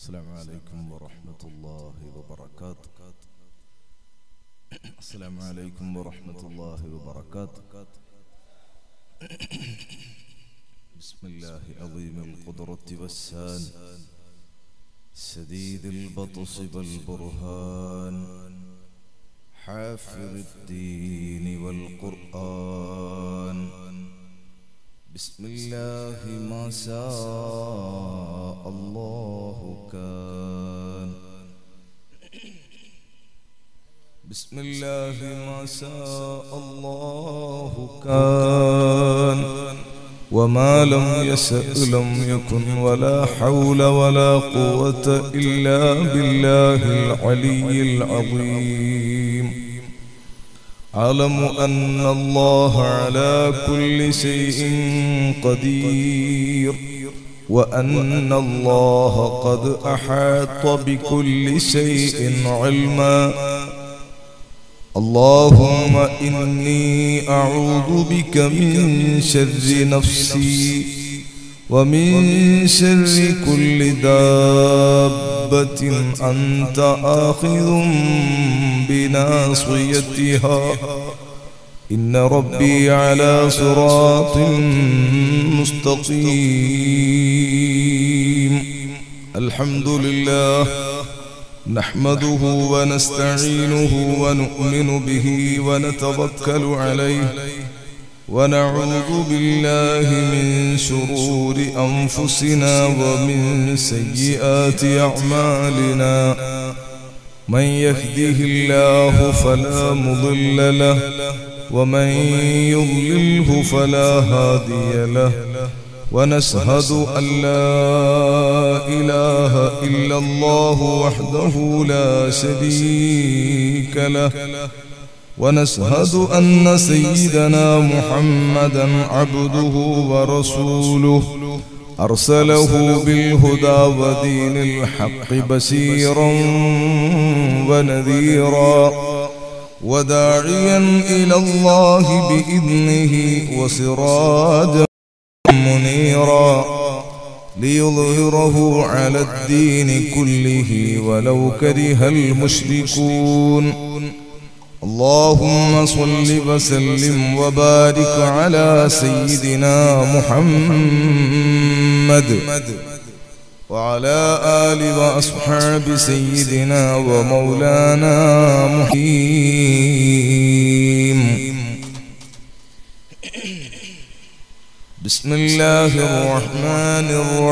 السلام عليكم ورحمة الله وبركاته السلام عليكم ورحمة الله وبركاته بسم الله عظيم القدرة والسان سديد البطش والبرهان حافظ الدين والقرآن بسم الله ما شاء الله كان بسم الله ما شاء الله كان وما لم يشأ لم يكن ولا حول ولا قوة إلا بالله العلي العظيم أعلم أن الله على كل شيء قدير وأن الله قد أحاط بكل شيء علما اللهم إني أعوذ بك من شر نفسي ومن شر كل دابة أنت آخذ بناصيتها إن ربي على صراط مستقيم الحمد لله نحمده ونستعينه ونؤمن به ونتوكل عليه ونعوذ بالله من شرور أنفسنا ومن سيئات أعمالنا من يهده الله فلا مضل له ومن يضلله فلا هادي له ونشهد أن لا إله إلا الله وحده لا شريك له ونشهد أن سيدنا محمدا عبده ورسوله أرسله بالهدى ودين الحق بشيرا ونذيرا وداعيا إلى الله بإذنه وسراجا منيرا ليظهره على الدين كله ولو كره المشركون اللهم صل وسلم وبارك على سيدنا محمد وعلى آل وأصحاب سيدنا ومولانا محيم بسم الله الرحمن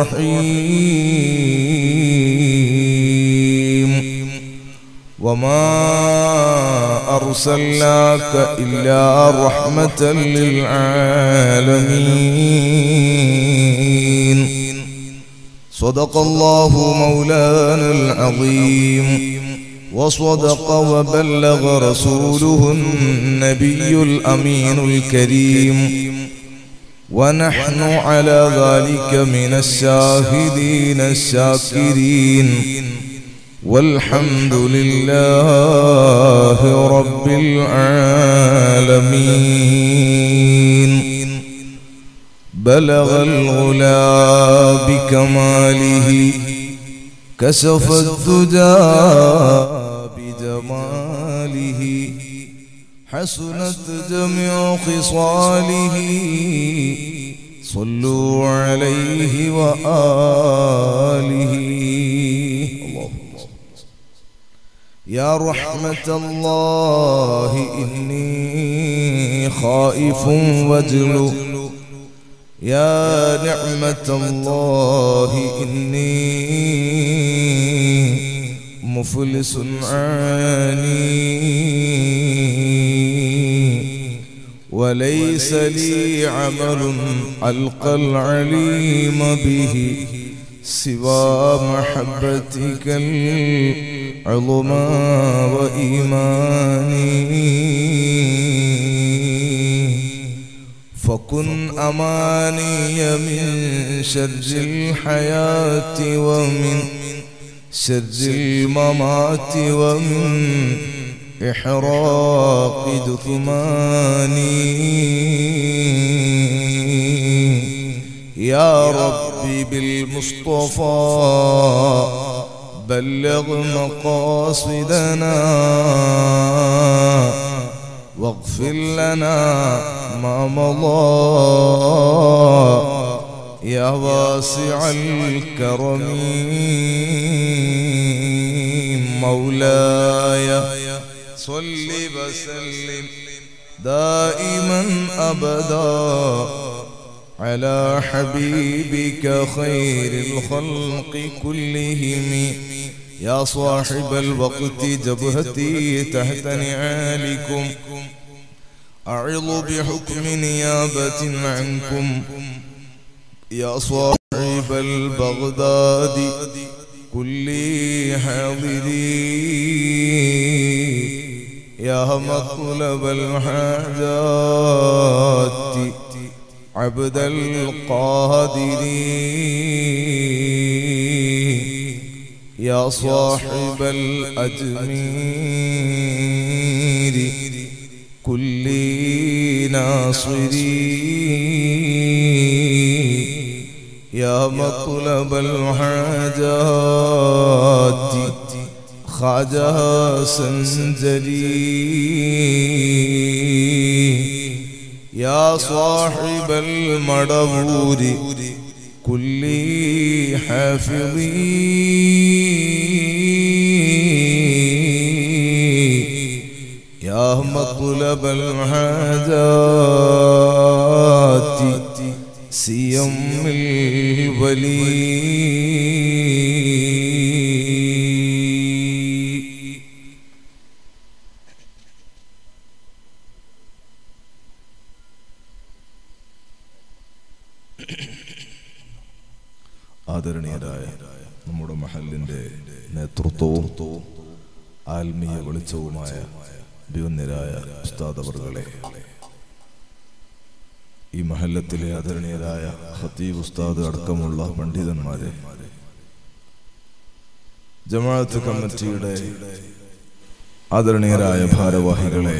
الرحيم وما أرسلناك إلا رحمة للعالمين صدق الله مولانا العظيم وصدق وبلغ رسوله النبي الأمين الكريم ونحن على ذلك من الشاهدين الشاكرين والحمد لله رب العالمين بلغ الغلا بكماله كشف الدجى بجماله حسنت جميع خصاله صلوا عليه وآله يا رحمة الله إني خائف وجل يا نعمة الله إني مفلس عاني وليس لي عمل ألقى العليم به سوى محبتك العظمى وإيماني فكن أماني من شر الحياة ومن شر الممات ومن إحراق دثماني يا ربي بالمصطفى بلغ مقاصدنا واغفر لنا ما مضى يا واسع الكرم مولاي صل وسلم دائما ابدا على حبيبك خير الخلق كلهم يا صاحب الوقت جبهتي تحت نعالكم أعظ بحكم نيابة عنكم يا صاحب البغداد كل حاضري يا مطلب الحاجات عبد القادر يا صاحب الأجمير كل ناصري يا مطلب الحاجات خواجه سنجري يا صاحب المدبور كل حافظي يا مطلب الحاجات سيم الولي ആദരണീയരായ നമ്മുടെ മഹലിന്റെ നേതൃത്വവും ആത്മീയ വെളിച്ചവുമായ ബിവന്യരായ ഉസ്താദ് അവർകളെ ഈ മഹല്ലത്തിലെ ആദരണീയരായ ഹത്തീബ് ഉസ്താദ് അടക്കമുള്ള പണ്ഡിതന്മാരെ ജമാഅത്ത് കമ്മിറ്റിയുടെ ആദരണീയരായ ഭാരവാഹികളെ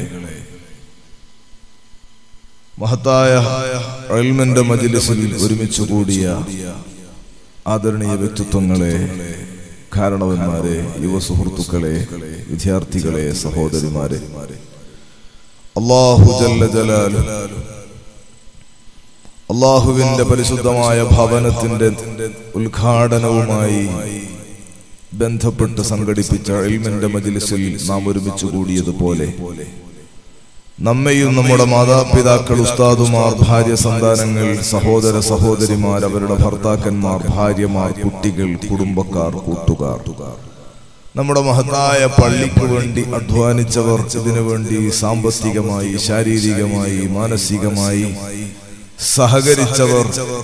മഹത്തായ അൽമന്റെ മജിലിസിൽ ഒരുമിച്ച് കൂടിയ ആദരണീയ വ്യക്തിത്വങ്ങളെ കാരണവന്മാരെ യുവ സുഹൃത്തുക്കളെ വിദ്യാർത്ഥികളെ സഹോദരിമാരെ അള്ളാഹു ജല്ല ജലാലു അള്ളാഹുവിന്റെ പരിശുദ്ധമായ ഭവനത്തിന്റെ ഉദ്ഘാടനവുമായി ബന്ധപ്പെട്ട് സംഘടിപ്പിച്ച എൽമിന്റെ മജിലിസിൽ നാം ഒരുമിച്ച് കൂടിയതുപോലെ നമ്മയും നമ്മുടെ മാതാപിതാക്കൾ ഉസ്താദുമാർ ഭാര്യ സന്താനങ്ങൾ സഹോദര സഹോദരിമാർ അവരുടെ ഭർത്താക്കന്മാർ ഭാര്യമാർ കുട്ടികൾ കുടുംബക്കാർ കൂട്ടുകാർ നമ്മുടെ മഹത്തായ പള്ളിക്ക് വേണ്ടി അധ്വാനിച്ചവർ ഇതിനു വേണ്ടി സാമ്പത്തികമായി ശാരീരികമായി മാനസികമായി സഹകരിച്ചവർ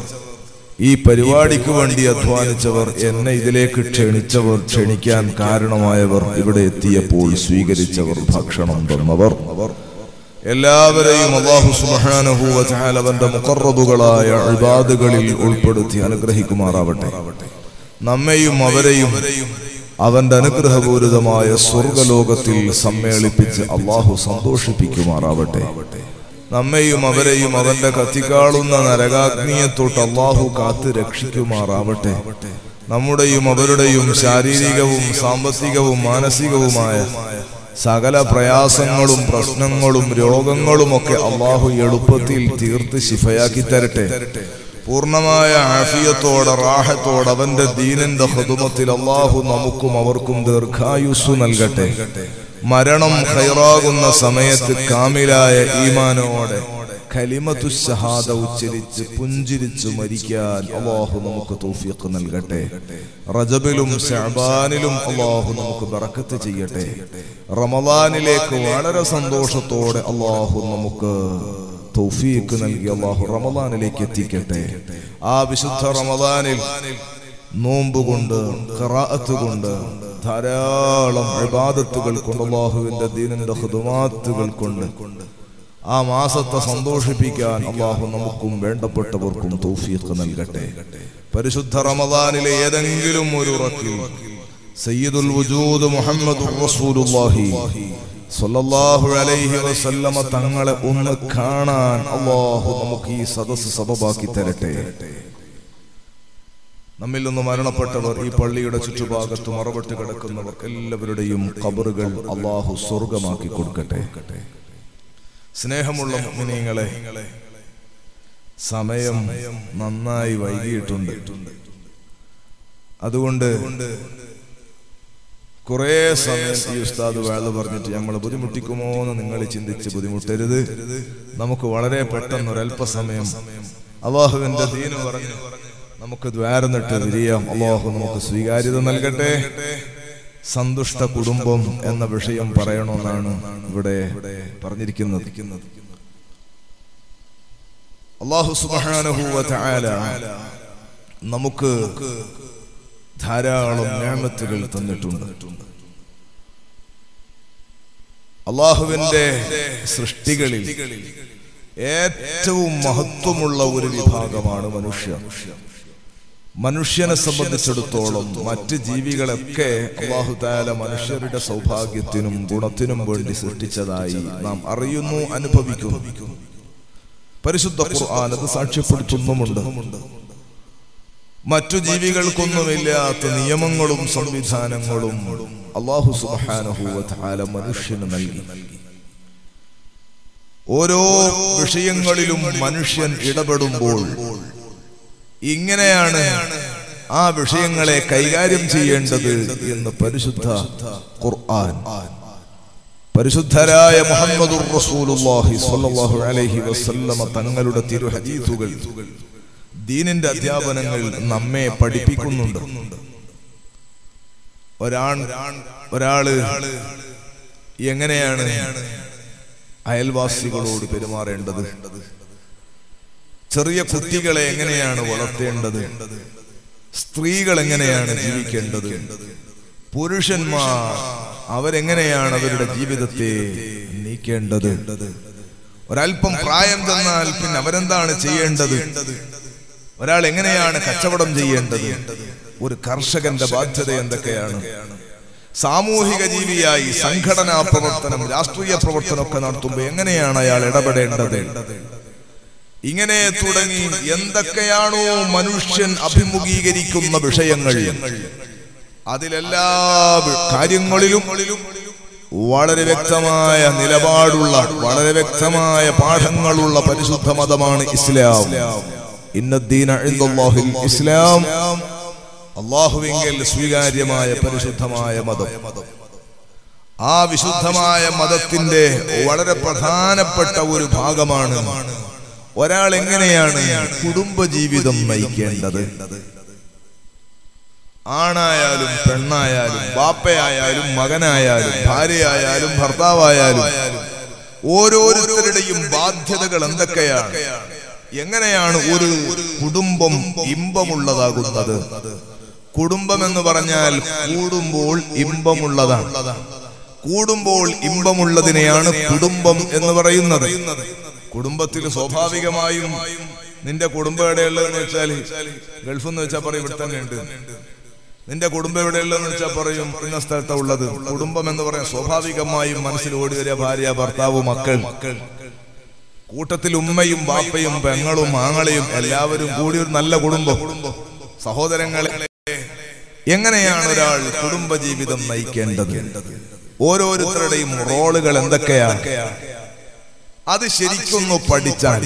ഈ പരിപാടിക്ക് വേണ്ടി അധ്വാനിച്ചവർ എന്നെ ഇതിലേക്ക് ക്ഷണിച്ചവർ ക്ഷണിക്കാൻ കാരണമായവർ ഇവിടെ എത്തിയപ്പോൾ സ്വീകരിച്ചവർ ഭക്ഷണം തന്നവർ എല്ലാവരെയും അള്ളാഹു സുബ്ഹാനഹു വ തആല അവന്റെ മുഖറബുകളായ ഇബാദുകളിൽ ഉൾപ്പെടുത്തി അനുഗ്രഹിക്കുമാറാവട്ടെ നമ്മെയും അവരെയും അവന്റെ അനുഗ്രഹപൂരിതമായ സ്വർഗലോകത്തിൽ സമ്മേളിപ്പിച്ച് അള്ളാഹു സന്തോഷിപ്പിക്കുമാറാവട്ടെ നമ്മെയും അവരെയും അവന്റെ കത്തിക്കാളുന്ന നരകാഗ്നിയെ തൊട്ട് അള്ളാഹു കാത്ത് രക്ഷിക്കുമാറാവട്ടെ നമ്മുടെയും അവരുടെയും ശാരീരികവും സാമ്പത്തികവും മാനസികവുമായ സകല പ്രയാസങ്ങളും പ്രശ്നങ്ങളും രോഗങ്ങളും ഒക്കെ അള്ളാഹു എളുപ്പത്തിൽ തീർത്ത് ശിഫയാക്കി തരട്ടെ പൂർണ്ണമായ ആഫിയത്തോടെ റാഹത്തോടെ അവന്റെ ദീനന്റെ ഹൃദമത്തിൽ അള്ളാഹു നമുക്കും അവർക്കും ദീർഘായുസ് നൽകട്ടെ മരണം ഹൈറാകുന്ന സമയത്ത് കാമിലായ ഈമാനോടെ കലിമത്തു ഷഹാദ ഉച്ചരിച്ച് പുഞ്ചിരിച്ച് മരിക്കാൻ അള്ളാഹു നമുക്ക് തൗഫീഖ് നൽകട്ടെ റജബിലും ഷഅബാനിലും അള്ളാഹു നമുക്ക് ബറക്കത്ത് ചെയ്യട്ടെ റമദാനിലേക്ക് വളരെ സന്തോഷത്തോടെ അള്ളാഹു നമുക്ക് തൗഫീഖ് നൽകി അള്ളാഹു റമദാനിലേക്ക് എത്തിക്കട്ടെ ആ വിശുദ്ധ റമദാനിൽ നോമ്പ് കൊണ്ട് ഖറാഅത്ത് കൊണ്ട് ധാരാളം ഇബാദത്തുകൾ കൊണ്ട് അള്ളാഹുവിന്റെ ദീനിന്റെ ഖുദുമാത്തുകൾ കൊണ്ട് ആ മാസത്തെ സന്തോഷിപ്പിക്കാൻ അള്ളാഹു നമുക്കും വേണ്ടപ്പെട്ടവർക്കും തൗഫീഖ് നൽകട്ടെ പരിശുദ്ധ റമദാനിലെ ഏതെങ്കിലും ഒരു റക്കിൽ സയ്യിദുൽ വജൂദ് മുഹമ്മദ് റസൂലുള്ളാഹി സ്വല്ലല്ലാഹു അലൈഹി വസല്ലമ തങ്ങളെ ഒന്ന് കാണാൻ അള്ളാഹു നമുക്ക് ഈ സദസ്സ് സബബാക്കി തരട്ടെ നമ്മിൽ നിന്ന് മരണപ്പെട്ടവർ ഈ പള്ളിയുടെ ചുറ്റുഭാഗത്ത് മറവിട്ട് കിടക്കുന്നവർ എല്ലാവരുടെയും കബറുകൾ അള്ളാഹു സ്വർഗമാക്കി കൊടുക്കട്ടെ സ്നേഹമുള്ള മുഅ്മിനീങ്ങളെ സമയം നന്നായി വൈകിയിട്ടുണ്ട് അതുകൊണ്ട് കുറേ സമയം ഈ ഉസ്താദ് വേള പറഞ്ഞിട്ട് നമ്മൾ ബുദ്ധിമുട്ടിക്കുമോ എന്ന് നിങ്ങൾ ചിന്തിച്ച് ബുദ്ധിമുട്ടരുത് നമുക്ക് വളരെ പെട്ടെന്ന് ഒരല്പസമയം അള്ളാഹുവിന്റെ ദീന് പറഞ്ഞു നമുക്ക് ദ്വാരന്നിട്ട് തിരിയാം അള്ളാഹു നമുക്ക് സ്വീകാര്യത നൽകട്ടെ സന്തുഷ്ട കുടുംബം എന്ന വിഷയം പറയണമെന്നാണ് ഇവിടെ പറഞ്ഞിരിക്കുന്നത് അള്ളാഹു സുബ്ഹാനഹു തആല നമുക്ക് ധാരാളം ഞാമത്തുകൾ തന്നിട്ടുണ്ട് അള്ളാഹുവിന്റെ സൃഷ്ടികളിൽ ഏറ്റവും മഹത്വമുള്ള ഒരു വിഭാഗമാണ് മനുഷ്യർ മനുഷ്യനെ സംബന്ധിച്ചിടത്തോളം മറ്റ് ജീവികളൊക്കെ അള്ളാഹു താല മനുഷ്യരുടെ സൗഭാഗ്യത്തിനും ഗുണത്തിനും വേണ്ടി സൃഷ്ടിച്ചതായി നാം അറിയുന്നു അനുഭവിക്കുന്നു പരിശുദ്ധ ഖുർആൻ അത് സാക്ഷ്യപ്പെടുത്തുന്നുമുണ്ട് മറ്റു ജീവികൾക്കൊന്നുമില്ലാത്ത നിയമങ്ങളും സംവിധാനങ്ങളും അള്ളാഹു സുബാനഹുല മനുഷ്യന് നൽകി ഓരോ വിഷയങ്ങളിലും മനുഷ്യൻ ഇടപെടുമ്പോൾ ഇങ്ങനെയാണ് ആ വിഷയങ്ങളെ കൈകാര്യം ചെയ്യേണ്ടത് എന്ന് പരിശുദ്ധ ഖുർആൻ പരിശുദ്ധരായ മുഹമ്മദുർ റസൂലുള്ളാഹി സ്വല്ലല്ലാഹു അലൈഹി വസല്ലമ തങ്ങളുടെ തിരു ഹദീസുകൾ ദീനിന്റെ അധ്യാപനങ്ങൾ നമ്മെ പഠിപ്പിക്കുന്നുണ്ട് ഒരാൺ ഒരാള് എങ്ങനെയാണ് അയൽവാസികളോട് പെരുമാറേണ്ടത് ചെറിയ കുട്ടികളെ എങ്ങനെയാണ് വളർത്തേണ്ടത് സ്ത്രീകൾ എങ്ങനെയാണ് ജീവിക്കേണ്ടത് പുരുഷന്മാർ അവരെങ്ങനെയാണ് അവരുടെ ജീവിതത്തെ നീക്കേണ്ടത് ഒരല്പം പ്രായം തന്നാൽ പിന്നെ അവരെന്താണ് ചെയ്യേണ്ടത് ഒരാൾ എങ്ങനെയാണ് കച്ചവടം ചെയ്യേണ്ടത് ഒരു കർഷകന്റെ ബാധ്യത എന്തൊക്കെയാണ് സാമൂഹിക ജീവിയായി സംഘടനാ പ്രവർത്തനം രാഷ്ട്രീയ പ്രവർത്തനമൊക്കെ നടത്തുമ്പോൾ എങ്ങനെയാണ് അയാൾ ഇടപെടേണ്ടത് ഇങ്ങനെ തുടങ്ങി എന്തൊക്കെയാണോ മനുഷ്യൻ അഭിമുഖീകരിക്കുന്ന വിഷയങ്ങൾ അതിലെല്ലാ കാര്യങ്ങളിലും വളരെ വ്യക്തമായ നിലപാടുള്ള വളരെ വ്യക്തമായ പാഠങ്ങളുള്ള പരിശുദ്ധ മതമാണ് ഇസ്ലാം ഇന്നദ്ദീന ഇൻദല്ലാഹിൽ ഇസ്ലാം അള്ളാഹുവിങ്കൽ സ്വീകാര്യമായ പരിശുദ്ധമായ മതം ആ വിശുദ്ധമായ മതത്തിന്റെ വളരെ പ്രധാനപ്പെട്ട ഒരു ഭാഗമാണ് ഒരാൾ എങ്ങനെയാണ് കുടുംബജീവിതം നയിക്കേണ്ടത് ആണായാലും പെണ്ണായാലും ബാപ്പയായാലും മകനായാലും ഭാര്യയായാലും ഭർത്താവായാലും ഓരോരുത്തരുടെയും ബാധ്യതകൾ എന്തൊക്കെയാണ് എങ്ങനെയാണ് ഒരു കുടുംബം ഇമ്പമുള്ളതാകുന്നത് കുടുംബം എന്ന് പറഞ്ഞാൽ കൂടുമ്പോൾ ഇമ്പമുള്ളതാണ് കൂടുമ്പോൾ ഇമ്പമുള്ളതിനെയാണ് കുടുംബം എന്ന് പറയുന്നത് കുടുംബത്തിൽ സ്വാഭാവികമായും നിന്റെ കുടുംബം എവിടെയുള്ളതെന്ന് വെച്ചാൽ ഗൾഫ് എന്ന് വെച്ചാൽ പറയും ഇവിടെ തന്നെ ഉണ്ട് നിന്റെ കുടുംബം എവിടെയുള്ളതെന്ന് വെച്ചാൽ പറയും ഇന്ന സ്ഥലത്താ ഉള്ളത് കുടുംബം എന്ന് പറയാൻ സ്വാഭാവികമായും മനസ്സിൽ ഓടി വരിക ഭാര്യ ഭർത്താവ് മക്കൾ കൂട്ടത്തിൽ ഉമ്മയും ബാപ്പയും പെങ്ങളും ആങ്ങളെയും എല്ലാവരും കൂടി ഒരു നല്ല കുടുംബം സഹോദരങ്ങളെ എങ്ങനെയാണ് ഒരാൾ കുടുംബജീവിതം നയിക്കേണ്ടത് ഓരോരുത്തരുടെയും റോളുകൾ എന്തൊക്കെയാണ് അത് ശരിക്കൊന്ന് പഠിച്ചാൽ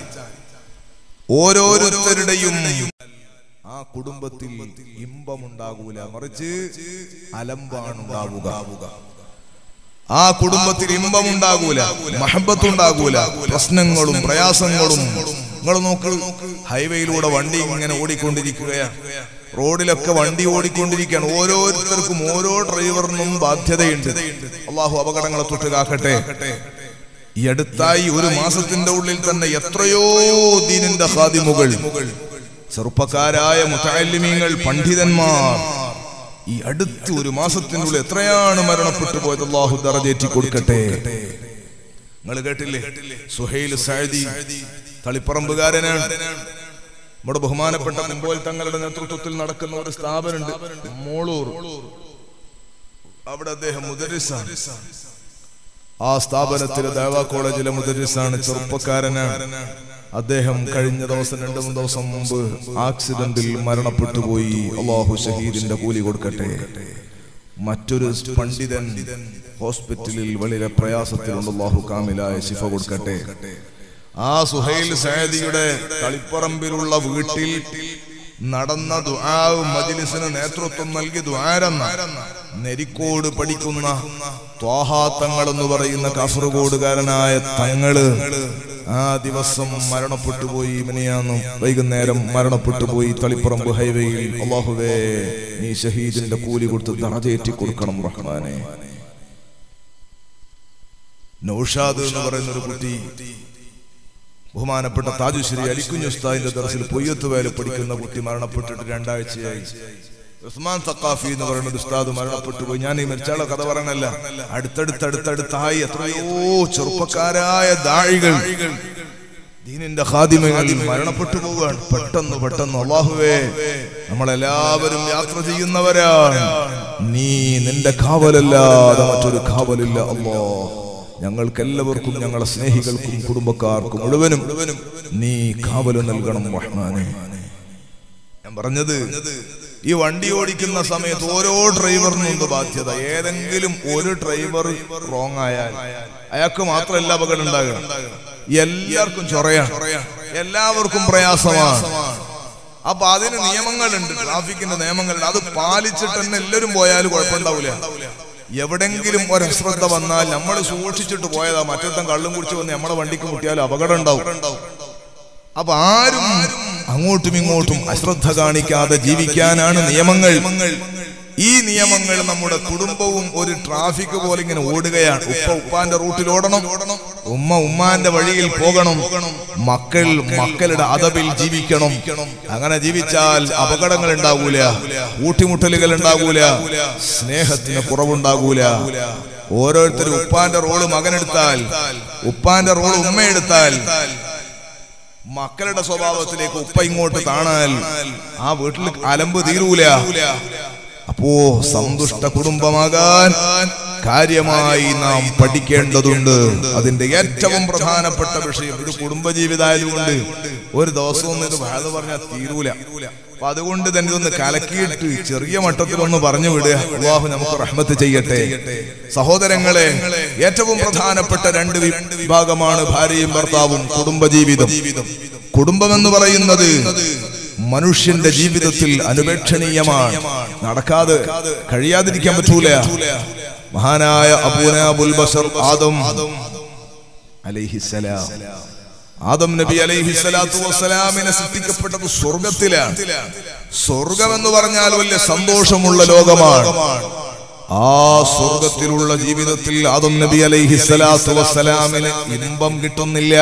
ഓരോരുത്തരുടെയും ആ കുടുംബത്തിൽ ഇമ്പമുണ്ടാകൂല മറിച്ച് അലമ്പാണുണ്ടാവുക ആ കുടുംബത്തിൽ ഇമ്പമുണ്ടാകൂല മഹബത്തുണ്ടാകൂല പ്രശ്നങ്ങളും പ്രയാസങ്ങളും നിങ്ങൾ നോക്ക് ഹൈവേയിലൂടെ വണ്ടി ഇങ്ങനെ ഓടിക്കൊണ്ടിരിക്കുകയാണ് റോഡിലൊക്കെ വണ്ടി ഓടിക്കൊണ്ടിരിക്കുകയാണ് ഓരോരുത്തർക്കും ഓരോ ഡ്രൈവറിനും ബാധ്യതയുണ്ട് അള്ളാഹു അപകടങ്ങളെ തൊട്ട് കാക്കട്ടെ ഈ അടുത്തായി ഒരു മാസത്തിന്റെ ഉള്ളിൽ തന്നെ എത്രയോ ദീനിന്റെ ഹാദിമുകൾ ചെറുപ്പക്കാരായ മുത്തലിമീങ്ങൾ പണ്ഡിതന്മാർ ഈ അടുത്ത് ഒരു മാസത്തിനുള്ളിൽ എത്രയാണ് മരണപ്പെട്ടു പോയത് അള്ളാഹു ദറജേറ്റി കൊടുക്കട്ടെ നിങ്ങൾ കേട്ടില്ലേ സുഹൈൽ സഅദി തളിപ്പറമ്പുകാരനാണ് നമ്മുടെ ബഹുമാനപ്പെട്ട മുമ്പോൽ തങ്ങളുടെ നേതൃത്വത്തിൽ നടക്കുന്ന ഒരു സ്ഥാപനമുണ്ട് മോളൂർ അവിടെ അദ്ദേഹം മുദരിസാണ് ആ സ്ഥാപനത്തിലെ ദേവ കോളേജിലെ മുദരിസാണ് ചെറുപ്പക്കാരനാണ് അദ്ദേഹം കഴിഞ്ഞ ദിവസം രണ്ടു മൂന്ന് ദിവസം മുമ്പ് ആക്സിഡന്റിൽ മരണപ്പെട്ടു പോയി അള്ളാഹു ഷഹീദിന്റെ കൂലി കൊടുക്കട്ടെ മറ്റൊരു പണ്ഡിതൻ ഹോസ്പിറ്റലിൽ വളരെ പ്രയാസത്തിലുണ്ട് അള്ളാഹു കാമിലായ ശിഫ കൊടുക്കട്ടെ ആ സുഹൈൽ സയദിയുടെ കളിപ്പറമ്പിലുള്ള വീട്ടിൽ നടന്ന ദുആവ് മജ്ലിസിന് നേതൃത്വം നൽകി ദ്വാരെന്ന നെരിക്കോട് പഠിക്കുന്ന ത്വാഹാ തങ്ങൾ എന്ന് പറയുന്ന കാസർഗോഡുകാരനായ തങ്ങള് ആ ദിവസം മരണപ്പെട്ടു പോയി മിനിയാന്നും വൈകുന്നേരം മരണപ്പെട്ടു പോയി തളിപ്പറമ്പ് ഹൈവേയിൽ അള്ളാഹുവേ നീ ഷഹീദിന്റെ കൂലി കൊടുത്ത് ദറജേറ്റി കൊടുക്കണം റഹ്മാനെ നൗഷാദ് എന്ന് പറയുന്ന ഒരു കുട്ടി ബഹുമാനപ്പെട്ട താജുശ്രീ അലിക്കുഞ്ഞു ഉസ്താദിന്റെ ദർസിൽ പൊയ്യത്ത് വേല പഠിക്കുന്ന കുട്ടി മരണപ്പെട്ടിട്ട് രണ്ടാഴ്ചയായി ഉസ്മാൻ തക്കാഫി എന്ന് പറയുന്ന ഒരു ഉസ്താദ് മരണപ്പെട്ടു പോയി ഞാൻ ഈ മരിച്ചാളെ കഥ പറയണല്ല അടുത്തടുത്ത് അടുത്തടുത്തായി എത്രയോ ചെറുപ്പക്കാരായ ദാഴികൾ ദീനിന്റെ ഖാദിമകൾ മരണപ്പെട്ടു പോവുകയാണ് പെട്ടെന്ന് പെട്ടെന്ന് അള്ളാഹുവേ നമ്മളെല്ലാവരും യാത്ര ചെയ്യുന്നവരാണ് നീ നിന്റെ കാവലല്ലാതെ മറ്റൊരു കാവലില്ല അല്ലോ ഞങ്ങൾക്ക് എല്ലാവർക്കും ഞങ്ങളെ സ്നേഹികൾക്കും കുടുംബക്കാർക്കും മുഴുവനും നീ കാവല് നൽകണം റഹ്മാനെ ഞാൻ പറഞ്ഞത് ഈ വണ്ടി ഓടിക്കുന്ന സമയത്ത് ഓരോ ഡ്രൈവറിനുണ്ട് ബാധ്യത ഏതെങ്കിലും ഒരു ഡ്രൈവർ റോങ് ആയാൽ അയാൾക്ക് മാത്രമല്ല അപകടം ഉണ്ടാകുക എല്ലാവർക്കും ചൊറയാണ് എല്ലാവർക്കും പ്രയാസമാണ് അപ്പൊ അതിന് നിയമങ്ങളുണ്ട് ട്രാഫിക്കിന്റെ നിയമങ്ങളുണ്ട് അത് പാലിച്ചിട്ട് തന്നെ എല്ലാവരും പോയാലും കുഴപ്പമുണ്ടാവില്ല എവിടെങ്കിലും ഒരു അശ്രദ്ധ വന്നാൽ നമ്മൾ സൂക്ഷിച്ചിട്ട് പോയതാ മറ്റൊരുത്തം കള്ളും കുടിച്ച് വന്ന് നമ്മളെ വണ്ടിക്ക് മുട്ടിയാൽ അപകടം ഉണ്ടാവും അപ്പൊ ആരും അങ്ങോട്ടും ഇങ്ങോട്ടും അശ്രദ്ധ കാണിക്കാതെ ജീവിക്കാനാണ് നിയമങ്ങൾ ഈ നിയമങ്ങൾ നമ്മുടെ കുടുംബവും ഒരു ട്രാഫിക് പോലെ ഇങ്ങനെ ഓടുകയാണ് ഉപ്പ ഉപ്പാന്റെ റൂട്ടിൽ ഓടണം ഉമ്മ ഉമ്മാന്റെ വഴിയിൽ പോകണം മക്കൾ മക്കളുടെ അതപിൽ ജീവിക്കണം അങ്ങനെ ജീവിച്ചാൽ അപകടങ്ങൾ ഉണ്ടാകൂല ഊട്ടിമുട്ടലുകൾ ഉണ്ടാകൂല സ്നേഹത്തിന് കുറവുണ്ടാകൂല ഓരോരുത്തരും ഉപ്പാന്റെ റോള് മകനെടുത്താൽ ഉപ്പാന്റെ റോള് ഉമ്മയെടുത്താൽ മക്കളുടെ സ്വഭാവത്തിലേക്ക് ഉപ്പ ഇങ്ങോട്ട് കാണാൽ ആ വീട്ടിൽ അലമ്പ് തീരൂല അപ്പോ സന്തുഷ്ട കുടുംബമാകാൻ കാര്യമായി നാം പഠിക്കേണ്ടതുണ്ട് അതിന്റെ ഏറ്റവും പ്രധാനപ്പെട്ട വിഷയം ഇത് കുടുംബജീവിതമായതുകൊണ്ട് ഒരു ദിവസമൊന്നും ഇത് വാഴ പറഞ്ഞാൽ തീരൂല അപ്പൊ അതുകൊണ്ട് തന്നെ ഇതൊന്ന് കലക്കിയിട്ട് ചെറിയ മട്ടത്തിൽ ഒന്ന് പറഞ്ഞു വിടുക അള്ളാഹു നമുക്ക് റഹ്മത്ത് ചെയ്യട്ടെ സഹോദരങ്ങളെ ഏറ്റവും പ്രധാനപ്പെട്ട രണ്ട് വിഭാഗമാണ് ഭാര്യയും ഭർത്താവും കുടുംബജീവിതം കുടുംബം എന്ന് പറയുന്നത് മനുഷ്യന്റെ ജീവിതത്തിൽ അനുപേക്ഷണീയമാണ് നടക്കാതെ കഴിയാതിരിക്കാൻ പറ്റൂല മഹാനായ അബൂന അബുൽ ബഷർ ആദം അലൈഹിസലാം ആദം നബി അലൈഹി സ്വലാത്തു വസ്സലാമിനെ സൃഷ്ടിക്കപ്പെട്ടത് സ്വർഗത്തിലാണ് സ്വർഗം എന്ന് പറഞ്ഞാൽ വലിയ സന്തോഷമുള്ള ലോകമാണ് ആ സ്വർഗത്തിലുള്ള ജീവിതത്തിൽ ആദം നബി അലൈഹി സ്വലാത്തു വസ്സലാമിന് ഇമ്പം കിട്ടുന്നില്ല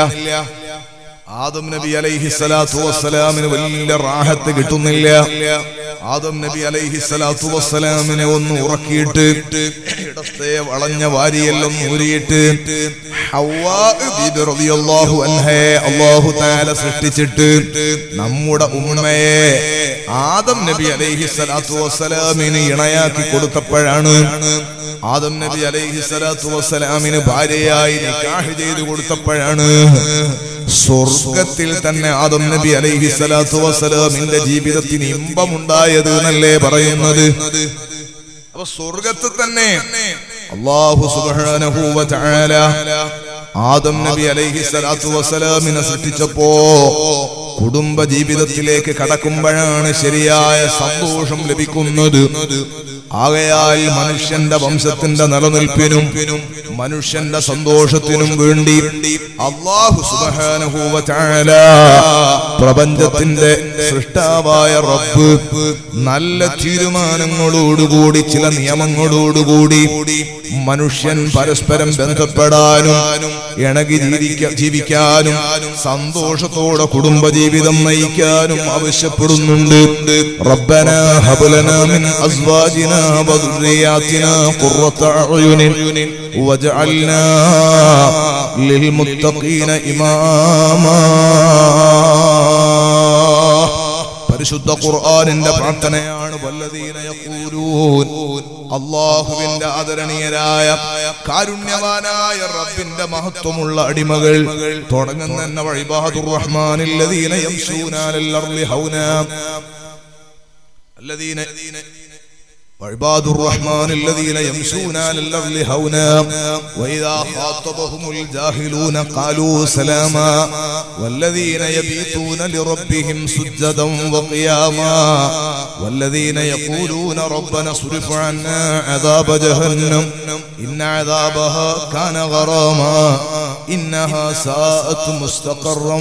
ആദം നബി അലൈഹി സ്വലാത്തു വസ്സലാമിന് വലിയ റാഹത്ത് കിട്ടുന്നില്ല ആദം നബി അലൈഹി സ്വലാത്തു വസ്സലാമിനെ ഒന്ന് ഉറക്കിയിട്ട് ഇടത്തെ വളഞ്ഞ വാരിയെല്ലാം ഊരിയിട്ട് ഹവ്വാ ബീബി റളിയല്ലാഹു അൻഹയെ അല്ലാഹു തആല സൃഷ്ടിച്ചിട്ട് നമ്മുടെ ഉമ്മയെ ആദം നബി അലൈഹി സ്വലാത്തു വസ്സലാമിന് ഇണയാക്കി കൊടുത്തപ്പോഴാണ് ആദം നബി അലൈഹി സ്വലാത്തു വസ്സലാമിന് ഭാര്യയായി നിക്കാഹ് ചെയ്തു കൊടുത്തപ്പോഴാണ് സ്വർഗത്തിൽ തന്നെ ആദം നബി അലൈഹി സ്വലാത്തു വസ്സലാമിന്റെ ജീവിതത്തിന് ഇമ്പമുണ്ടായത് എന്നല്ലേ പറയുന്നത് അപ്പൊ സ്വർഗത്തിൽ തന്നെ അള്ളാഹു സുബ്ഹാനഹു വ തആല ആദം നബി അലൈഹി സ്വലാത്തു വസ്സലാമിനെ സൃഷ്ടിച്ചപ്പോ കുടുംബ ജീവിതത്തിലേക്ക് കടക്കുമ്പോഴാണ് ശരിയായ സന്തോഷം ലഭിക്കുന്നത് ആകയാൽ മനുഷ്യന്റെ വംശത്തിന്റെ നിലനിൽപ്പിനും മനുഷ്യന്റെ സന്തോഷത്തിനും വേണ്ടി അള്ളാഹു സുബ്ഹാനഹു വ തആല പ്രപഞ്ചത്തിന്റെ സൃഷ്ടാവായ റബ്ബ് നല്ല തീരുമാനങ്ങളോടുകൂടി ചില നിയമങ്ങളോടുകൂടി മനുഷ്യൻ പരസ്പരം ബന്ധപ്പെടാനും ഇണകി ജീവിക്ക- ജീവിക്കാനും സന്തോഷത്തോടെ കുടുംബജീവിതം നയിക്കാനും ആവശ്യപ്പെടുന്നുണ്ട് റബ്ബന ഹബലന മിൻ അസ്വാജിന വദുരിയാതിന ഖുർറത അയുനിൻ വജഅൽനാ ലിൽമുത്തഖീന ഇമാമാ പരിശുദ്ധ ഖുർആനിന്റെ പ്രാർത്ഥനയാണ് വല്ലദീന യഖൂലൂൻ അല്ലാഹുവിന്റെ ആദരണീയരായ കാരുണ്യവാനായ റബ്ബിന്റെ മഹത്വമുള്ള അടിമകൾ തുടങ്ങുന്ന വഴിബാദുർ റഹ്മാനില്ലദീന യംശൂനാലൽ അർളി ഹൗനാ الذين وعباد الرحمن الذين يمشون على الأرض هونا وإذا خاطبهم الجاهلون قالوا سلاما والذين يبيتون لربهم سجدا وقياما والذين يقولون ربنا اصرف عنا عذاب جهنم إن عذابها كان غراما إنها ساءت مستقرا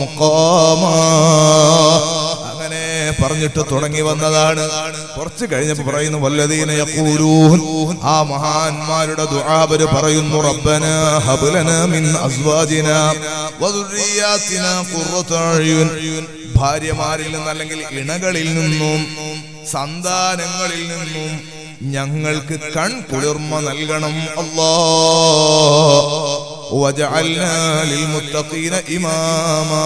ومقاما അങ്ങനെ പറഞ്ഞിട്ട് തുടങ്ങി വന്നതാണ് കുറച്ച് കഴിഞ്ഞപ്പോ പറയുന്നു വല്ലതീന യഖൂലൂൻ ആ മഹാന്മാരുടെ ദുആബര് പറയുന്നു റബ്ബന ഹബ്ലന മിൻ അസ്വാജിന വദുർരിയാതിന ഖുർറത അയ്യുൻ ഭാര്യമാരിൽ നിന്ന് അല്ലെങ്കിൽ ഇണകളിൽ നിന്നും സന്താനങ്ങളിൽ നിന്നും ഞങ്ങൾക്ക് കൺ കുളിർമ നൽകണം അല്ലാ വജഅൽനാ ലിൽമുത്തഖീന ഇമാമാ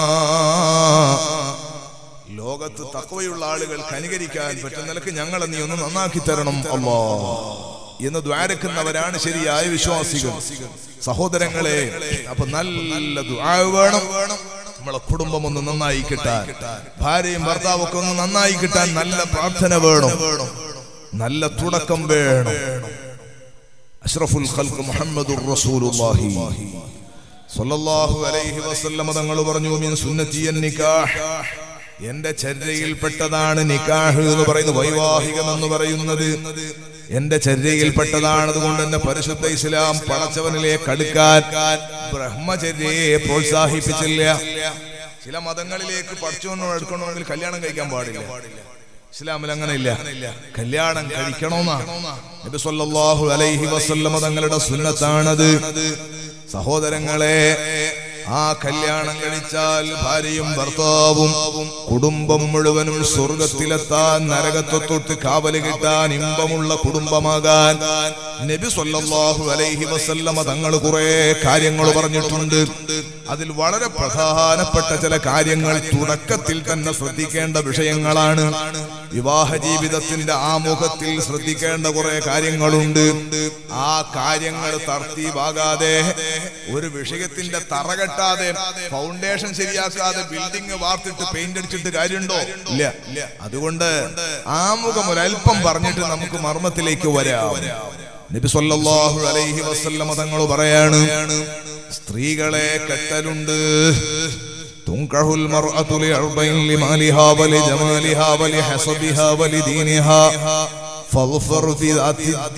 ലോകത്ത് തക്കവയുള്ള ആളുകൾ കനികരിക്കാൻ പറ്റുന്ന നിലക്ക് ഞങ്ങളെ നീ ഒന്ന് നന്നാക്കി തരണം അല്ലോ എന്ന് ദ്വാരക്കുന്നവരാണ് ശരിയായ വിശ്വാസികൾ സഹോദരങ്ങളെ അപ്പൊ നല്ല ദ്വാ വേണം നമ്മളെ കുടുംബം ഒന്ന് നന്നായി കിട്ടാൻ ഭാര്യയും ഭർത്താവും ഒക്കെ ഒന്ന് നന്നായി കിട്ടാൻ നല്ല പ്രാർത്ഥന വേണം നല്ല തുടക്കം വേണം അഷ്റഫുൽ ഖൽഖ് മുഹമ്മദുർ റസൂലുള്ളാഹി സ്വല്ലല്ലാഹു അലൈഹി വസല്ലമ തങ്ങൾ പറഞ്ഞു മിൻ സുന്നത്തി നിക്കാഹ് എന്റെ ചര്യയിൽപ്പെട്ടതാണ് നിക്കാഹ് എന്ന് പറയുന്നത് വൈവാഹികം എന്ന് പറയുന്നത് എന്റെ ചര്യയിൽപ്പെട്ടതാണ് അതുകൊണ്ട് തന്നെ പരിശുദ്ധ ഇസ്ലാം പടച്ചവനിലേക്ക് അടുക്കാൻ ബ്രഹ്മചര്യയെ പ്രോത്സാഹിപ്പിച്ചില്ല ചില മതങ്ങളിലേക്ക് പഠിച്ചുകൊണ്ട് എടുക്കണമെങ്കിൽ കല്യാണം കഴിക്കാൻ പാടില്ല ഇസ്ലാമിൽ അങ്ങനെ ഇല്ല കല്യാണം കഴിക്കണമെന്നാണ് നബി സല്ലല്ലാഹു അലൈഹി വസല്ലമ തങ്ങളുടെ സുന്നത്താണത് സഹോദരങ്ങളെ ആ കല്യാണം കഴിച്ചാൽ ഭാര്യയും ഭർത്താവും കുടുംബം മുഴുവനും സ്വർഗത്തിലെത്താൻ നരകത്തെ തൊട്ട് കാവല് കിട്ടാൻ ഇമ്പമുള്ള കുടുംബമാകാൻ നബി സല്ലല്ലാഹു അലൈഹി വസല്ലമ തങ്ങൾ കുറെ കാര്യങ്ങൾ പറഞ്ഞിട്ടുണ്ട് അതിൽ വളരെ പ്രധാനപ്പെട്ട ചില കാര്യങ്ങൾ തുടക്കത്തിൽ തന്നെ ശ്രദ്ധിക്കേണ്ട വിഷയങ്ങളാണ് വിവാഹ ജീവിതത്തിന്റെ ആമുഖത്തിൽ ശ്രദ്ധിക്കേണ്ട കുറെ കാര്യങ്ങളുണ്ട് ആ കാര്യങ്ങൾ തർത്തീവാകാതെ ഒരു വിഷയത്തിന്റെ തറ കെട്ടാതെ ഫൗണ്ടേഷൻ ശരിയാക്കാതെ ബിൽഡിംഗ് വാർത്തിട്ട് പെയിന്റ് അടിച്ചിട്ട് കാര്യമുണ്ടോ ഇല്ല അതുകൊണ്ട് ആമുഖം ഒരല്പം പറഞ്ഞിട്ട് നമുക്ക് മർമ്മത്തിലേക്ക് വരാം നബി സല്ലല്ലാഹു അലൈഹി വസല്ലമ തങ്ങൾ പറയാണ് സ്ത്രീകളെ കെട്ടലുണ്ട് تنكح المرأة لأربع لمالها ولجمالها ولحسبها ولدينها فاظفر في ذات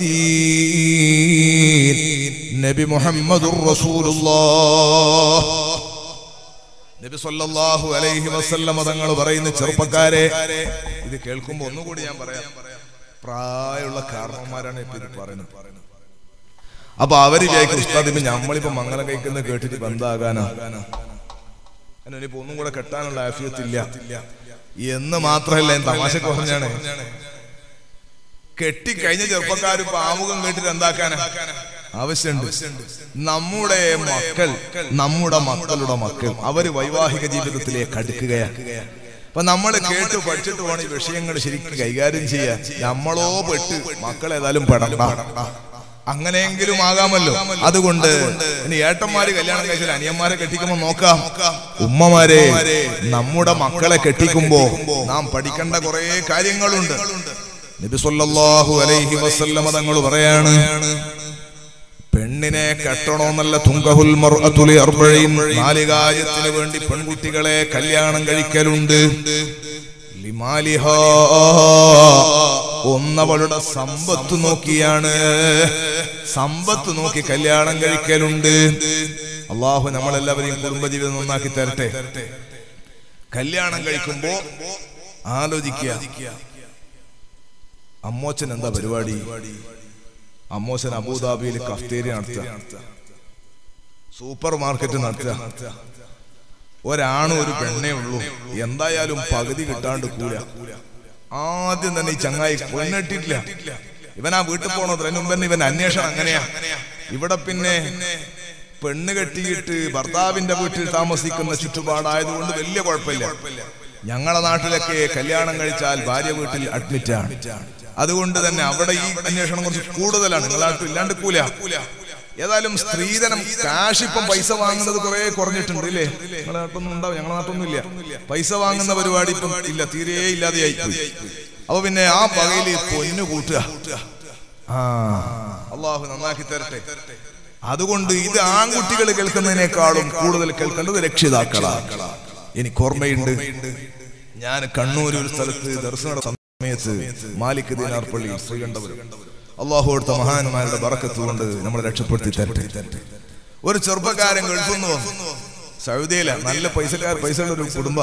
الدين നബി മുഹമ്മദുർ റസൂലുള്ളാഹ് നബി സല്ലല്ലാഹു അലൈഹി വസല്ലമ തങ്ങൾ പറയുന്ന ചെറുപ്പക്കാരെ ഇത് കേൾക്കുമ്പോൾ ഒന്നുകൂടി ഞാൻ പറയാം പ്രായമുള്ള കാരണവന്മാരാണ് ഇപ്പൊ ഇത് പറയുന്നത് അപ്പൊ അവര് വിചാരിക്കും ഉസ്താദ് ഇപ്പൊ നമ്മളിപ്പോ മംഗലം കഴിക്കുന്ന കേട്ടിട്ട് ബന്ധാകാനാ ഇനിയിപ്പോ ഒന്നും കൂടെ കെട്ടാനുള്ള ആഫിയത്തില്ല എന്ന് മാത്രമല്ല ഞാൻ തമാശക്ക് പറഞ്ഞാണ് കെട്ടിക്കഴിഞ്ഞ ചെറുപ്പക്കാർ ഇപ്പൊ ആമുഖം കേട്ടിട്ട് എന്താക്കാനാ ആവശ്യമുണ്ട് നമ്മുടെ മക്കൾ നമ്മുടെ മക്കളുടെ മക്കൾ അവര് വൈവാഹിക ജീവിതത്തിലേക്ക് അടുക്കുകയാണ് അപ്പൊ നമ്മൾ കേട്ട് പഠിച്ചിട്ട് വേണം ഈ വിഷയങ്ങൾ ശരിക്കും കൈകാര്യം ചെയ്യാൻ നമ്മളോ പെട്ട് മക്കൾ ഏതായാലും പെടണ്ട അങ്ങനെയെങ്കിലും ആകാമല്ലോ അതുകൊണ്ട് ഇനി ഏട്ടന്മാര് കല്യാണം കഴിച്ചാൽ അനിയന്മാരെ കെട്ടിക്കുമ്പോ നോക്കാം ഉമ്മമാരെ നമ്മുടെ മക്കളെ കെട്ടിക്കുമ്പോ നാം പഠിക്കേണ്ട കുറെ കാര്യങ്ങളുണ്ട് നബി സല്ലല്ലാഹു അലൈഹി വസല്ലമ തങ്ങൾ പറയാണ് പെണ്ണിനെ കെട്ടണമെന്നല്ല തുങ്കഹുൽ മർഅത്തുലി അർബഈൻ നാല് കാര്യത്തിന് വേണ്ടി പെൺകുട്ടികളെ കല്യാണം കഴിക്കലുണ്ട് ലിമാലിഹാ ഒന്നവളുടെ സമ്പത്ത് നോക്കിയാണ് സമ്പത്ത് നോക്കി കല്യാണം കഴിക്കലുണ്ട് അള്ളാഹു നമ്മളെല്ലാവരെയും കുടുംബജീവിതം നന്നാക്കി തരട്ടെ കല്യാണം കഴിക്കുമ്പോ ആലോചിക്കുക അമ്മോച്ചൻ എന്താ പരിപാടി അമ്മോച്ചൻ അബുദാബിയിൽ കഫ്തേരി നടത്തുക സൂപ്പർ മാർക്കറ്റ് നടത്തുക ഒരാണും ഒരു പെണ്ണേ ഉള്ളൂ എന്തായാലും പകുതി കിട്ടാണ്ട് കൂല ആദ്യം തന്നെ ഈ ചങ്ങായി പെണ്ണെട്ടിട്ടില്ല ഇവൻ ആ വീട്ടിൽ പോണത് അതിന് മുമ്പ് തന്നെ ഇവൻ അന്വേഷണം അങ്ങനെയാ ഇവിടെ പിന്നെ പെണ്ണ് കെട്ടിയിട്ട് ഭർത്താവിന്റെ വീട്ടിൽ താമസിക്കുന്ന ചുറ്റുപാടായതുകൊണ്ട് വലിയ കുഴപ്പമില്ല ഞങ്ങളെ നാട്ടിലൊക്കെ കല്യാണം കഴിച്ചാൽ ഭാര്യ വീട്ടിൽ അഡ്മിറ്റ് ആണ് അതുകൊണ്ട് തന്നെ അവിടെ ഈ അന്വേഷണം കുറച്ച് കൂടുതലാണ് നിങ്ങളാട്ടും ഇല്ലാണ്ട് കൂല ഏതായാലും സ്ത്രീധനം കാശ് ഇപ്പം പൈസ വാങ്ങുന്നത് കുറെ കുറഞ്ഞിട്ടുണ്ട് ഇല്ലേ നിങ്ങളെ നാട്ടൊന്നും ഉണ്ടാവും ഞങ്ങളെ നാട്ടൊന്നും ഇല്ല പൈസ വാങ്ങുന്ന പരിപാടി ഇപ്പം ഇല്ല തീരെ ഇല്ലാതെയായി പോയി അപ്പൊ പിന്നെ ആ പകയില് പൊന്നു കൂട്ടുക ആ അള്ളാഹു നന്നാക്കി തരട്ടെ അതുകൊണ്ട് ഇത് ആൺകുട്ടികൾ കേൾക്കുന്നതിനേക്കാളും കൂടുതൽ കേൾക്കേണ്ടത് രക്ഷിതാക്കളാ എനിക്ക് ഓർമ്മയുണ്ട് ഞാൻ കണ്ണൂർ ഒരു സ്ഥലത്ത് ദർശന സമയത്ത് മാലിക് ദിനാർ പള്ളി ശ്രീകണ്ഠപുരം അള്ളാഹു കൊടുത്ത മഹാന്മാരുടെ ബറക്കത്ത് കൊണ്ട് നമ്മളെ രക്ഷപ്പെടുത്തി തരട്ടെ ഒരു ചെറുപ്പക്കാരൻ ഗൾഫിൽ നിന്ന് വന്നു സൗദിയില നല്ല പൈസക്കാർ പൈസയുള്ള ഒരു കുടുംബ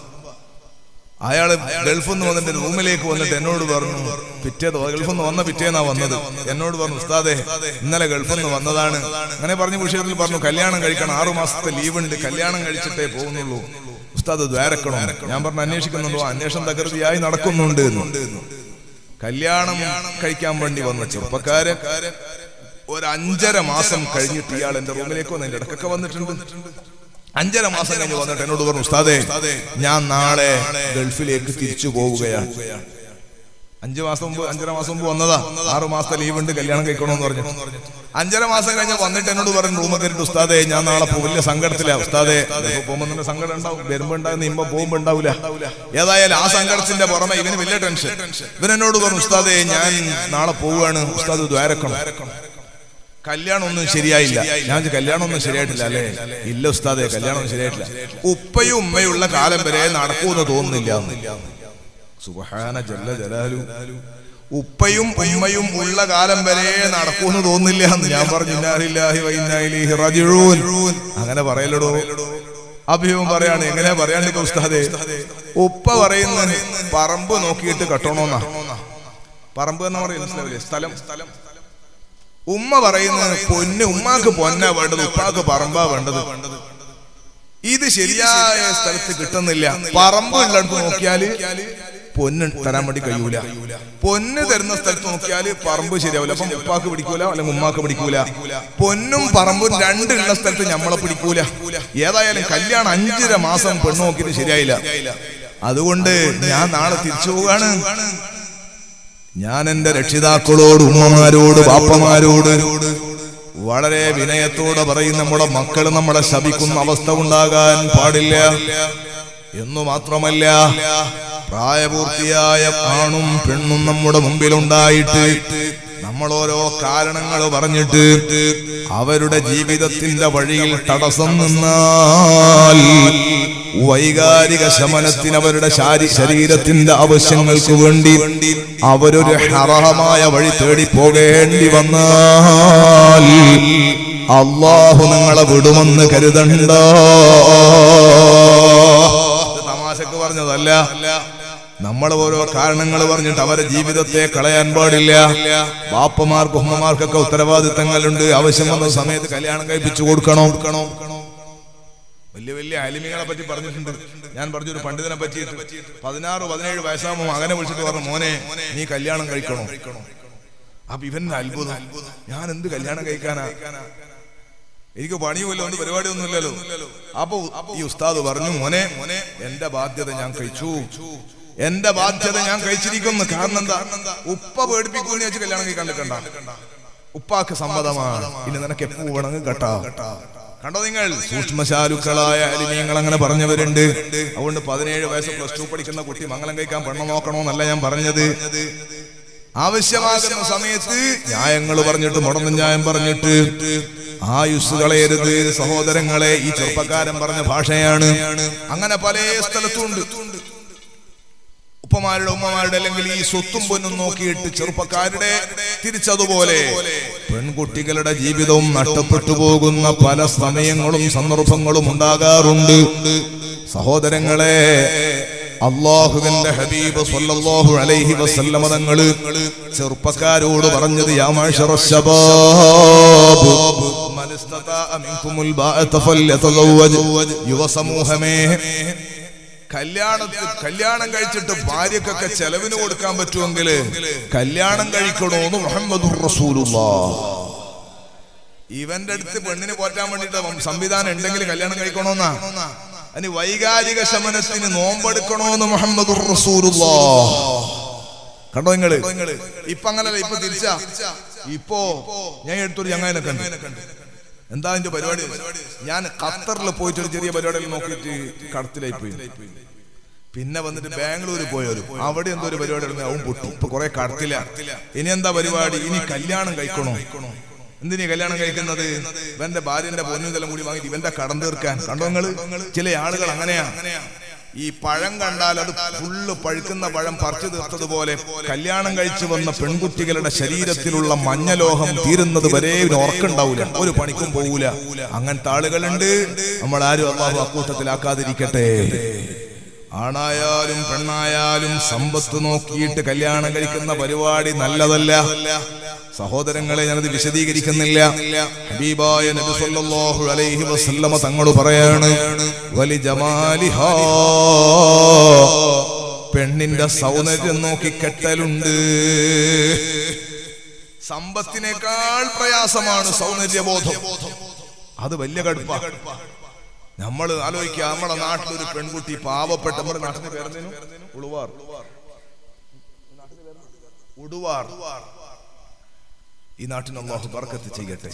അയാള് ഗൾഫിൽ നിന്ന് വന്നിട്ട് റൂമിലേക്ക് വന്നിട്ട് എന്നോട് പറഞ്ഞു പിറ്റേ ദിവ- ഗൾഫിൽ നിന്ന് വന്ന പിറ്റേന്നാ വന്നത് എന്നോട് പറഞ്ഞു ഉസ്താദെ ഇന്നലെ ഗൾഫിൽ നിന്ന് വന്നതാണ് അങ്ങനെ പറഞ്ഞ വിഷയത്തിൽ പറഞ്ഞു കല്യാണം കഴിക്കണം ആറു മാസത്തെ ലീവ് ഉണ്ട് കല്യാണം കഴിച്ചിട്ടേ പോകുന്നുള്ളൂ ഉസ്താദ് ദ്വാരക്കണോ ഞാൻ പറഞ്ഞു അന്വേഷിക്കുന്നുണ്ടോ അന്വേഷണം തകൃതിയായി നടക്കുന്നുണ്ട് എന്ന്. കല്യാണം കഴിക്കാൻ വേണ്ടി വന്ന ചെറുപ്പക്കാരൻ ഒരു അഞ്ചര മാസം കഴിഞ്ഞിട്ട് ഇയാൾ എന്റെ റൂമിലേക്ക് വന്ന് എന്റെ ഇടക്കൊക്കെ വന്നിട്ടുണ്ട് അഞ്ചര മാസം കഴിഞ്ഞ് വന്നിട്ട് എന്നോട് പറഞ്ഞു ഉസ്താദേ ഞാൻ നാളെ ഗൾഫിലേക്ക് തിരിച്ചു പോവുകയാണ് അഞ്ചു മാസം മുമ്പ് അഞ്ചര മാസം മുമ്പ് വന്നതാ ആറു മാസത്തെ ലീവ് ഉണ്ട് കല്യാണം കഴിക്കണമെന്ന് പറഞ്ഞു അഞ്ചര മാസം കഴിഞ്ഞ് വന്നിട്ട് എന്നോട് പറഞ്ഞു റൂമൊക്കെ കയറിട്ട് ഉസ്താദേ ഞാൻ നാളെ പോകും വലിയ സങ്കടത്തില ഉസ്താദേ ഇപ്പൊ പോകുമ്പോ തന്നെ സങ്കടം ഉണ്ടാവും വരുമ്പോ ഉണ്ടാകുന്ന ഇമ്പോ പോകുമ്പോ ഉണ്ടാവില്ല ഏതായാലും ആ സങ്കടത്തിന്റെ പുറമെ ഇവന് വലിയ ടെൻഷൻ ഇവൻ എന്നോട് പറഞ്ഞു ഉസ്താദേ ഞാൻ നാളെ പോവുകയാണ് ഉസ്താദ് ദ്വാരക്കണം കല്യാണം ഒന്നും ശരിയായില്ല ഞാൻ വിചാരിച്ചു, കല്യാണം ഒന്നും ശരിയായിട്ടില്ല അല്ലേ ഇല്ല ഉസ്താദെ കല്യാണം ഒന്നും ശരിയായിട്ടില്ല ഉപ്പയും ഉമ്മയുള്ള കാലം വരെ നടക്കൂന്ന് തോന്നുന്നില്ല സുബഹാന ജല്ല ജലാലു ഉപ്പയും ഉമ്മയും ഉള്ള കാലം വരെ നടക്കൂന്ന് തോന്നുന്നില്ല എന്ന് ഞാൻ പറഞ്ഞു ഇന്നാലില്ലാഹി വ ഇന്നാ ഇലൈഹി റാജിഊൻ. അങ്ങനെ പറയലടോ അഭിമുഖം പറയാണ് എങ്ങനെ പറയാണ്ടിരിക്കും ഉസ്താദെ ഉപ്പ പറയുന്ന പറമ്പ് നോക്കിയിട്ട് കട്ടണോന്നാ പറമ്പ് എന്ന് പറയുന്നത് മനസ്സിലാവില്ലേ സ്ഥലം സ്ഥലം ഉമ്മ പറയുന്നത് പൊന്ന് ഉമ്മാക്ക് പൊന്നാ വേണ്ടത് ഉപ്പാക്ക് പറമ്പാ വേണ്ടത് ഇത് ശരിയായ സ്ഥലത്ത് കിട്ടുന്നില്ല പറമ്പ് ഉള്ളിടത്ത് നോക്കിയാല് പൊന്ന് തരാൻ വേണ്ടി കഴിയൂല പൊന്ന് തരുന്ന സ്ഥലത്ത് നോക്കിയാല് പറമ്പ് ശരിയാവില്ല അപ്പം ഉപ്പാക്ക് പിടിക്കൂല അല്ലെങ്കിൽ ഉമ്മാക്ക് പിടിക്കൂല പൊന്നും പറമ്പും രണ്ടുള്ള സ്ഥലത്ത് ഞമ്മളെ പിടിക്കൂല ഏതായാലും കല്യാണം അഞ്ചര മാസം പെണ്ണ് നോക്കിയിട്ട് ശരിയായില്ല അതുകൊണ്ട് ഞാൻ നാളെ തിരിച്ചു പോവാണ് ഞാൻ എന്റെ രക്ഷിതാക്കളോട് ഉമ്മമാരോട് ബാപ്പമാരോട് വളരെ വിനയത്തോടെ പറയും നമ്മുടെ മക്കൾ നമ്മളെ ശപിക്കുന്ന അവസ്ഥ ഉണ്ടാകാൻ പാടില്ല എന്നു മാത്രമല്ല പ്രായപൂർത്തിയായ ആണും പെണ്ണും നമ്മുടെ മുമ്പിലുണ്ടായിട്ട് നമ്മൾ ഓരോ കാരണങ്ങൾ പറഞ്ഞിട്ട് അവരുടെ ജീവിതത്തിന്റെ വഴിയിൽ തടസ്സം നിന്നാൽ വൈകാരിക ശമനത്തിന് അവരുടെ ശാരി- ശരീരത്തിന്റെ ആവശ്യങ്ങൾക്ക് വേണ്ടി അവരൊരു ഹറാമായ വഴി തേടി പോകേണ്ടി വന്നാൽ അള്ളാഹു നിങ്ങളെ വിടുമെന്ന് കരുതണ്ട ഇത് തമാശക്ക് പറഞ്ഞതല്ല നമ്മൾ ഓരോ കാരണങ്ങൾ പറഞ്ഞിട്ട് അവരെ ജീവിതത്തെ കളയാൻ പാടില്ല ബാപ്പമാർക്കും ഉമ്മമാർക്കൊക്കെ ഉത്തരവാദിത്തങ്ങളുണ്ട് ആവശ്യം വന്ന സമയത്ത് കല്യാണം കഴിപ്പിച്ചു കൊടുക്കണം വലിയ വലിയ അലിമികളെ പറ്റി പറഞ്ഞിട്ടുണ്ട് ഞാൻ പറഞ്ഞൊരു പണ്ഡിതനെ പറ്റിയിട്ട് പതിനാറ് പതിനേഴ് വയസ്സാകുമ്പോൾ മകനെ വിളിച്ചിട്ട് പറഞ്ഞു മോനെ നീ കല്യാണം കഴിക്കണോ അപ്പൊ ഇവന്റെ അത്ഭുതം ഞാൻ എന്ത് കല്യാണം കഴിക്കാനാ എനിക്ക് പണിയുമില്ല ഒന്ന് പരിപാടിയൊന്നും ഇല്ലല്ലോ അപ്പൊ ഈ ഉസ്താദ് പറഞ്ഞു മോനെ മോനെ എന്റെ ബാധ്യത ഞാൻ കഴിച്ചു എന്റെ ബാധ്യത ഞാൻ കഴിച്ചിരിക്കുന്നു കാരണം എന്താ ഉപ്പ പേടിപ്പിക്കൂന്ന് വെച്ച് കല്യാണം കഴിക്കാൻ നിൽക്കണ്ട ഉപ്പാക്ക് സമ്മതമാണ് ഇനി നിനക്ക് എപ്പോ വേണമെങ്കിൽ കേട്ടാ കണ്ടോ നിങ്ങൾ സൂക്ഷ്മശാലുക്കളായ അലിമീങ്ങൾ അങ്ങനെ പറഞ്ഞവരുണ്ട് അതുകൊണ്ട് പതിനേഴ് വയസ്സ് പ്ലസ് ടു പഠിക്കുന്ന കുട്ടി മംഗലം കഴിക്കാൻ പെണ്ണ നോക്കണോന്നല്ല ഞാൻ പറഞ്ഞത് ആവശ്യമാകുന്ന സമയത്ത് ന്യായങ്ങൾ പറഞ്ഞിട്ട് മുടന്ന ന്യായം പറഞ്ഞിട്ട് ആയുസ് കളയരുത് സഹോദരങ്ങളെ ഈ ചെറുപ്പക്കാരൻ പറഞ്ഞ ഭാഷയാണ് അങ്ങനെ പല സ്ഥലത്തുണ്ട് ഉപ്പമാരുടെ ഉമ്മമാരുടെ അല്ലെങ്കിൽ ഈ സ്വത്തും പൊന്നും നോക്കിയിട്ട് ചെറുപ്പക്കാരുടെ തിരിച്ചതുപോലെ പെൺകുട്ടികളുടെ ജീവിതവും നഷ്ടപ്പെട്ടു പോകുന്ന പല സമയങ്ങളും സന്ദർഭങ്ങളും ഉണ്ടാകാറുണ്ട് സഹോദരങ്ങളെ അള്ളാഹുവിന്റെ ഹബീബ് സല്ലല്ലാഹു അലൈഹി വസല്ലമ തങ്ങള് ചെറുപ്പക്കാരോട് പറഞ്ഞത് യാ മാശറ ശബാബ് മൻ ഇസ്തതാഅ മിൻകുമുൽ ബാഅത ഫല്യതസവ്വജ് യുവസമൂഹമേ കല്യാണത്തിൽ കല്യാണം കഴിച്ചിട്ട് ഭാര്യക്കൊക്കെ ചെലവിന് കൊടുക്കാൻ പറ്റുമെങ്കിൽ കല്യാണം കഴിക്കണോന്ന് മുഹമ്മദ് ഇവന്റെ അടുത്ത് പെണ്ണിനെ പോറ്റാൻ വേണ്ടിട്ട് സംവിധാനം ഉണ്ടെങ്കിൽ കല്യാണം കഴിക്കണോന്നാ അതിന് വൈകാരിക ശമനത്തിന് നോമ്പെടുക്കണോന്ന് മുഹമ്മദ് കണ്ടോ നിങ്ങള് ഇപ്പൊ അങ്ങനല്ല ഇപ്പൊ തിരിച്ചാ ഇപ്പോ ഞാൻ എടുത്തൊരു ചങ്ങായിനെ കണ്ടു എന്താ എന്റെ പരിപാടി ഞാൻ ഖത്തറിൽ പോയിട്ട് ഒരു ചെറിയ പരിപാടിയിൽ നോക്കിയിട്ട് കടത്തിലായി പോയി പിന്നെ വന്നിട്ട് ബാംഗ്ലൂർ പോയൊരു അവിടെ എന്തോ ഒരു പരിപാടി നടന്നു അവൻ പൊട്ടി ഇപ്പൊ കുറെ കടത്തില ഇനി എന്താ പരിപാടി ഇനി കല്യാണം കഴിക്കണോ എന്തിനീ കല്യാണം കഴിക്കുന്നത് ഇവന്റെ ഭാര്യന്റെ പൊന്നുതെല്ലാം കൂടി വാങ്ങിയിട്ട് ഇവന്റെ കടം തീർക്കാൻ കണ്ടോ നിങ്ങള് ചില ആളുകൾ അങ്ങനെയാ ഈ പഴം കണ്ടാൽ അത് ഫുള്ള് പഴുക്കുന്ന പഴം പറിച്ചു തീർത്തതുപോലെ കല്യാണം കഴിച്ചു വന്ന പെൺകുട്ടികളുടെ ശരീരത്തിലുള്ള മഞ്ഞലോഹം തീരുന്നത് വരെ ഓർക്കുണ്ടാവൂല ഒരു പണിക്കും പോകൂല അങ്ങനത്തെ ആളുകളുണ്ട് നമ്മൾ ആരും അള്ളാഹു അക്കൂട്ടത്തിലാക്കാതിരിക്കട്ടെ ആണായാലും പെണ്ണായാലും സമ്പത്ത് നോക്കിയിട്ട് കല്യാണം കഴിക്കുന്ന പരിപാടി നല്ലതല്ല സഹോദരങ്ങളെ ഞാനത് വിശദീകരിക്കുന്നില്ല ഹബീബായ നബി സല്ലല്ലാഹു അലൈഹി വസല്ലമ തങ്ങൾ പറയാണ് വലി ജമാലിഹാ പെണ്ണിന്റെ സൗന്ദര്യം നോക്കി കെട്ടലുണ്ട് സമ്പത്തിനേക്കാൾ പ്രയാസമാണ് സൗന്ദര്യബോധം അത് വലിയ കടുപ്പ നമ്മൾ ആലോചിക്കുക നമ്മുടെ നാട്ടിൽ ഒരു പെൺകുട്ടി പാവപ്പെട്ട നമ്മുടെ നാട്ടിന്റെ പേരെന്തേനു ഉളുവാർ ഉടുവാർ ഈ നാട്ടിന് അള്ളാഹു ബർക്കത്ത് ചെയ്യട്ടെ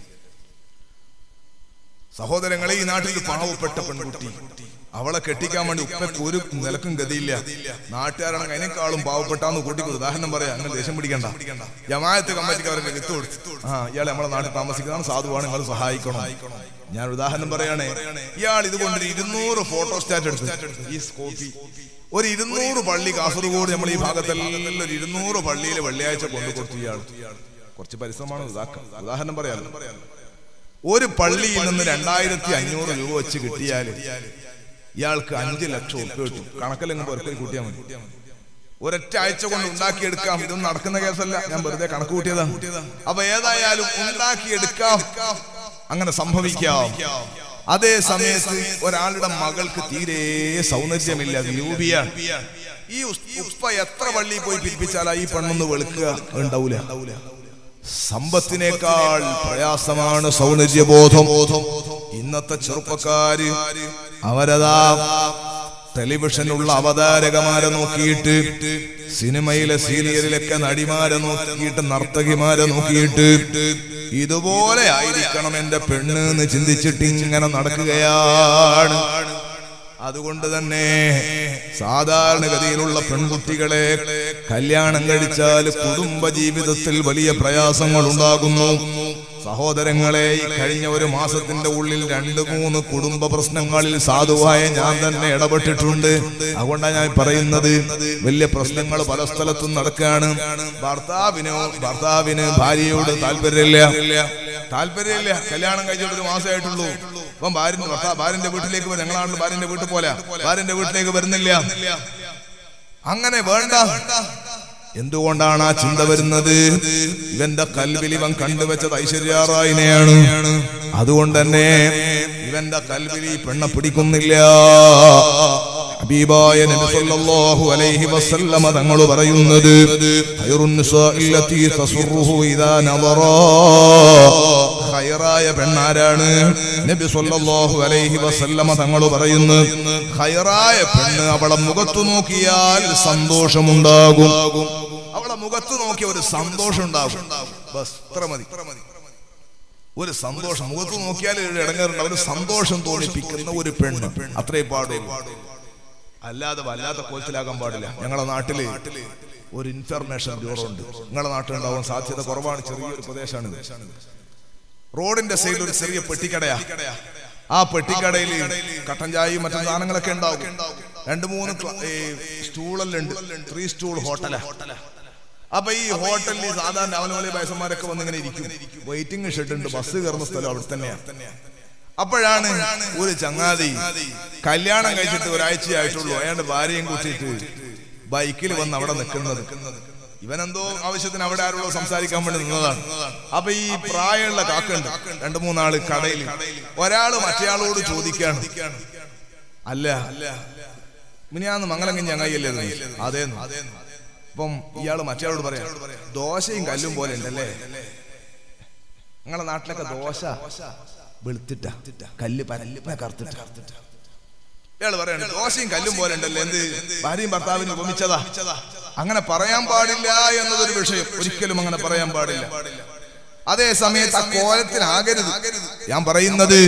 സഹോദരങ്ങളെ ഈ നാട്ടിൽ ഒരു പാവപ്പെട്ട പെൺകുട്ടി അവളെ കെട്ടിക്കാൻ വേണ്ടി ഉപ്പയ്ക്ക് ഒരു നിലക്കും ഗതിയില്ല നാട്ടുകാരാണെങ്കിൽ അതിനേക്കാളും പാവപ്പെട്ടാന്ന് കൂട്ടിക്കൊടു ഉദാഹരണം പറയാം അങ്ങനെ ദേഷ്യം പിടിക്കണ്ട ജമായത്ത് കമ്മിറ്റിക്ക് അവരെ വിത്ത് കൊടുത്തു ആ ഇയാൾ നമ്മളെ നാട്ടിൽ താമസിക്കുന്നതാണ് സാധുവാണ് നിങ്ങൾ സഹായിക്കണം ഞാൻ ഉദാഹരണം പറയണേ ഇയാൾ ഇതുകൊണ്ട് ഒരു ഇരുന്നൂറ് ഫോട്ടോ സ്റ്റാറ്റ് എടുത്തു ഈ കോപ്പി ഒരു ഇരുന്നൂറ് പള്ളി കാസർഗോഡ് നമ്മൾ ഈ ഭാഗത്തെല്ലാം ഒരു ഇരുന്നൂറ് പള്ളിയിൽ വെള്ളിയാഴ്ച കൊണ്ടു കൊടുത്തു ഇയാൾ കുറച്ച് പരിശ്രമമാണ് ഇതാക്ക ഉദാഹരണം പറയാലോ ഒരു പള്ളിയിൽ നിന്ന് രണ്ടായിരത്തി അഞ്ഞൂറ് രൂപ വെച്ച് കിട്ടിയാൽ ഇയാൾക്ക് അഞ്ച് ലക്ഷം ഉപ്പ് കിട്ടും കണക്കിലെങ്ങും വെറുതെ കൂട്ടിയാൽ മതി ഒരൊറ്റ ആഴ്ച കൊണ്ട് ഉണ്ടാക്കിയെടുക്കാം ഇതൊന്നും നടക്കുന്ന കേസല്ല ഞാൻ വെറുതെ കണക്ക് കൂട്ടിയതാണ് അപ്പൊ ഏതായാലും ഉണ്ടാക്കിയെടുക്കാം അങ്ങനെ സംഭവിക്കാം അതേ സമയത്ത് ഒരാളുടെ മകൾക്ക് തീരെ സൗന്ദര്യമില്ല വിരൂപിയാണ് ഈ ഉസ്- ഉപ്പ എത്ര പള്ളിയിൽ പോയി പിരിപ്പിച്ചാലാ ഈ പെണ്ണൊന്ന് വെളുക്കുക ഉണ്ടാവൂല സമ്പത്തിനേക്കാൾ പ്രയാസമാണ് സൗന്ദര്യബോധം ഇന്നത്തെ ചെറുപ്പക്കാര് അവരതാ ടെലിവിഷനിലുള്ള അവതാരകമാരെ നോക്കിയിട്ട് സിനിമയിലെ സീരിയലിലൊക്കെ നടിമാരെ നോക്കിയിട്ട് നർത്തകിമാരെ നോക്കിയിട്ട് ഇതുപോലെ ആയിരിക്കണം എന്റെ പെണ്ണ് എന്ന് ചിന്തിച്ചിട്ട് ഇങ്ങനെ നടക്കുകയാണ് അതുകൊണ്ട് തന്നെ സാധാരണഗതിയിലുള്ള പെൺകുട്ടികളെ കല്യാണം കഴിച്ചാൽ കുടുംബ ജീവിതത്തിൽ വലിയ പ്രയാസങ്ങൾ ഉണ്ടാകുന്നു സഹോദരങ്ങളെ ഈ കഴിഞ്ഞ ഒരു മാസത്തിന്റെ ഉള്ളിൽ രണ്ട് മൂന്ന് കുടുംബ പ്രശ്നങ്ങളിൽ സാധുവായ ഞാൻ തന്നെ ഇടപെട്ടിട്ടുണ്ട് അതുകൊണ്ടാണ് ഞാൻ പറയുന്നത് വലിയ പ്രശ്നങ്ങൾ പല സ്ഥലത്തും നടക്കുകയാണ് ഭർത്താവിനോ ഭർത്താവിന് ഭാര്യയോട് താല്പര്യമില്ല താല്പര്യമില്ല കല്യാണം കഴിച്ചിട്ട് ഒരു മാസമായിട്ടുള്ളൂ അപ്പം ഭാര്യ ഭർത്താവ് ഭാര്യന്റെ വീട്ടിലേക്ക് വരും. ഞങ്ങളാണ് ഭാര്യന്റെ വീട്ടിൽ പോലെ ഭാര്യന്റെ വീട്ടിലേക്ക് വരുന്നില്ല അങ്ങനെ വേണ്ട എന്തുകൊണ്ടാണ് ആ ചിന്ത വരുന്നത് ഇവന്റെ കൽവിൽ ഇവൻ കണ്ടുവച്ചത് ഐശ്വര്യാറായിനെയാണ് അതുകൊണ്ട് തന്നെ ഇവന്റെ കൽവിൽ ഈ പെണ്ണ പിടിക്കുന്നില്ല ഹബീബായ നബി സല്ലല്ലാഹു അലൈഹി വസല്ലമ തങ്ങൾ പറയുന്നത് ഖൈറുൻ നിസാഇല്ലതി തസുറുഹു ഇദാ നദറാ ഖൈറായ പെണ്ണാരാണ് നബി സല്ലല്ലാഹു അലൈഹി വസല്ലമ തങ്ങൾ പറയുന്നു ഖൈറായ പെണ്ണ് അവളെ മുഖത്തു നോക്കിയാൽ സന്തോഷമുണ്ടാകും അവളെ മുഖത്ത് നോക്കിയ ഒരു സന്തോഷം ഉണ്ടാകും ബസ് ഇത്ര മതി ഒരു സന്തോഷം മുഖത്ത് നോക്കിയാൽ ഒരു ഇടങ്ങേറുണ്ട് ഒരു സന്തോഷം തോന്നിപ്പിക്കുന്ന ഒരു പെണ്ണ് അത്രേ പാടുള്ളൂ അല്ലാതെ വല്ലാത്ത കോച്ചിലാകാൻ പാടില്ല ഞങ്ങളുടെ നാട്ടില് ഒരു ഇൻഫർമേഷൻ ബ്യൂറോ ഉണ്ട് നിങ്ങളുടെ നാട്ടിലുണ്ടാവാൻ സാധ്യത കുറവാണ് ചെറിയൊരു പ്രദേശമാണ് റോഡിന്റെ സൈഡിൽ ഒരു ചെറിയ പെട്ടിക്കടയാ ആ പെട്ടിക്കടയിൽ കട്ടൻ ചായയും മറ്റു സാധനങ്ങളൊക്കെ ഉണ്ടാവും രണ്ട് മൂന്ന് ക്ല- ഈ സ്റ്റൂളെല്ലാം ഉണ്ട് ത്രീ സ്റ്റൂൾ ഹോട്ടലാ അപ്പൊ ഈ ഹോട്ടലിൽ സാധാരണ അവനോലെ വയസ്സന്മാരൊക്കെ വന്ന് ഇങ്ങനെ ഇരിക്കും വെയിറ്റിംഗ് ഷെഡ് ഉണ്ട് ബസ് കയറുന്ന സ്ഥലം അവിടെ തന്നെയാ അപ്പോഴാണ് ഒരു ചങ്ങാതി കല്യാണം കഴിച്ചിട്ട് ഒരാഴ്ചയായിട്ടുള്ളൂ അയാളുടെ ഭാര്യയും കൂട്ടിയിട്ട് ബൈക്കിൽ വന്ന് അവിടെ നിൽക്കുന്നത് ഇവനെന്തോ ആവശ്യത്തിന് അവിടെ ആരോടോ സംസാരിക്കാൻ വേണ്ടി നിന്നതാണ് അപ്പൊ ഈ പ്രായമുള്ള കാക്കുണ്ട് രണ്ടു മൂന്നാള് കടയിൽ ഒരാള് മറ്റേയാളോട് ചോദിക്കാണ് അല്ല മിനിയാന്ന് മംഗലങ്ങൻ ചങ്ങായിയല്ലേ ഇത്? അതേന്ന് അപ്പം ഇയാള് മറ്റേയാളോട് പറയാം ദോശയും കല്ലും പോലെ ഉണ്ടല്ലേ നിങ്ങളെ നാട്ടിലൊക്കെ ദോശ വെളുത്തിട്ട കല്ല് പരല്ലിപ്പ കറുത്തിട്ട ഇയാൾ പറയാണ് ദോശയും കല്ലും പോലെ ഉണ്ടല്ലോ എന്ത് ഭാര്യയും ഭർത്താവിനെ ഉപമിച്ചതാ അങ്ങനെ പറയാൻ പാടില്ല എന്നതൊരു വിഷയം ഒരിക്കലും അങ്ങനെ പറയാൻ പാടില്ല അതേ സമയത്ത് ആ കോലത്തിലാകരുത് ഞാൻ പറയുന്നത്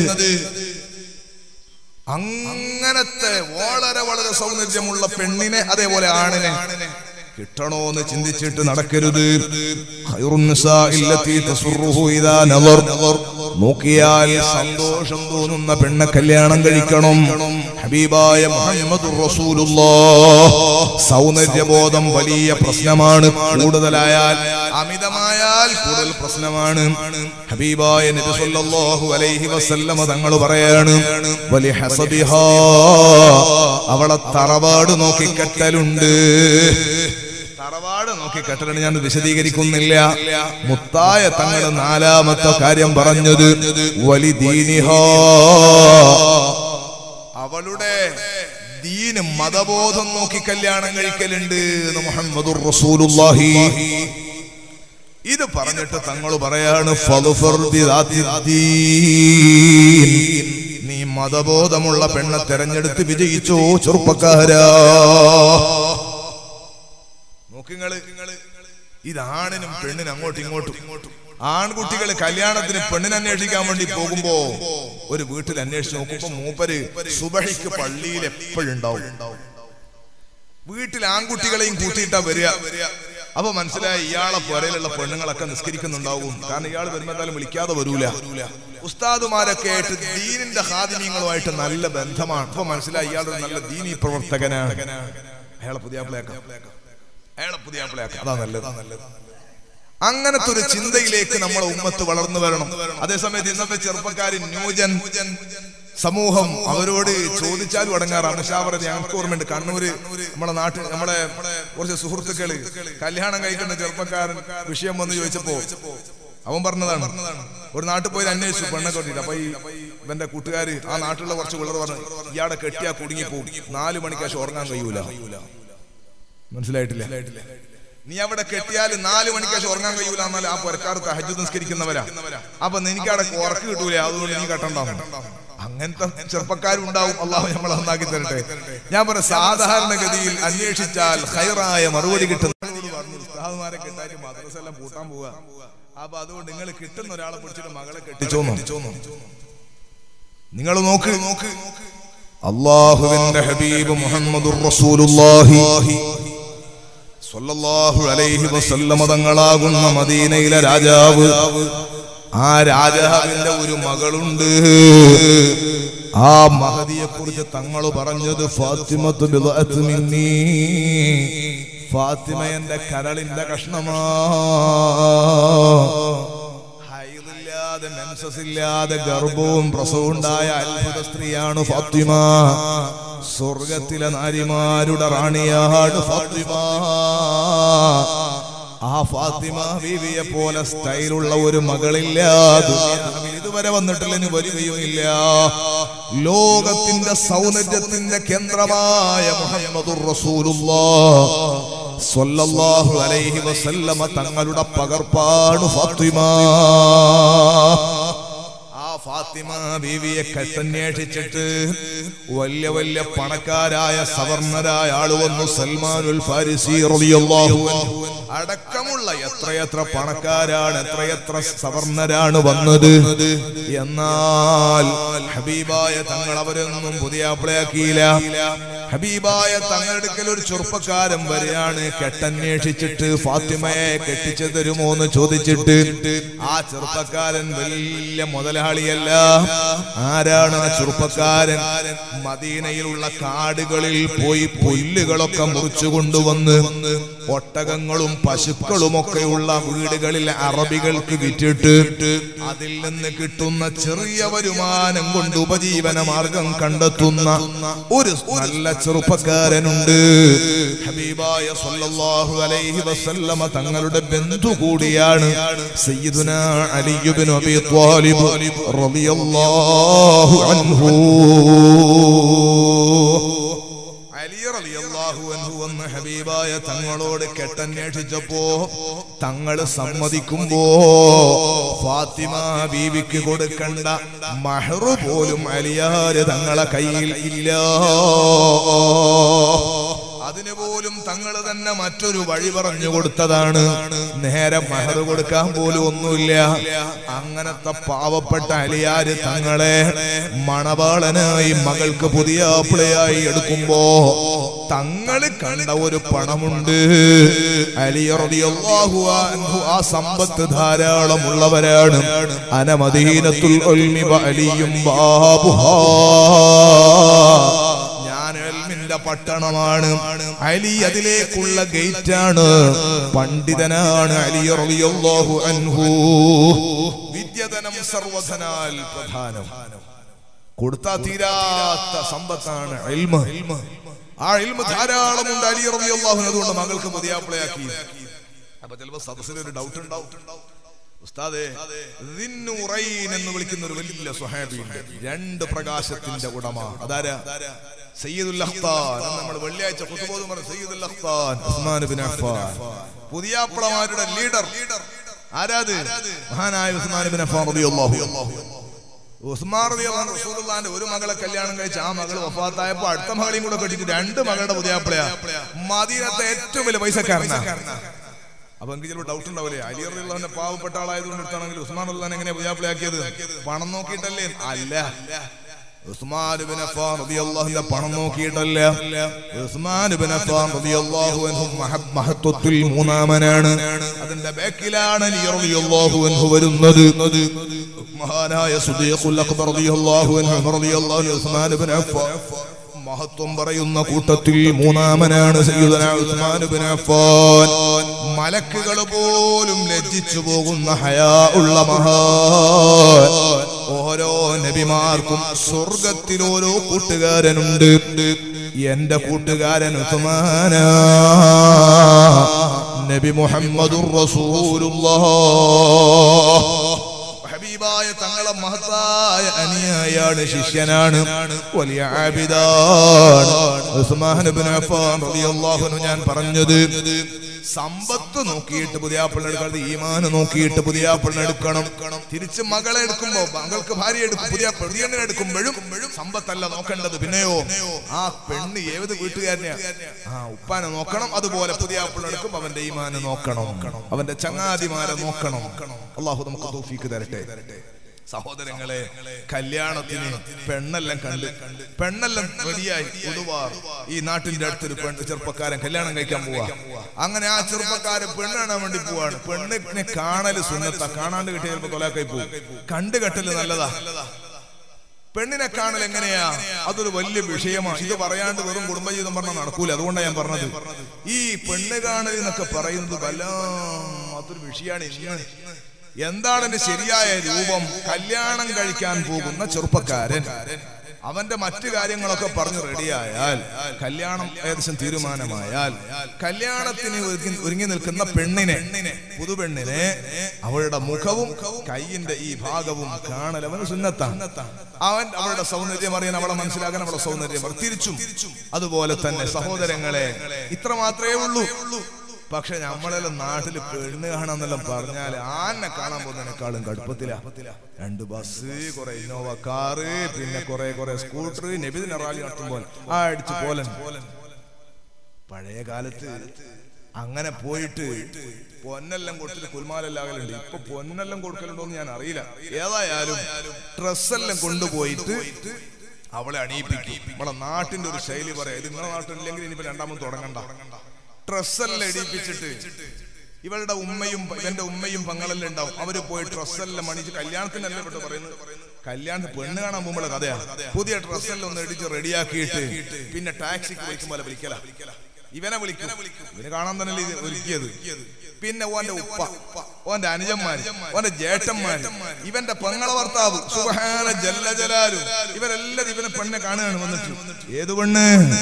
അങ്ങനത്തെ വളരെ വളരെ സൗന്ദര്യമുള്ള പെണ്ണിനെ അതേപോലെ ആണിനെ കിട്ടണോ എന്ന് ചിന്തിച്ചിട്ട് നടക്കരുത് ഖൈറുൻ നിസാഇ ല്ലത്തി തസുറുഹു ഇദാ നളർ. നോക്കിയാൽ സന്തോഷം തോന്നുന്ന പെണ്ണെ കല്യാണം കഴിക്കണം ഹബീബായ മുഹമ്മദ് സൗന്ദര്യബോധം വലിയ പ്രശ്നമാണ് കൂടുതലായാൽ അമിതമായാൽ കൂടുതൽ പ്രശ്നമാണ് ഹബീബായ നബി സല്ലല്ലാഹു അലൈഹി വസല്ലമ തങ്ങൾ പറയാണ് വലി ഹസബിഹാ അവളെ തറവാട് നോക്കി കെട്ടലുണ്ട് തറവാട് നോക്കി കെട്ടലുണ്ട് ഞാൻ വിശദീകരിക്കുന്നില്ല മുത്തായ തങ്ങളുടെ നാലാമത്തെ കാര്യം പറഞ്ഞത് വലി ദീനിഹാ അവളുടെ ദീന് മതബോധം നോക്കി കല്യാണം കഴിക്കലുണ്ട് എന്ന് മുഹമ്മദുർ റസൂലുള്ളാഹി ഇത് പറഞ്ഞിട്ട് തങ്ങൾ പറയാണ് ഫളുഫർ ബിദാത്തി ദീൻ. നീ മതബോധമുള്ള പെണ്ണെ തെരഞ്ഞെടുത്ത് വിജയിച്ചോ ചെറുപ്പക്കാരാ നോക്കിങ്ങള് ഇതാണിനും പെണ്ണിനും അങ്ങോട്ടും ഇങ്ങോട്ടും ആൺകുട്ടികൾ കല്യാണത്തിന് പെണ്ണിനെ അന്വേഷിക്കാൻ വേണ്ടി പോകുമ്പോ ഒരു വീട്ടിൽ അന്വേഷിച്ച് നോക്കുമ്പോ മൂപ്പര് സുബഹിക്ക് പള്ളിയിൽ എപ്പോഴും ഉണ്ടാവും വീട്ടിൽ ആൺകുട്ടികളെയും കൂട്ടിയിട്ടാ വരിക അപ്പൊ മനസ്സിലായി ഇയാളെ പുരയിലുള്ള പെണ്ണുങ്ങളൊക്കെ നിസ്കരിക്കുന്നുണ്ടാവും കാരണം ഇയാൾ വരുമ്പോ എന്തായാലും വിളിക്കാതെ വരൂല ഉസ്താദുമാരൊക്കെ ആയിട്ട് ദീനിന്റെ ഹാദിന്യങ്ങളുമായിട്ട് നല്ല ബന്ധമാണ് അപ്പൊ മനസ്സിലായി ഇയാളൊരു നല്ല ദീനി പ്രവർത്തകനാണ് അയാളെ പുതിയ അയാളെ പുതിയ അതാ നല്ലത് അങ്ങനത്തെ ഒരു ചിന്തയിലേക്ക് നമ്മളെ ഉമ്മത്ത് വളർന്നു വരണം അതേസമയത്ത് ഇന്നത്തെ ചെറുപ്പക്കാർ ന്യൂജൻ സമൂഹം അവരോട് ചോദിച്ചാലും അടങ്ങാറാണ് മുഷാവറ ഞങ്ങൾക്ക് ഓർമ്മയുണ്ട് കണ്ണൂര് നമ്മുടെ നാട്ടിൽ നമ്മുടെ കുറച്ച് സുഹൃത്തുക്കള് കല്യാണം കഴിക്കുന്ന ചെറുപ്പക്കാരൻ വിഷയം വന്ന് ചോദിച്ചപ്പോ അവൻ പറഞ്ഞതാണ് ഒരു നാട്ടിൽ പോയി അന്വേഷിച്ചു പെണ്ണെ കൊണ്ടിട്ട് അപ്പൊ ഈ ഇവന്റെ കൂട്ടുകാര് ആ നാട്ടിലുള്ള കുറച്ച് പിള്ളേർ പറഞ്ഞു ഇയാടെ കെട്ടിയാ കുടുങ്ങി പോകും നാലു മണിക്ക് ശേഷം ഉറങ്ങാൻ കഴിയൂല മനസ്സിലായിട്ടില്ല നീ അവിടെ കെട്ടിയാൽ നാല് മണിക്ക് ശേഷം ഉറങ്ങാൻ കഴിയൂല എന്നാൽ ആ പുരക്കാർ തഹജ് നിസ്കരിക്കുന്നവരാ അപ്പൊ നിനക്ക് അവിടെ ഉറക്ക് കിട്ടൂല അതുകൊണ്ട് നീ കെട്ടണ്ടാവും അങ്ങനത്തെ ചെറുപ്പക്കാരുണ്ടാവും അള്ളാഹു നമ്മളെ നന്നാക്കി തരട്ടെ ഞാൻ പറയാം സാധാരണഗതിയിൽ അന്വേഷിച്ചാൽ ഹൈറായ മറുപടി കിട്ടുന്ന ഉസ്താദുമാരെ കെട്ടായിട്ട് മദ്രസ എല്ലാം പൂട്ടാൻ പോവുക അപ്പൊ അതുകൊണ്ട് നിങ്ങൾ കിട്ടുന്ന ഒരാളെ പിടിച്ചിട്ട് മകളെ കെട്ടിച്ചോന്നു നിങ്ങൾ നോക്ക് നോക്ക് അള്ളാഹുവിന്റെ ഹബീബ് മുഹമ്മദുർ റസൂലുള്ളാഹി സ്വല്ലല്ലാഹു അലൈഹി വസല്ലമ തങ്ങളാകുന്ന മദീനയിലെ രാജാവ് ആ രാജാവിന്റെ ഒരു മകളുണ്ട് ആ മഹതിയെ കുറിച്ച് തങ്ങൾ പറഞ്ഞത് ഫാത്തിമത്ത് ബിദ്അത്ത് മിന്നീ ഫാത്തിമ എന്റെ കരളിന്റെ കഷ്ണമാ ഹൈദില്ലാതെ മെൻസസ് ഇല്ലാതെ ഗർഭവും പ്രസവവും ഉണ്ടായ അത്ഭുത സ്ത്രീയാണ് ഫാത്തിമ സ്വർഗത്തിലെ നാരിമാരുടെ റാണിയാണ് ഫാത്തിമ ആ ഫാത്തിമ ബീവിയെ പോലെ സ്റ്റൈലുള്ള ഒരു മകളില്ല ദുനിയാവിൽ ഇതുവരെ വന്നിട്ടില്ല ഇനി വരികയുമില്ല ലോകത്തിന്റെ സൗന്ദര്യത്തിന്റെ കേന്ദ്രമായ മുഹമ്മദുർ റസൂലുള്ളാഹ് സ്വല്ലല്ലാഹു അലൈഹി വസല്ലമ തങ്ങളുടെ പകർപ്പാണ് ഫാത്തിമ ആ ഫാത്തിമ ബീവിയെ കെട്ടന്വേഷിച്ചിട്ട് വലിയ വലിയ പണക്കാരായ സവർണരായ ആള് വന്നു സൽമാനുൽ ഫാരിസി റളിയല്ലാഹു അൻഹു അടക്കമുള്ള എത്രയെത്ര പണക്കാരാണ് എത്രയെത്ര സവർണരാണ് വന്നത് എന്നാൽ ഹബീബായ തങ്ങൾ അവരൊന്നും പുതിയ ആപ്പിളയാക്കിയില്ല ഹബീബായ തങ്ങളെടുക്കൽ ഒരു ചെറുപ്പക്കാരൻ വരികയാണ് കെട്ടന്വേഷിച്ചിട്ട് ഫാത്തിമയെ കെട്ടിച്ചു തരുമോ എന്ന് ചോദിച്ചിട്ട് ആ ചെറുപ്പക്കാരൻ വലിയ മുതലാളിയല്ല ആരാണ് ആ ചെറുപ്പക്കാരൻ മദീനയിലുള്ള കാടുകളിൽ പോയി പുല്ലുകളൊക്കെ മുറിച്ചു കൊണ്ടുവന്ന് ഒട്ടകങ്ങളും പശുക്കളുമൊക്കെയുള്ള വീടുകളിൽ അറബികൾക്ക് വിറ്റിട്ട് അതിൽ നിന്ന് കിട്ടുന്ന ചെറിയ വരുമാനം കൊണ്ട് ഉപജീവന മാർഗം കണ്ടെത്തുന്ന ഒരു നല്ല ചെറുപ്പക്കാരനുണ്ട് ഹബീബായ സല്ലല്ലാഹു അലൈഹി വസല്ലമ തങ്ങളുടെ ബന്ധു കൂടിയാണ് സയ്യിദുന അലി ഇബ്നു അബീ ത്വാലിബ് റളിയല്ലാഹു അൻഹു അലി റളിയല്ലാഹു അൻഹു വന്ന് ഹബീബായ തങ്ങളോട് കെട്ടന്വേഷിച്ചപ്പോ തങ്ങള് സമ്മതിക്കുമ്പോ ഫാത്തിമ ബീവിക്ക് കൊടുക്കണ്ട മഹറു പോലും അലിയാര് തങ്ങളെ കയ്യിൽ ഇല്ല അതിന് പോലും തങ്ങൾ തന്നെ മറ്റൊരു വഴി പറഞ്ഞു കൊടുത്തതാണ് നേരെ മഹർ കൊടുക്കാൻ പോലും ഒന്നുമില്ല അങ്ങനത്തെ പാവപ്പെട്ട അലിയാര് തങ്ങളെ മണവാളനായി മകൾക്ക് പുതിയ ആപ്പിളയായി എടുക്കുമ്പോ തങ്ങള് കണ്ട ഒരു പണമുണ്ട് അലിയറിയാഹു ആ സമ്പത്ത് ധാരാളമുള്ളവരാണ് അനമദീനത്തുൽ ഉൽമി അലിയും ബാബുഹാ ഞാൻ എൽമിന്റെ പട്ടണമാണ് അലി അതിലേക്കുള്ള ഗേറ്റ് ആണ് പണ്ഡിതനാണ് അലി റളിയല്ലാഹു അൻഹു വിദ്യധനം സർവധനാൽ പ്രധാനം കൊടുത്താ തീരാത്ത സമ്പത്താണ് ഇൽമ് ആ ഇൽമ് ധാരാളമുണ്ട് അലി റളിയല്ലാഹു അൻഹു അതുകൊണ്ട് മകൾക്ക് പുതിയാപ്പിളയാക്കി അപ്പൊ ചിലപ്പോ സദസ്സിൽ ഒരു ഡൗട്ട് ഉണ്ടാവും ഉസ്താദേ ദിന്നുറൈൻ എന്ന് വിളിക്കുന്ന ഒരു വലിയ സ്വഹാബിയുണ്ട് രണ്ട് പ്രകാശത്തിന്റെ ഉടമ അതാരാ സയ്യിദുൽ അഖ്താൻ നമ്മൾ വെള്ളിയാഴ്ച കുത്തുബോധം പറഞ്ഞ സയ്യിദുൽ അഖ്താൻ ഉസ്മാൻ ബിൻ അഫ്ഫാൻ പുതിയാപ്പിളമാരുടെ ലീഡർ ആരാത് മഹാനായ ഉസ്മാൻ ബിൻ അഫ്ഫാൻ റളിയല്ലാഹു അൻഹു ഉസ്മാൻ റളിയല്ലാഹു അൻഹു റസൂലുള്ളാഹിന്റെ ഒരു മകളെ കല്യാണം കഴിച്ച് ആ മകൾ വഫാത്തായപ്പോ അടുത്ത മകളെയും കൂടെ കെട്ടിട്ട് രണ്ട് മകളുടെ പുതിയാപ്പിളയാ മദീനത്തെ ഏറ്റവും വലിയ പൈസക്കാരനാ അപ്പൊ എനിക്ക് ചിലപ്പോൾ ഡൗട്ട് ഉണ്ടാവില്ലേ അലി അള്ളാഹിന്റെ പാവപ്പെട്ട ആളായതുകൊണ്ട് എടുത്താണെങ്കിൽ ഉസ്മാൻ അള്ളഹാൻ എങ്ങനെ പുതിയാപ്പിളയാക്കിയത് പണം നോക്കിയിട്ടല്ലേ അല്ല ഉസ്മാൻ ഇബ്നു അഫ്ഫാൻ റളിയല്ലാഹുവിന്റെ പണം നോക്കിയിട്ടല്ല ഉസ്മാൻ ഇബ്നു അഫ്ഫാൻ റളിയല്ലാഹു അൻഹു മഹബ് മഹത്വത്തിൽ മൂന്നാമനാണ് അതിന്റെ ബാക്കിലാണ് അലി റളിയല്ലാഹു അൻഹു വരുന്നത് മഹാനായ സുദീഖുൽ അക്ബർ റളിയല്ലാഹു അൻഹു റളിയല്ലാഹു അൻഹു ഉസ്മാൻ ഇബ്നു അഫ്ഫാൻ മഹത്വം പറയുന്ന കൂട്ടത്തിൽ മൂന്നാമനാണ് സയ്യിദുന ഉസ്മാൻ ഇബ്നു അഫ്ഫാൻ മലക്കുകൾ പോലും ലജ്ജിച്ചു പോകുന്ന ഹയാ ഉള്ള മഹാൻ ഓരോ നബിമാർക്കും സ്വർഗത്തിൽ ഓരോ കൂട്ടുകാരനുണ്ട് എന്റെ കൂട്ടുകാരൻ ഉസ്മാന നബി മുഹമ്മദുർ റസൂലുള്ളാഹ് ഹബീബായ തങ്ങളെ മഹത്തായ അനുയായാണ് ശിഷ്യനാണ് വലിയ ആബിദാണ് ഉസ്മാൻ ഇബ്നു അഫ്ഫാൻ റളിയല്ലാഹു അൻഹു ഞാൻ പറഞ്ഞത് സമ്പത്ത് നോക്കിയിട്ട് പുതിയാപ്പിള്ള എടുക്കാതെ ഈമാന് നോക്കിയിട്ട് പുതിയാപ്പിള്ള എടുക്കണം തിരിച്ച് മകളെ എടുക്കുമ്പോ മകൾക്ക് ഭാര്യ എടുക്കും പുതിയ പ്രതിയണ്ണനെ എടുക്കുമ്പോഴും സമ്പത്തല്ല നോക്കേണ്ടത് പിന്നെയോ ആ പെണ്ണ് ഏത് വീട്ടുകാരനെയാ ആ ഉപ്പാനെ നോക്കണം അതുപോലെ പുതിയാപ്പിള്ള എടുക്കുമ്പോ അവന്റെ ഈമാന് നോക്കണം അവന്റെ ചങ്ങാതിമാരെ നോക്കണം അള്ളാഹു നമുക്ക് തൗഫീക്ക് തരട്ടെ സഹോദരങ്ങളെ കല്യാണത്തിന് പെണ്ണെല്ലാം കണ്ട് പെണ്ണെല്ലാം റെഡിയായി ഉടുവാർ ഈ നാട്ടിന്റെ അടുത്തൊരു പെണ്ണ് ചെറുപ്പക്കാരൻ കല്യാണം കഴിക്കാൻ പോവാ അങ്ങനെ ആ ചെറുപ്പക്കാരൻ പെണ്ണ് കാണാൻ വേണ്ടി പോവാണ് പെണ്ണിനെ കാണല് സുന്നത്ത കാണാണ്ട് കിട്ടിയ ചിലപ്പോ തൊലാക്കായി പോകും കണ്ടു കെട്ടല് നല്ലതാ പെണ്ണിനെ കാണൽ എങ്ങനെയാ അതൊരു വലിയ വിഷയമാണ് ഇത് പറയാണ്ട് വെറും കുടുംബജീവിതം പറഞ്ഞാൽ നടക്കൂല അതുകൊണ്ടാണ് ഞാൻ പറഞ്ഞത് ഈ പെണ്ണ് കാണൽ എന്നൊക്കെ പറയുന്നത് വല്ലാത്തൊരു വിഷയമാണ് ഇന്ന് എന്താണ് എന്റെ ശരിയായ രൂപം കല്യാണം കഴിക്കാൻ പോകുന്ന ചെറുപ്പക്കാരൻ അവന്റെ മറ്റു കാര്യങ്ങളൊക്കെ പറഞ്ഞു റെഡിയായാൽ കല്യാണം ഏകദേശം തീരുമാനമായാൽ കല്യാണത്തിന് ഒരുങ്ങി- ഒരുങ്ങി നിൽക്കുന്ന പെണ്ണിനെ പുതുപെണ്ണിനെ അവളുടെ മുഖവും കൈയിന്റെ ഈ ഭാഗവും കാണൽ അവന് സുന്നത്താണ് അവൻ അവളുടെ സൗന്ദര്യം അറിയാൻ അവളെ മനസ്സിലാക്കാൻ അവളുടെ സൗന്ദര്യം അറിയാൻ. തിരിച്ചും അതുപോലെ തന്നെ സഹോദരങ്ങളെ ഇത്ര മാത്രമേ ഉള്ളൂ പക്ഷെ നമ്മളെല്ലാം നാട്ടില് പെണ്ണ് കാണാന്നെല്ലാം പറഞ്ഞാൽ ആനെ കാണാൻ പോകുന്നതിനേക്കാളും കടുപ്പത്തില രണ്ട് ബസ് കുറെ ഇന്നോവ കാറ് പിന്നെ കുറെ കുറെ സ്കൂട്ടർ നബിദിന റാലി നടത്തുമ്പോൾ ആ അടിച്ചു പോലൻ പഴയ കാലത്ത് അങ്ങനെ പോയിട്ട് പൊന്നെല്ലാം കൊടുത്തിട്ട് കുൽമാലെല്ലാകലുണ്ട് ഇപ്പൊ പൊന്നെല്ലാം കൊടുക്കലുണ്ടോ എന്ന് ഞാൻ അറിയില്ല ഏതായാലും ഡ്രസ്സെല്ലാം കൊണ്ടുപോയിട്ട് അവളെ അണിയിപ്പിക്കും നമ്മളെ നാട്ടിന്റെ ഒരു ശൈലി പറയാം ഇത് നിങ്ങളുടെ നാട്ടിലില്ലെങ്കിൽ ഇനിയിപ്പോ രണ്ടാമത് തുടങ്ങണ്ട ഡ്രസ്സെല്ലാം ഇടിപ്പിച്ചിട്ട് ഇവളുടെ ഉമ്മയും ഇവന്റെ ഉമ്മയും പങ്ങളെല്ലാം ഉണ്ടാവും അവര് പോയി ഡ്രസ്സെല്ലാം മണിച്ച് കല്യാണത്തിനല്ലേ പെട്ട് പറയുന്നത് കല്യാണത്തിന് പെണ്ണ് കാണാൻ പോകുമ്പോൾ കഥയാ പുതിയ ഡ്രസ്സെല്ലാം ഒന്ന് ഇടിച്ച് റെഡിയാക്കിയിട്ട് പിന്നെ ടാക്സിക്ക് വിളിക്കുമ്പോൾ വിളിക്കല ഇവനെ വിളിക്കും ഇവന് കാണാൻ തന്നെ ഇത് ഒരുക്കിയത് പിന്നെ ഓന്റെ ഉപ്പ ഓന്റെ അനുജന്മാര് ഓന്റെ ജേട്ടന്മാര് ഇവന്റെ പെങ്ങളെ ഭർത്താവ് സുബഹാന ജല്ല ജലാലും ഇവരെല്ലാരും ഇവനെ പെണ്ണെ കാണുകയാണ് വന്നിട്ട് ഏത് പെണ്ണ്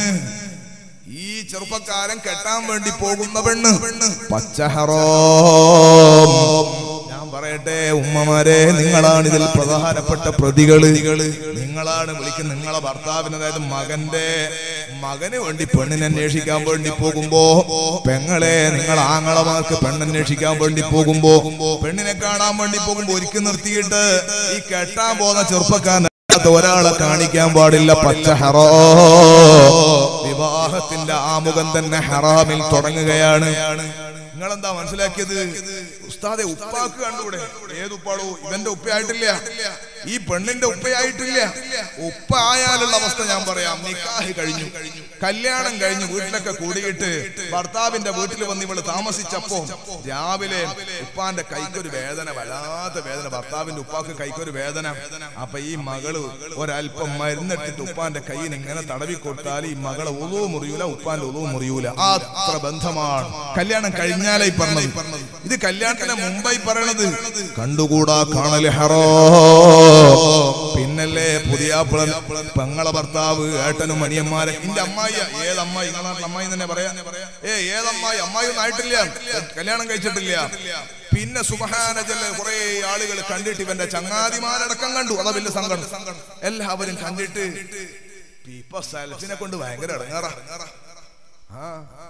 ഈ ചെറുപ്പക്കാരൻ കെട്ടാൻ വേണ്ടി പോകുന്ന പെണ്ണ് പച്ചഹറോ ഞാൻ പറയട്ടെ ഉമ്മ ഉമ്മമാരെ നിങ്ങളാണ് ഇതിൽ പ്രധാനപ്പെട്ട പ്രതികള് നിങ്ങളാണ് വിളിക്കുന്ന നിങ്ങളെ ഭർത്താവിന് അതായത് മകന്റെ മകന് വേണ്ടി പെണ്ണിനെ അന്വേഷിക്കാൻ വേണ്ടി പോകുമ്പോ പെങ്ങളെ നിങ്ങൾ ആങ്ങളമാർക്ക് പെണ്ണന്വേഷിക്കാൻ വേണ്ടി പോകുമ്പോ പെണ്ണിനെ കാണാൻ വേണ്ടി പോകുമ്പോ ഒരുക്കി നിർത്തിയിട്ട് ഈ കെട്ടാൻ പോകുന്ന ചെറുപ്പക്കാരൻ അല്ലാത്ത ഒരാളെ കാണിക്കാൻ പാടില്ല പച്ച ഹറോ വിവാഹത്തിന്റെ ആമുഖം തന്നെ ഹറാമിൽ തുടങ്ങുകയാണ് നിങ്ങളെന്താ മനസ്സിലാക്കിയത് ഉസ്താദെ ഉപ്പാക്ക് കണ്ടൂടെ ഏത് ഉപ്പാടോ ഇവന്റെ ഉപ്പയായിട്ടില്ല ഈ പെണ്ണിന്റെ ഉപ്പയായിട്ടില്ല ഉപ്പ ആയാലുള്ള അവസ്ഥ ഞാൻ പറയാം നിക്കാഹ് കഴിഞ്ഞു കല്യാണം കഴിഞ്ഞു വീട്ടിലൊക്കെ കൂടിയിട്ട് ഭർത്താവിന്റെ വീട്ടിൽ വന്ന് ഇവള് താമസിച്ചപ്പോ രാവിലെ ഉപ്പാന്റെ കൈക്കൊരു വേദന വല്ലാത്ത വേദന ഭർത്താവിന്റെ ഉപ്പാക്ക് കൈക്കൊരു വേദന അപ്പൊ ഈ മകള് ഒരല്പം മരുന്നിട്ടിട്ട് ഉപ്പാന്റെ കയ്യിൽ ഇങ്ങനെ തടവി കൊടുത്താൽ ഈ മകളെ ഒതുവ് മുറിയൂല ഉപ്പാന്റെ ഒതുവ് മുറിയൂല അത്ര ബന്ധമാണ് കല്യാണം കഴിഞ്ഞാലേ ഈ പറഞ്ഞത് ഇത് കല്യാണത്തിന് മുമ്പായി പറയണത് കണ്ടുകൂടാ കാണല് ഹറോ പിന്നല്ലേ പുതിയ പെങ്ങളെ ഭർത്താവ് ഏട്ടനും അനിയന്മാരെ ഇന്റെ അമ്മായി ഏത് അമ്മായി നിങ്ങളെ നാട്ടിൽ അമ്മായി തന്നെ പറയാ ഏ ഏതമ്മായി അമ്മായി ഒന്നും ആയിട്ടില്ല കല്യാണം കഴിച്ചിട്ടില്ല പിന്നെ സുബഹാനജല്ല കുറെ ആളുകൾ കണ്ടിട്ട് ഇവന്റെ ചങ്ങാതിമാരടക്കം കണ്ടു അതാ വലിയ സങ്കടം എല്ലാവരും കണ്ടിട്ട് ഇപ്പൊ സെൽഫിനെ കൊണ്ട് ഭയങ്കര ഇടങ്ങാറ ആ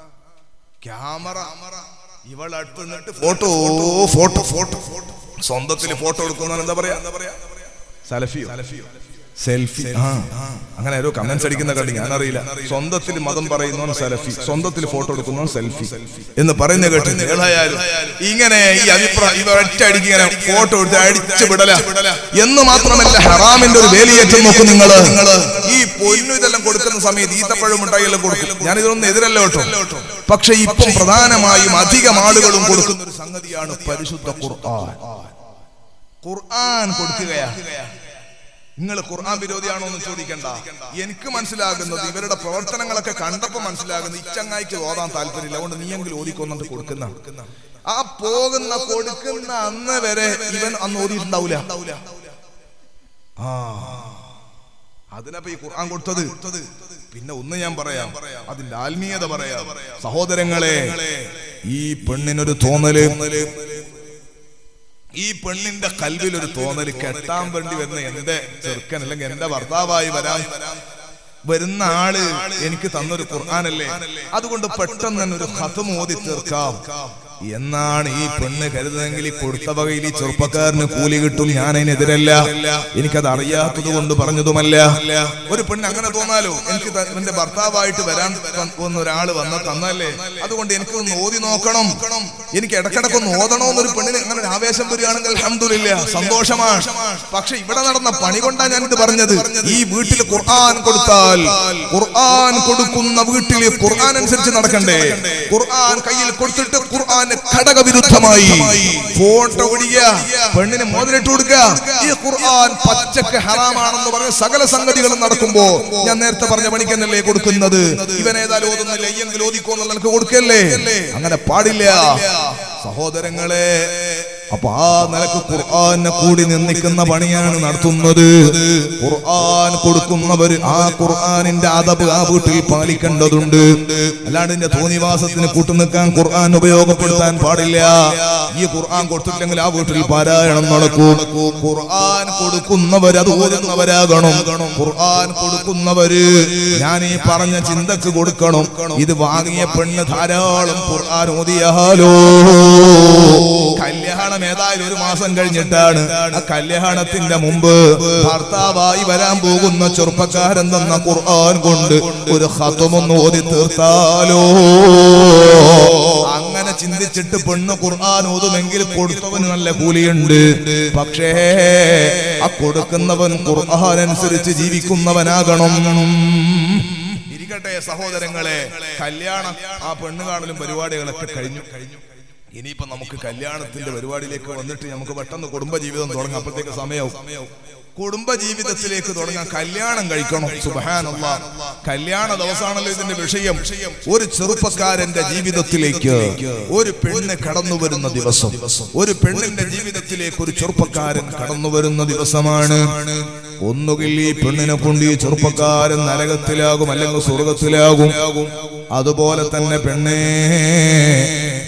ക്യാമറ ഇവളടുത്ത് നിന്നിട്ട് ഫോട്ടോ ഫോട്ടോ ഫോട്ടോ ഫോട്ടോ സ്വന്തത്തിൽ ഫോട്ടോ എടുക്കുന്ന എന്താ പറയാ എന്താ പറയാ സലഫിയോ സെൽഫി ആ അങ്ങനെ ഓരോ കമന്റ്സ് അടിക്കുന്ന കണ്ടി ഞാനറിയില്ല സ്വന്തത്തിൽ മതം പറയുന്നവൻ സലഫി സ്വന്തത്തിൽ ഫോട്ടോ എടുക്കുന്നവൻ സെൽഫി എന്ന് പറയുന്ന കേട്ടു ഏതായാലും ഇങ്ങനെ ഈ അഭിപ്രായം ഇവ ഒറ്റ അടിക്ക് ഇങ്ങനെ ഫോട്ടോ എടുത്ത് അടിച്ചു വിടല എന്ന് മാത്രമല്ല ഹറാമിന്റെ ഒരു വേലിയേറ്റം നോക്കും നിങ്ങള് ഈ പൊന്നു ഇതെല്ലാം കൊടുക്കുന്ന സമയത്ത് ഈത്തപ്പഴം മിഠായിയെല്ലാം കൊടുക്കും ഞാൻ ഇതിനൊന്നും എതിരല്ല കേട്ടോ പക്ഷെ ഇപ്പം പ്രധാനമായും അധികം ആളുകളും കൊടുക്കുന്ന ഒരു സംഗതിയാണ് പരിശുദ്ധ ഖുർആൻ ഖുർആൻ കൊടുക്കുകയാണ് നിങ്ങൾ ഖുർആൻ വിരോധിയാണോ എന്ന് ചോദിക്കണ്ട എനിക്ക് മനസ്സിലാകുന്നത് ഇവരുടെ പ്രവർത്തനങ്ങളൊക്കെ കണ്ടപ്പോ മനസ്സിലാകുന്നത് ഇച്ചങ്ങായിക്ക് ഓതാൻ താല്പര്യമില്ല അതുകൊണ്ട് നീയെങ്കിലും ഓതിക്കൊന്നിട്ട് കൊടുക്കുന്ന ആ പോകുന്ന കൊടുക്കുന്ന അന്ന് വരെ ഇവൻ അന്ന് ഓതിയിട്ടുണ്ടാവൂല ആ അതിനപ്പോ ഈ ഖുർആൻ കൊടുത്തത് പിന്നെ ഒന്ന് ഞാൻ പറയാം അതിന്റെ ആത്മീയത പറയാം സഹോദരങ്ങളെ ഈ പെണ്ണിനൊരു തോന്നല് ഈ പെണ്ണിന്റെ കൽവിൽ ഒരു തോന്നല് കെട്ടാൻ വേണ്ടി വരുന്ന എന്റെ ചെറുക്കൻ അല്ലെങ്കിൽ എന്റെ ഭർത്താവായി വരാൻ വരുന്ന ആള് എനിക്ക് തന്നൊരു ഖുർആാനല്ലേ അതുകൊണ്ട് പെട്ടെന്ന് തന്നെ ഒരു ഹതം ഓതി തീർക്കാം എന്നാണ് ഈ പെണ്ണ് കരുതുന്നെങ്കിൽ ഈ കൊടുത്ത വകയിൽ ഈ ചെറുപ്പക്കാരന് കൂലി കിട്ടും ഞാൻ അതിനെതിരല്ല എനിക്കത് അറിയാത്തത് കൊണ്ട് പറഞ്ഞതുമല്ല ഒരു പെണ്ണ് അങ്ങനെ തോന്നാലോ എനിക്ക് ത- എന്റെ ഭർത്താവായിട്ട് വരാൻ ത- വന്ന ഒരാള് വന്ന തന്നല്ലേ അതുകൊണ്ട് എനിക്ക് ഒന്ന് ഓതി നോക്കണം എനിക്ക് ഇടക്കിടക്കൊന്ന് ഓതണോന്നൊരു പെണ്ണിന് അങ്ങനെ ഒരു ആവേശം വരികയാണെങ്കിൽ അൽഹംദുലില്ല സന്തോഷമാണ് പക്ഷെ ഇവിടെ നടന്ന പണി കൊണ്ടാണ് ഞാനിത് പറഞ്ഞത് ഈ വീട്ടിൽ ഖുർആൻ കൊടുത്താൽ ഖുർആൻ കൊടുക്കുന്ന വീട്ടിൽ ഖുർആൻ അനുസരിച്ച് നടക്കണ്ടേ ഖുർആൻ കയ്യിൽ കൊടുത്തിട്ട് ഖുർആൻ ഘടകവിരുദ്ധമായി ഫോട്ടോ പിടിക്കുക പെണ്ണിന് മോതിരിട്ട് കൊടുക്കുക ഈ ഖുർആൻ പച്ചക്ക് ഹറാമാണെന്ന് പറഞ്ഞ സകല സംഗതികളും നടക്കുമ്പോ ഞാൻ നേരത്തെ പറഞ്ഞ പണിക്കന്നല്ലേ കൊടുക്കുന്നത് ഇവൻ ഏതായാലും ഓതുന്നില്ല എങ്കിൽ ഓതിക്കോന്നുള്ള എനിക്ക് കൊടുക്കല്ലേ അങ്ങനെ പാടില്ല സഹോദരങ്ങളെ അപ്പൊ ആ നിലക്ക് ഖുർആനെ കൂടി നിന്ദിക്കുന്ന പണിയാണ് നടത്തുന്നത് ഖുർആൻ കൊടുക്കുന്നവര് ആ ഖുർആനിന്റെ അതബ് ആ വീട്ടിൽ പാലിക്കേണ്ടതുണ്ട് അല്ലാണ്ട് ഇതിന്റെ തോന്നിവാസത്തിന് കൂട്ടുനിൽക്കാൻ ഖുർആൻ ഉപയോഗപ്പെടുത്താൻ പാടില്ല ഈ ഖുർആൻ കൊടുത്തില്ലെങ്കിൽ ആ വീട്ടിൽ പാരായണം നടക്കും ഖുർആൻ കൊടുക്കുന്നവർ അത് ഓതുന്നവരാകണം ഖുർആൻ കൊടുക്കുന്നവര് ഞാൻ ഈ പറഞ്ഞ ചിന്തക്ക് കൊടുക്കണം ഇത് വാങ്ങിയ പെണ്ണ് ധാരാളം ഖുർആൻ ഓതിയാലോ കല്യാണം ഏതായാലും ഒരു മാസം കഴിഞ്ഞിട്ടാണ് ആ കല്യാണത്തിന്റെ മുമ്പ് ഭർത്താവായി വരാൻ പോകുന്ന ചെറുപ്പക്കാരൻ തന്ന ഖുർആൻ കൊണ്ട് ഒരു ഹതമൊന്ന് ഓതി തീർത്താലോ അങ്ങനെ ചിന്തിച്ചിട്ട് പെണ്ണ് ഖുർആൻ ഓതുമെങ്കിൽ കൊടുത്തവന് നല്ല കൂലിയുണ്ട് പക്ഷേ ആ കൊടുക്കുന്നവൻ ഖുർആൻ അനുസരിച്ച് ജീവിക്കുന്നവനാകണം ഇരിക്കട്ടെ സഹോദരങ്ങളെ കല്യാണം ആ പെണ്ണ് കാണലും പരിപാടികളൊക്കെ കഴിഞ്ഞു കഴിഞ്ഞു ഇനിയിപ്പോ നമുക്ക് കല്യാണത്തിന്റെ പരിപാടിയിലേക്ക് വന്നിട്ട് നമുക്ക് പെട്ടെന്ന് കുടുംബജീവിതം തുടങ്ങാം അപ്പോഴത്തേക്ക് സമയവും കുടുംബജീവിതത്തിലേക്ക് തുടങ്ങാൻ കല്യാണം കഴിക്കണം സുബഹാനല്ല കല്യാണ ദിവസമാണല്ലോ ഇതിന്റെ വിഷയം ഒരു ചെറുപ്പക്കാരന്റെ ജീവിതത്തിലേക്ക് ഒരു പെണ്ണ് കടന്നു വരുന്ന ദിവസം ഒരു പെണ്ണിന്റെ ജീവിതത്തിലേക്ക് ഒരു ചെറുപ്പക്കാരൻ കടന്നു വരുന്ന ദിവസമാണ് ഒന്നുകിൽ ഈ പെണ്ണിനെ കൊണ്ട് ഈ ചെറുപ്പക്കാരൻ നരകത്തിലാകും അല്ലെങ്കിൽ സ്വർഗത്തിലാകും അതുപോലെ തന്നെ പെണ്ണേ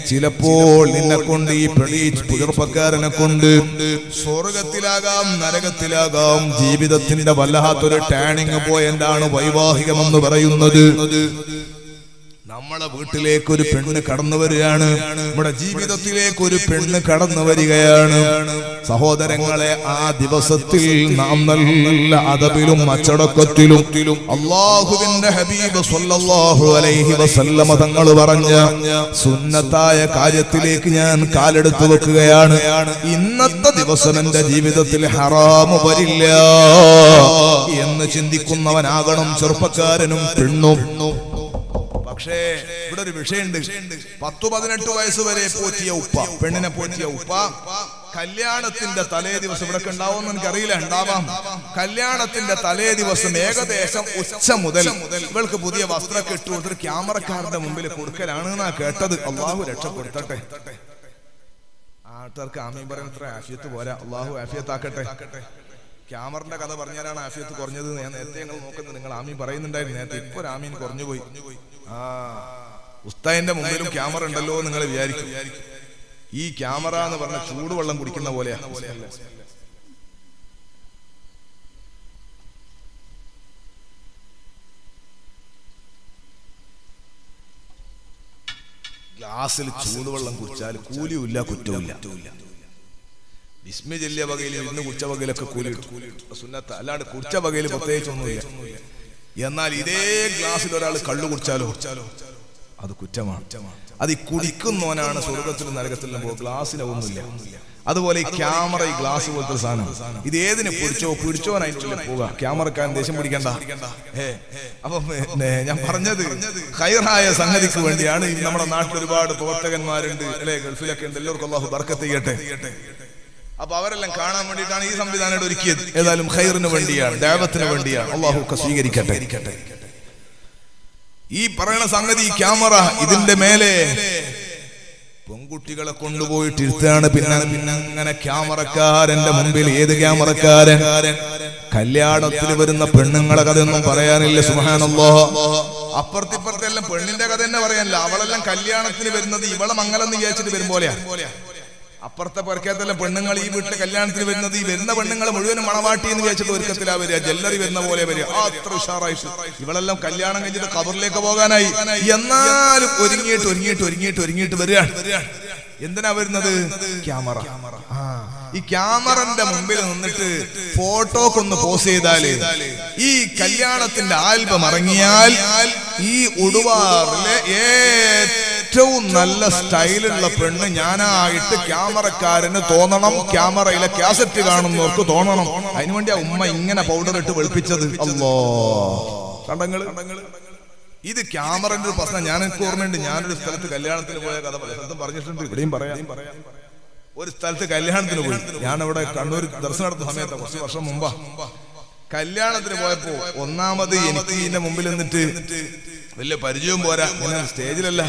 ചിലപ്പോൾ നിന്നെ കൊണ്ട് ഈ പെടി പുതിർപ്പക്കാരനെ കൊണ്ട് സ്വർഗത്തിലാകാം നരകത്തിലാകാം ജീവിതത്തിന്റെ വല്ലാത്തൊരു ടേണിങ് പോയിന്റാണ് വൈവാഹികമെന്ന് പറയുന്നത് നമ്മളെ വീട്ടിലേക്ക് ഒരു പെണ്ണ് കടന്നു വരികയാണ് നമ്മുടെ ജീവിതത്തിലേക്ക് ഒരു പെണ്ണ് കടന്നു വരികയാണ് സഹോദരങ്ങളെ ആ ദിവസത്തിൽ നാം നല്ല അതപിലും അച്ചടക്കത്തിലും അള്ളാഹുവിന്റെ ഹബീബ് സല്ലല്ലാഹു അലൈഹി വസല്ലമ തങ്ങൾ പറഞ്ഞ സുന്നത്തായ കാര്യത്തിലേക്ക് ഞാൻ കാലെടുത്തു വെക്കുകയാണ് ഇന്നത്തെ ദിവസം എന്റെ ജീവിതത്തിൽ ഹറാമ് വരില്ല എന്ന് ചിന്തിക്കുന്നവനാകണം ചെറുപ്പക്കാരനും പെണ്ണും പക്ഷേ ഇവിടെ ഒരു വിഷയമുണ്ട് പത്തു പതിനെട്ട് വയസ്സ് വരെ പോറ്റിയ ഉപ്പ പെണ്ണിനെ പോറ്റിയ ഉപ്പ കല്യാണത്തിന്റെ തലേ ദിവസം ഇവിടെ ഉണ്ടാവുമെന്ന് എനിക്കറിയില്ല ഉണ്ടാവാം കല്യാണത്തിന്റെ തലേ ദിവസം ഏകദേശം ഉച്ച മുതൽ ഇവൾക്ക് പുതിയ വസ്ത്രമൊക്കെ ഇട്ടു കൊടുത്തിട്ട് ക്യാമറക്കാരുടെ മുമ്പിൽ കൊടുക്കലാണ് എന്നാ കേട്ടത് അള്ളാഹു രക്ഷപ്പെടുത്തട്ടെ ആൾക്കാർക്ക് ആമീൻ പറയുന്ന ഇത്ര ആഫിയത്ത് പോരാ അള്ളാഹു ആഫിയത്താക്കട്ടെ ക്യാമറിന്റെ കഥ പറഞ്ഞാലാണ് ആഫിയത്ത് കുറഞ്ഞത് ഞാൻ നേരത്തെ ഞങ്ങൾ നോക്കുന്നത് നിങ്ങൾ ആമീൻ പറയുന്നുണ്ടായിരുന്നു നേരത്തെ ഇപ്പൊ ഒരു ആമീൻ കുറഞ്ഞു പോയി ആ ഉസ്താദിന്റെ മുമ്പിലും ക്യാമറ ഉണ്ടല്ലോ എന്ന് നിങ്ങൾ വിചാരിക്കും ഈ ക്യാമറ എന്ന് പറഞ്ഞ ചൂടുവെള്ളം കുടിക്കുന്ന പോലെയാ ഗ്ലാസ്സിൽ ചൂടുവെള്ളം കുടിച്ചാൽ കൂലിയുമില്ല കുറ്റവുമില്ല വിസ്മി ചെല്ലിയ വകയിൽ ഇന്ന് കുടിച്ച വകയിലൊക്കെ കൂലി കിട്ടും. സുന്നത്ത അല്ലാണ്ട് കുടിച്ച വകയിൽ പ്രത്യേകിച്ചൊന്നുമില്ല എന്നാൽ ഇതേ ഗ്ലാസ്സിൽ ഒരാൾ കള്ളു കുടിച്ചാലോ അത് കുറ്റമാണ് അത് ഈ കുടിക്കുന്നവനാണ് സ്വർഗത്തിലും നരകത്തിലും പോകും ഗ്ലാസ്സിന് ഒന്നുമില്ല അതുപോലെ ഈ ക്യാമറ ഈ ഗ്ലാസ് പോലത്തെ ഒരു സാധനം ഇത് ഏതിനെ പിടിച്ചോ പിടിച്ചോനായിട്ടുള്ള പോവുക ക്യാമറക്കാരൻ ദേഷ്യം പിടിക്കണ്ട ഏ അപ്പൊ പിന്നെ ഞാൻ പറഞ്ഞത് ഹൈറായ സംഗതിക്ക് വേണ്ടിയാണ് ഈ നമ്മുടെ നാട്ടിൽ ഒരുപാട് പ്രവർത്തകന്മാരുണ്ട് അല്ലെ ഗൾഫിലൊക്കെ ഉണ്ട് എല്ലാവർക്കും അള്ളാഹു ബർക്കത്ത് ചെയ്യട്ടെ അപ്പൊ അവരെല്ലാം കാണാൻ വേണ്ടിയിട്ടാണ് ഈ സംവിധാനം ഇവിടെ ഒരുക്കിയത് ഏതായാലും ഖൈറിന് വേണ്ടിയാണ് ദേവത്തിന് വേണ്ടിയാണ് അള്ളാഹു ഒക്കെ സ്വീകരിക്കട്ടെ ഈ പറയുന്ന സംഗതി ഈ ക്യാമറ ഇതിന്റെ മേലെ പെൺകുട്ടികളെ കൊണ്ടുപോയിട്ട് ഇരുത്താണ് പിന്നെ പിന്നെ അങ്ങനെ ക്യാമറക്കാരന്റെ മുമ്പിൽ ഏത് ക്യാമറക്കാരൻ കല്യാണത്തിൽ വരുന്ന പെണ്ണുങ്ങളെ കഥയൊന്നും പറയാനില്ല സുഹാനല്ലോ അപ്പുറത്തിപ്പുറത്തെല്ലാം പെണ്ണിന്റെ കഥ തന്നെ പറയാനില്ല അവളെല്ലാം കല്യാണത്തിന് വരുന്നത് ഇവളെ മംഗലം വിചാരിച്ചിട്ട് വരും പോലെയാ അപ്പുറത്തെ പുറക്കത്തെല്ലാം പെണ്ണുങ്ങൾ ഈ വീട്ടിലെ കല്യാണത്തിന് വരുന്നത് ഈ വരുന്ന പെണ്ണുങ്ങൾ മുഴുവനും മണവാട്ടി എന്ന് വിചാരിച്ചിട്ട് ഒരുക്കത്തിലാ വരിക ജല്ലറി വരുന്ന പോലെ വരിക ആ അത്ര ഉഷാറായിട്ട് ഇവളെല്ലാം കല്യാണം കഴിഞ്ഞിട്ട് കബറിലേക്ക് പോകാനായി എന്നാലും ഒരുങ്ങിയിട്ട് ഒരുങ്ങിയിട്ട് ഒരുങ്ങിയിട്ട് ഒരുങ്ങിയിട്ട് വരികയാണ് എന്തിനാ വരുന്നത് ക്യാമറ ആ ഈ ക്യാമറന്റെ മുമ്പിൽ നിന്നിട്ട് ഫോട്ടോക്കൊന്ന് പോസ് ചെയ്താല് ഈ കല്യാണത്തിന്റെ ആൽബം ഇറങ്ങിയാൽ ഈ ഉടുവാറിലെ ഏറ്റവും നല്ല സ്റ്റൈലുള്ള പെണ്ണ് ഞാനായിട്ട് ക്യാമറക്കാരന് തോന്നണം ക്യാമറയിലെ കാസറ്റ് കാണുന്നവർക്ക് തോന്നണം അതിനുവേണ്ടി ആ ഉമ്മ ഇങ്ങനെ പൗഡർ ഇട്ട് വെളുപ്പിച്ചത് അല്ലോ കണ്ടങ്ങള് ഇത് ക്യാമറന്റെ ഒരു പ്രശ്നം ഞാൻ എനിക്ക് ഓർമ്മയുണ്ട് ഞാനൊരു സ്ഥലത്ത് കല്യാണത്തിന് പോയ കഥ പല സ്ഥലത്തും പറഞ്ഞിട്ടുണ്ട് ഇവിടെയും പറയാം ഒരു സ്ഥലത്ത് കല്യാണത്തിന് പോയി ഞാൻ അവിടെ കണ്ണൂർ ദർശനം നടത്തുന്ന സമയത്ത് കുറച്ച് വർഷം മുമ്പാ കല്യാണത്തിന് പോയപ്പോ ഒന്നാമത് എനിക്ക് ഇതിന്റെ മുമ്പിൽ നിന്നിട്ട് വലിയ പരിചയവും പോരാ ഞാൻ സ്റ്റേജിലല്ല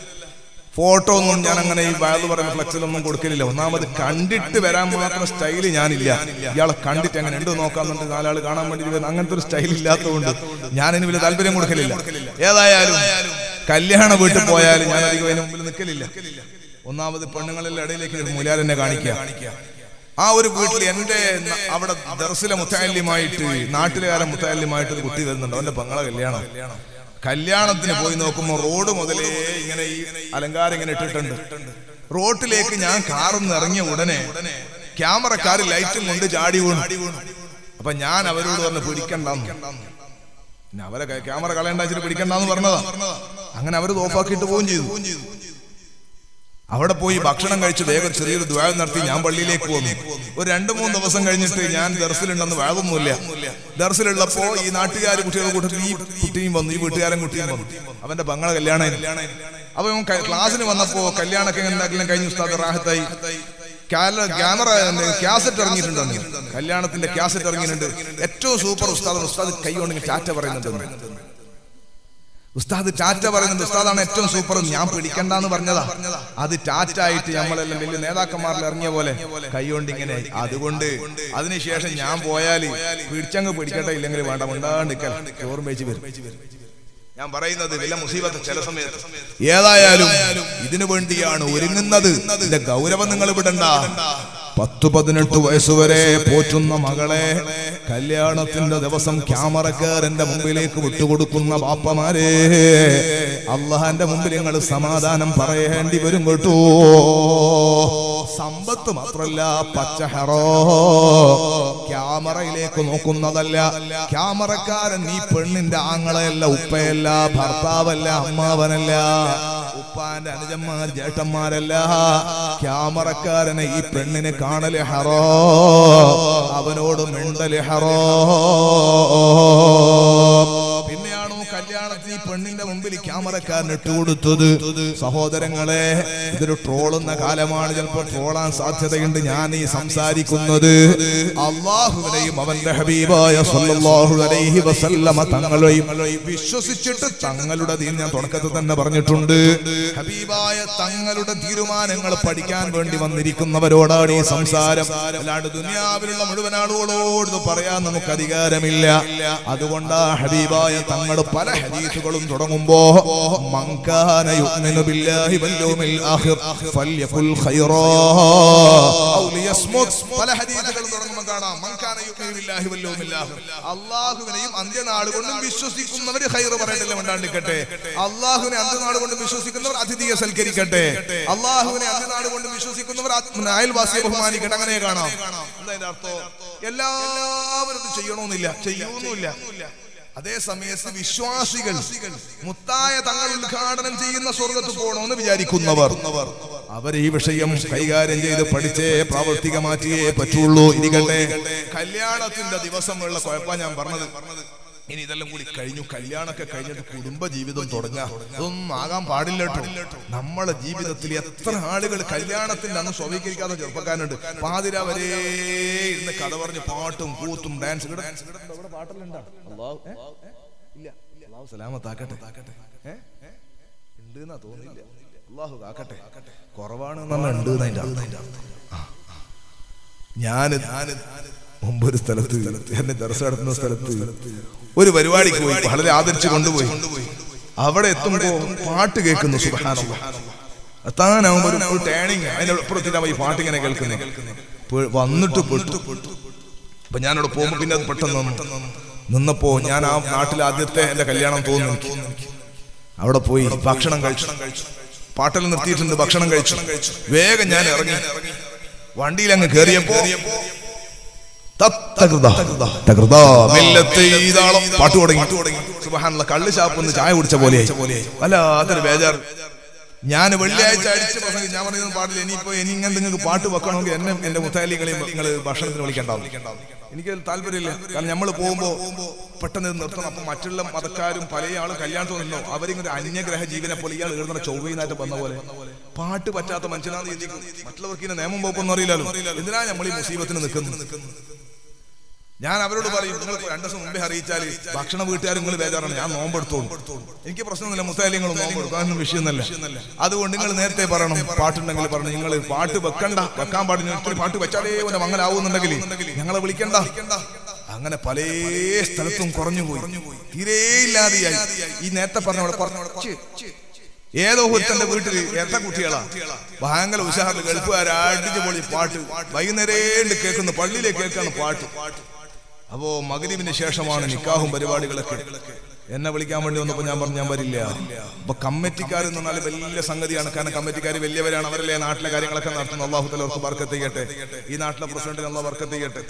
ഫോട്ടോ ഒന്നും ഞാൻ അങ്ങനെ ഈ വാത് പറയുന്ന ഫ്ലക്സിലൊന്നും കൊടുക്കലില്ല ഒന്നാമത് കണ്ടിട്ട് വരാൻ മാത്രം സ്റ്റൈല് ഞാനില്ല ഇയാളെ കണ്ടിട്ട് അങ്ങനെ ഉണ്ട് നോക്കാന്നുണ്ട് നാലാള് കാണാൻ വേണ്ടി വരുന്ന അങ്ങനത്തെ ഒരു സ്റ്റൈൽ ഇല്ലാത്തതുകൊണ്ട് ഞാൻ ഇതിന് വലിയ താല്പര്യം കൊടുക്കലില്ല ഏതായാലും കല്യാണ വീട്ടിൽ പോയാലും ഞാൻ അധികം അതിന് മുമ്പിൽ നിൽക്കലില്ല ഒന്നാമത് പെണ്ണുങ്ങളുടെ ഇടയിലേക്ക് മൂലാലെന്നെ കാണിക്കുക ആ ഒരു വീട്ടിൽ എന്റെ ന- അവിടെ ദർസിലെ മുത്താലിമായിട്ട് നാട്ടിലുകാരൻ മുത്താലിമായിട്ട് ഒരു കുട്ടി വരുന്നുണ്ട് അവന്റെ പങ്ങളെ കല്യാണം കല്യാണത്തിന് പോയി നോക്കുമ്പോൾ റോഡ് മുതലേ ഇങ്ങനെ ഈ അലങ്കാരം ഇങ്ങനെ ഇട്ടിട്ടുണ്ട് റോട്ടിലേക്ക് ഞാൻ കാറിൽ നിന്ന് ഇറങ്ങിയ ഉടനെ ക്യാമറക്കാർ ലൈറ്റും കൊണ്ട് ചാടി വീണു അപ്പൊ ഞാൻ അവരോട് പറഞ്ഞ് പിടിക്കണ്ടെന്ന് പിന്നെ അവരെ ക- ക്യാമറ കളയണ്ട വെച്ചിട്ട് പിടിക്കണ്ടെന്ന് പറഞ്ഞതാ അങ്ങനെ അവർ ഓഫാക്കിയിട്ട് പോവുകയും ചെയ്തു അവിടെ പോയി ഭക്ഷണം കഴിച്ച് വേഗം ചെറിയൊരു ദ്വാരം നടത്തി ഞാൻ പള്ളിയിലേക്ക് പോന്നു ഒരു രണ്ടു മൂന്ന് ദിവസം കഴിഞ്ഞിട്ട് ഞാൻ ദർസിലുണ്ടെന്ന് വേഗമൊന്നുമില്ല ദർസിലുള്ളപ്പോ ഈ നാട്ടുകാർ കുട്ടികളുടെ കൂട്ടത്തിൽ ഈ കുട്ടിയും വന്നു ഈ വീട്ടുകാരൻ കുട്ടിയും വന്നു അവന്റെ പങ്ങളെ കല്യാണം അപ്പൊ ഇവൻ ക- ക്ലാസ്സിന് വന്നപ്പോ കല്യാണമൊക്കെ എങ്ങനെ കഴിഞ്ഞ ഉസ്താദ് റാഹത്തായി കാല- ക്യാമറ ക്യാസറ്റ് ഇറങ്ങിയിട്ടുണ്ട് അന്ന്. കല്യാണത്തിന്റെ ക്യാസറ്റ് ഇറങ്ങിയിട്ടുണ്ട് ഏറ്റവും സൂപ്പർ ഉസ്താദ് ഉസ്താദ് കൈ കൊണ്ട് ടാറ്റ പറയുന്നുണ്ട് ഉസ്താദ് ടാറ്റ പറയുന്നുണ്ട് ഉസ്താദാണ് ഏറ്റവും സൂപ്പർ ഞാൻ പിടിക്കണ്ടെന്ന് പറഞ്ഞതാ അത് ടാറ്റ ആയിട്ട് നമ്മളെല്ലാം വലിയ നേതാക്കന്മാരിൽ ഇറങ്ങിയ പോലെ കൈകൊണ്ട് ഇങ്ങനെ അതുകൊണ്ട് അതിനുശേഷം ഞാൻ പോയാൽ പിടിച്ചങ്ങ് പിടിക്കട്ടെ ഇല്ലെങ്കിൽ വേണ്ട ഉണ്ടാണ്ടിക്കൽ ഓർമ്മ വെച്ച് വരും ഞാൻ പറയുന്നത് വില മുസീബത്ത് ചില സമയത്ത് ഏതായാലും ഇതിനു വേണ്ടിയാണ് ഒരുങ്ങുന്നത് ഇതിന്റെ ഗൗരവം നിങ്ങൾ വിടണ്ട പത്ത് പതിനെട്ട് വയസ്സുവരെ പോറ്റുന്ന മകളെ കല്യാണത്തിന്റെ ദിവസം ക്യാമറക്കാരന്റെ മുമ്പിലേക്ക് വിട്ടുകൊടുക്കുന്ന ബാപ്പമാരെ അള്ളാഹാന്റെ മുമ്പിൽ നിങ്ങൾ സമാധാനം പറയേണ്ടി വരും കേട്ടോ സമ്പത്ത് മാത്രല്ല പച്ചഹറോ ക്യാമറയിലേക്ക് നോക്കുന്നതല്ല ക്യാമറക്കാരൻ ഈ പെണ്ണിന്റെ ആങ്ങളയല്ല ഉപ്പയല്ല ഭർത്താവല്ല അമ്മാവനല്ല ഉപ്പാന്റെ അനുജന്മാർ ജേട്ടന്മാരല്ല ക്യാമറക്കാരനെ ഈ പെണ്ണിനെ കാണല് ഹറോ അവനോട് മിണ്ടല് ഹറോ പിന്നെയാണോ കല്യാണത്തിന് ഈ പെണ്ണിന്റെ മുമ്പിൽ ക്യാമറക്കാരൻ ഇട്ടുകൊടുത്തത് സഹോദരങ്ങളെ ഇതൊരു ട്രോളുന്ന കാലമാണ് ചിലപ്പോൾ ട്രോളാൻ സാധ്യതയുണ്ട് ഞാൻ ഈ സംസാരിക്കുന്നത് അള്ളാഹുവിനെയും അവന്റെ ഹബീബായ സല്ലല്ലാഹു അലൈഹി വസല്ലമ തങ്ങളെയും വിശ്വസിച്ചിട്ട് തങ്ങളുടെ ദീൻ ഞാൻ തുടക്കത്തിൽ തന്നെ പറഞ്ഞിട്ടുണ്ട് ഹബീബായ തങ്ങളുടെ തീരുമാനങ്ങൾ പഠിക്കാൻ വേണ്ടി വന്നിരിക്കുന്നവരോടാണ് ഈ സംസാരം അല്ലാണ്ട് ദുനിയാവിലുള്ള മുഴുവൻ ആളുകളോട് ഇത് പറയാൻ നമുക്ക് അധികാരമില്ല അതുകൊണ്ടാ ഹബീബായ തങ്ങൾ പല ഹദീസുകളും തുടങ്ങുമ്പോ മങ്കാന യുഅ്മിനു ബില്ലാഹി വൽ യൗമിൽ ആഖിർ ഫൽയഖുൽ ഖൈറാ ഔ ലിയസ്മുത് പല ഹദീസുകളും തുടങ്ങുമ്പോൾ കാണാം മങ്കാന യുഅ്മിനു ബില്ലാഹി വൽ യൗമിൽ ആഖിർ അല്ലാഹുവിനെയും അന്ത്യനാൾ കൊണ്ടും വിശ്വസിക്കുന്നവർ ഖൈർ പറയട്ടില്ല മിണ്ടാണ്ടിരിക്കട്ടെ അള്ളാഹുവിനെ അന്ത്യനാൾ കൊണ്ട് വിശ്വസിക്കുന്നവർ അതിഥിയെ സൽക്കരിക്കട്ടെ അള്ളാഹുവിനെ അന്ത്യനാൾ കൊണ്ട് വിശ്വസിക്കുന്നവർ ആത്മ- അയൽവാസിയെ ബഹുമാനിക്കട്ടെ അങ്ങനെ കാണാം എന്താ അതിന്റെ അർത്ഥം എല്ലാവരും ഇത് ചെയ്യണമെന്നില്ല ചെയ്യണമെന്നില്ല അതേ സമയത്ത് വിശ്വാസികൾ മുത്തായ തങ്ങൾ ഉദ്ഘാടനം ചെയ്യുന്ന സ്വർഗത്ത് പോകണമെന്ന് വിചാരിക്കുന്നവർ അവർ ഈ വിഷയം കൈകാര്യം ചെയ്ത് പഠിച്ചേ പ്രാവർത്തികമാറ്റിയേ പറ്റുള്ളൂ ഇരിക്കട്ടെ കല്യാണത്തിന്റെ ദിവസമുള്ള കുഴപ്പ ഞാൻ പറഞ്ഞത് ഇനി ഇതെല്ലാം കൂടി കഴിഞ്ഞു കല്യാണമൊക്കെ കഴിഞ്ഞിട്ട് കുടുംബ ജീവിതം തുടങ്ങാ അതൊന്നും ആകാൻ പാടില്ല കേട്ടോ നമ്മളെ ജീവിതത്തിൽ എത്ര ആളുകൾ കല്യാണത്തിന്റെ അന്ന് സ്വീകരിക്കാത്ത ചെറുപ്പക്കാരുണ്ട് പാതിര വരെ ഇരുന്ന് കഥ പറഞ്ഞ് പാട്ടും കൂത്തും ഡാൻസ് ഇവിടെ ഇവിടെ പാട്ടെല്ലാം ഉണ്ടോ അല്ലാഹു ഏ? ഇല്ല അല്ലാഹു സലാമത്താക്കട്ടെ ഏ? ഏ? ഉണ്ട് എന്നാ തോന്നില്ല അള്ളാഹു കാക്കട്ടെ കുറവാണ് ഉണ്ട് എന്നതിന്റെ അർത്ഥം ആ, ആ. ഞാന് ഞാന് മുമ്പൊരു സ്ഥലത്ത് എന്നെ ദർശനം നടത്തുന്ന സ്ഥലത്ത് ഒരു പരിപാടിക്ക് പോയി വളരെ ആദരിച്ചു കൊണ്ടുപോയി അവിടെ എത്തുമ്പോ പാട്ട് കേൾക്കുന്നു സുബഹാനല്ലാ എത്താനാവുമ്പോ ഒരു ഒരു ടേണിങ് അതിന്റെ അപ്പുറത്തിട്ടാ ഈ പാട്ട് ഇങ്ങനെ കേൾക്കുന്നത് പെ- വന്നിട്ട് പെട്ടു അപ്പൊ ഞാനവിടെ പോകുമ്പോ പിന്നെ അത് പെട്ടെന്ന് നിന്നു. നിന്നപ്പോ ഞാൻ ആ നാട്ടിലെ ആദ്യത്തെ എന്റെ കല്യാണം തോന്നുന്നു എനിക്ക്. അവിടെ പോയി ഭക്ഷണം കഴിച്ചു പാട്ടെല്ലാം നിർത്തിയിട്ടുണ്ട് ഭക്ഷണം കഴിച്ചു വേഗം ഞാൻ ഇറങ്ങി വണ്ടിയിൽ അങ്ങ് കേറിയപ്പോ തത്തകൃത, തകൃത, മില്ലത്ത് ഈതാളം പാട്ട് തുടങ്ങി സുബ്ഹാനല്ലാഹ് കള്ള് ഷാപ്പ് ചായ കുടിച്ച പോലെ അല്ല അതൊരു ബേജാർ ഞാൻ വെള്ളിയാഴ്ച അടിച്ച് പ്രസംഗിച്ചു ഞാൻ പറയുന്നത് പാടില്ല ഇനിയിപ്പോ ഇനി ഇങ്ങനെ നിങ്ങൾക്ക് പാട്ട് വെക്കണമെങ്കിൽ എന്നെ എന്റെ മുത്താലികളെയും നിങ്ങൾ ഭക്ഷണത്തിന് വിളിക്കണ്ടാവും എനിക്ക് അതിൽ താല്പര്യമില്ല കാരണം നമ്മൾ പോകുമ്പോ പെട്ടെന്ന് ഇത് നിർത്തണം അപ്പൊ മറ്റുള്ള മതക്കാരും പല ആളും കല്യാണത്തിൽ നിന്നോ അവരിങ്ങനെ അന്യഗ്രഹ ജീവനെ പോലെ ഇയാൾ എഴുതുന്ന ചൊവ്വയിനായിട്ട് വന്ന പോലെ പാട്ട് പറ്റാത്ത മനുഷ്യനാന്ന് ചിന്തിക്കും മറ്റുള്ളവർക്ക് ഇതിന്റെ നിയമം പോക്കൊന്നും അറിയില്ലല്ലോ എന്തിനാ നമ്മൾ ഈ മുസീബത്തിന് നിൽക്കുന്നു ഞാൻ അവരോട് പറയും നിങ്ങൾ രണ്ടു ദിവസം മുമ്പേ അറിയിച്ചാൽ ഭക്ഷണ വീട്ടുകാരും നിങ്ങൾ ബേജാറാണ് ഞാൻ നോമ്പെടുത്തോളൂ എനിക്ക് പ്രശ്നമൊന്നുമില്ല മുത്തായാലും നോമ്പെടുക്കും അതൊന്നും വിഷയമൊന്നുമല്ല അതുകൊണ്ട് നിങ്ങൾ നേരത്തെ പറയണം പാട്ടുണ്ടെങ്കിൽ പറഞ്ഞു നിങ്ങൾ പാട്ട് വെക്കണ്ട വെക്കാൻ പാടില്ല ഒത്തിരി പാട്ട് വെച്ചാലേ ഒരു മങ്ങലാവുന്നുണ്ടെങ്കിൽ ഞങ്ങളെ വിളിക്കണ്ട അങ്ങനെ പല സ്ഥലത്തും കുറഞ്ഞു പോയി തീരെ ഇല്ലാതെയായി ഈ നേരത്തെ പറഞ്ഞ അവിടെ കുറച്ച് ഏതോ ഒരുത്തന്റെ വീട്ടിൽ എത്ര കുട്ടികളാ ഭയങ്കര ഉഷാറിൽ ഗൾഫുകാർ അടിച്ചു പൊളി പാട്ട് വൈകുന്നേരം കേൾക്കുന്ന പള്ളിയിലേക്ക് കേൾക്കാണ് പാട്ട് അപ്പോ മകരിവിന് ശേഷമാണ് നിക്കാഹും പരിപാടികളൊക്കെ എന്നെ വിളിക്കാൻ വേണ്ടി വന്നപ്പോ ഞാൻ പറഞ്ഞു ഞാൻ വരില്ല അപ്പൊ കമ്മിറ്റിക്കാർ എന്ന് പറഞ്ഞാൽ വലിയ സംഗതിയാണ് കാരണം കമ്മിറ്റിക്കാർ വലിയവരാണ് അവരല്ലേ നാട്ടിലെ കാര്യങ്ങളൊക്കെ നടത്തുന്നത് അള്ളാഹു തലവർക്ക് വർക്കത്ത് ചെയ്യട്ടെ ഈ നാട്ടിലെ പ്രസിഡന്റിന് അള്ളാഹ് വർക്കത്ത് ചെയ്യട്ടെ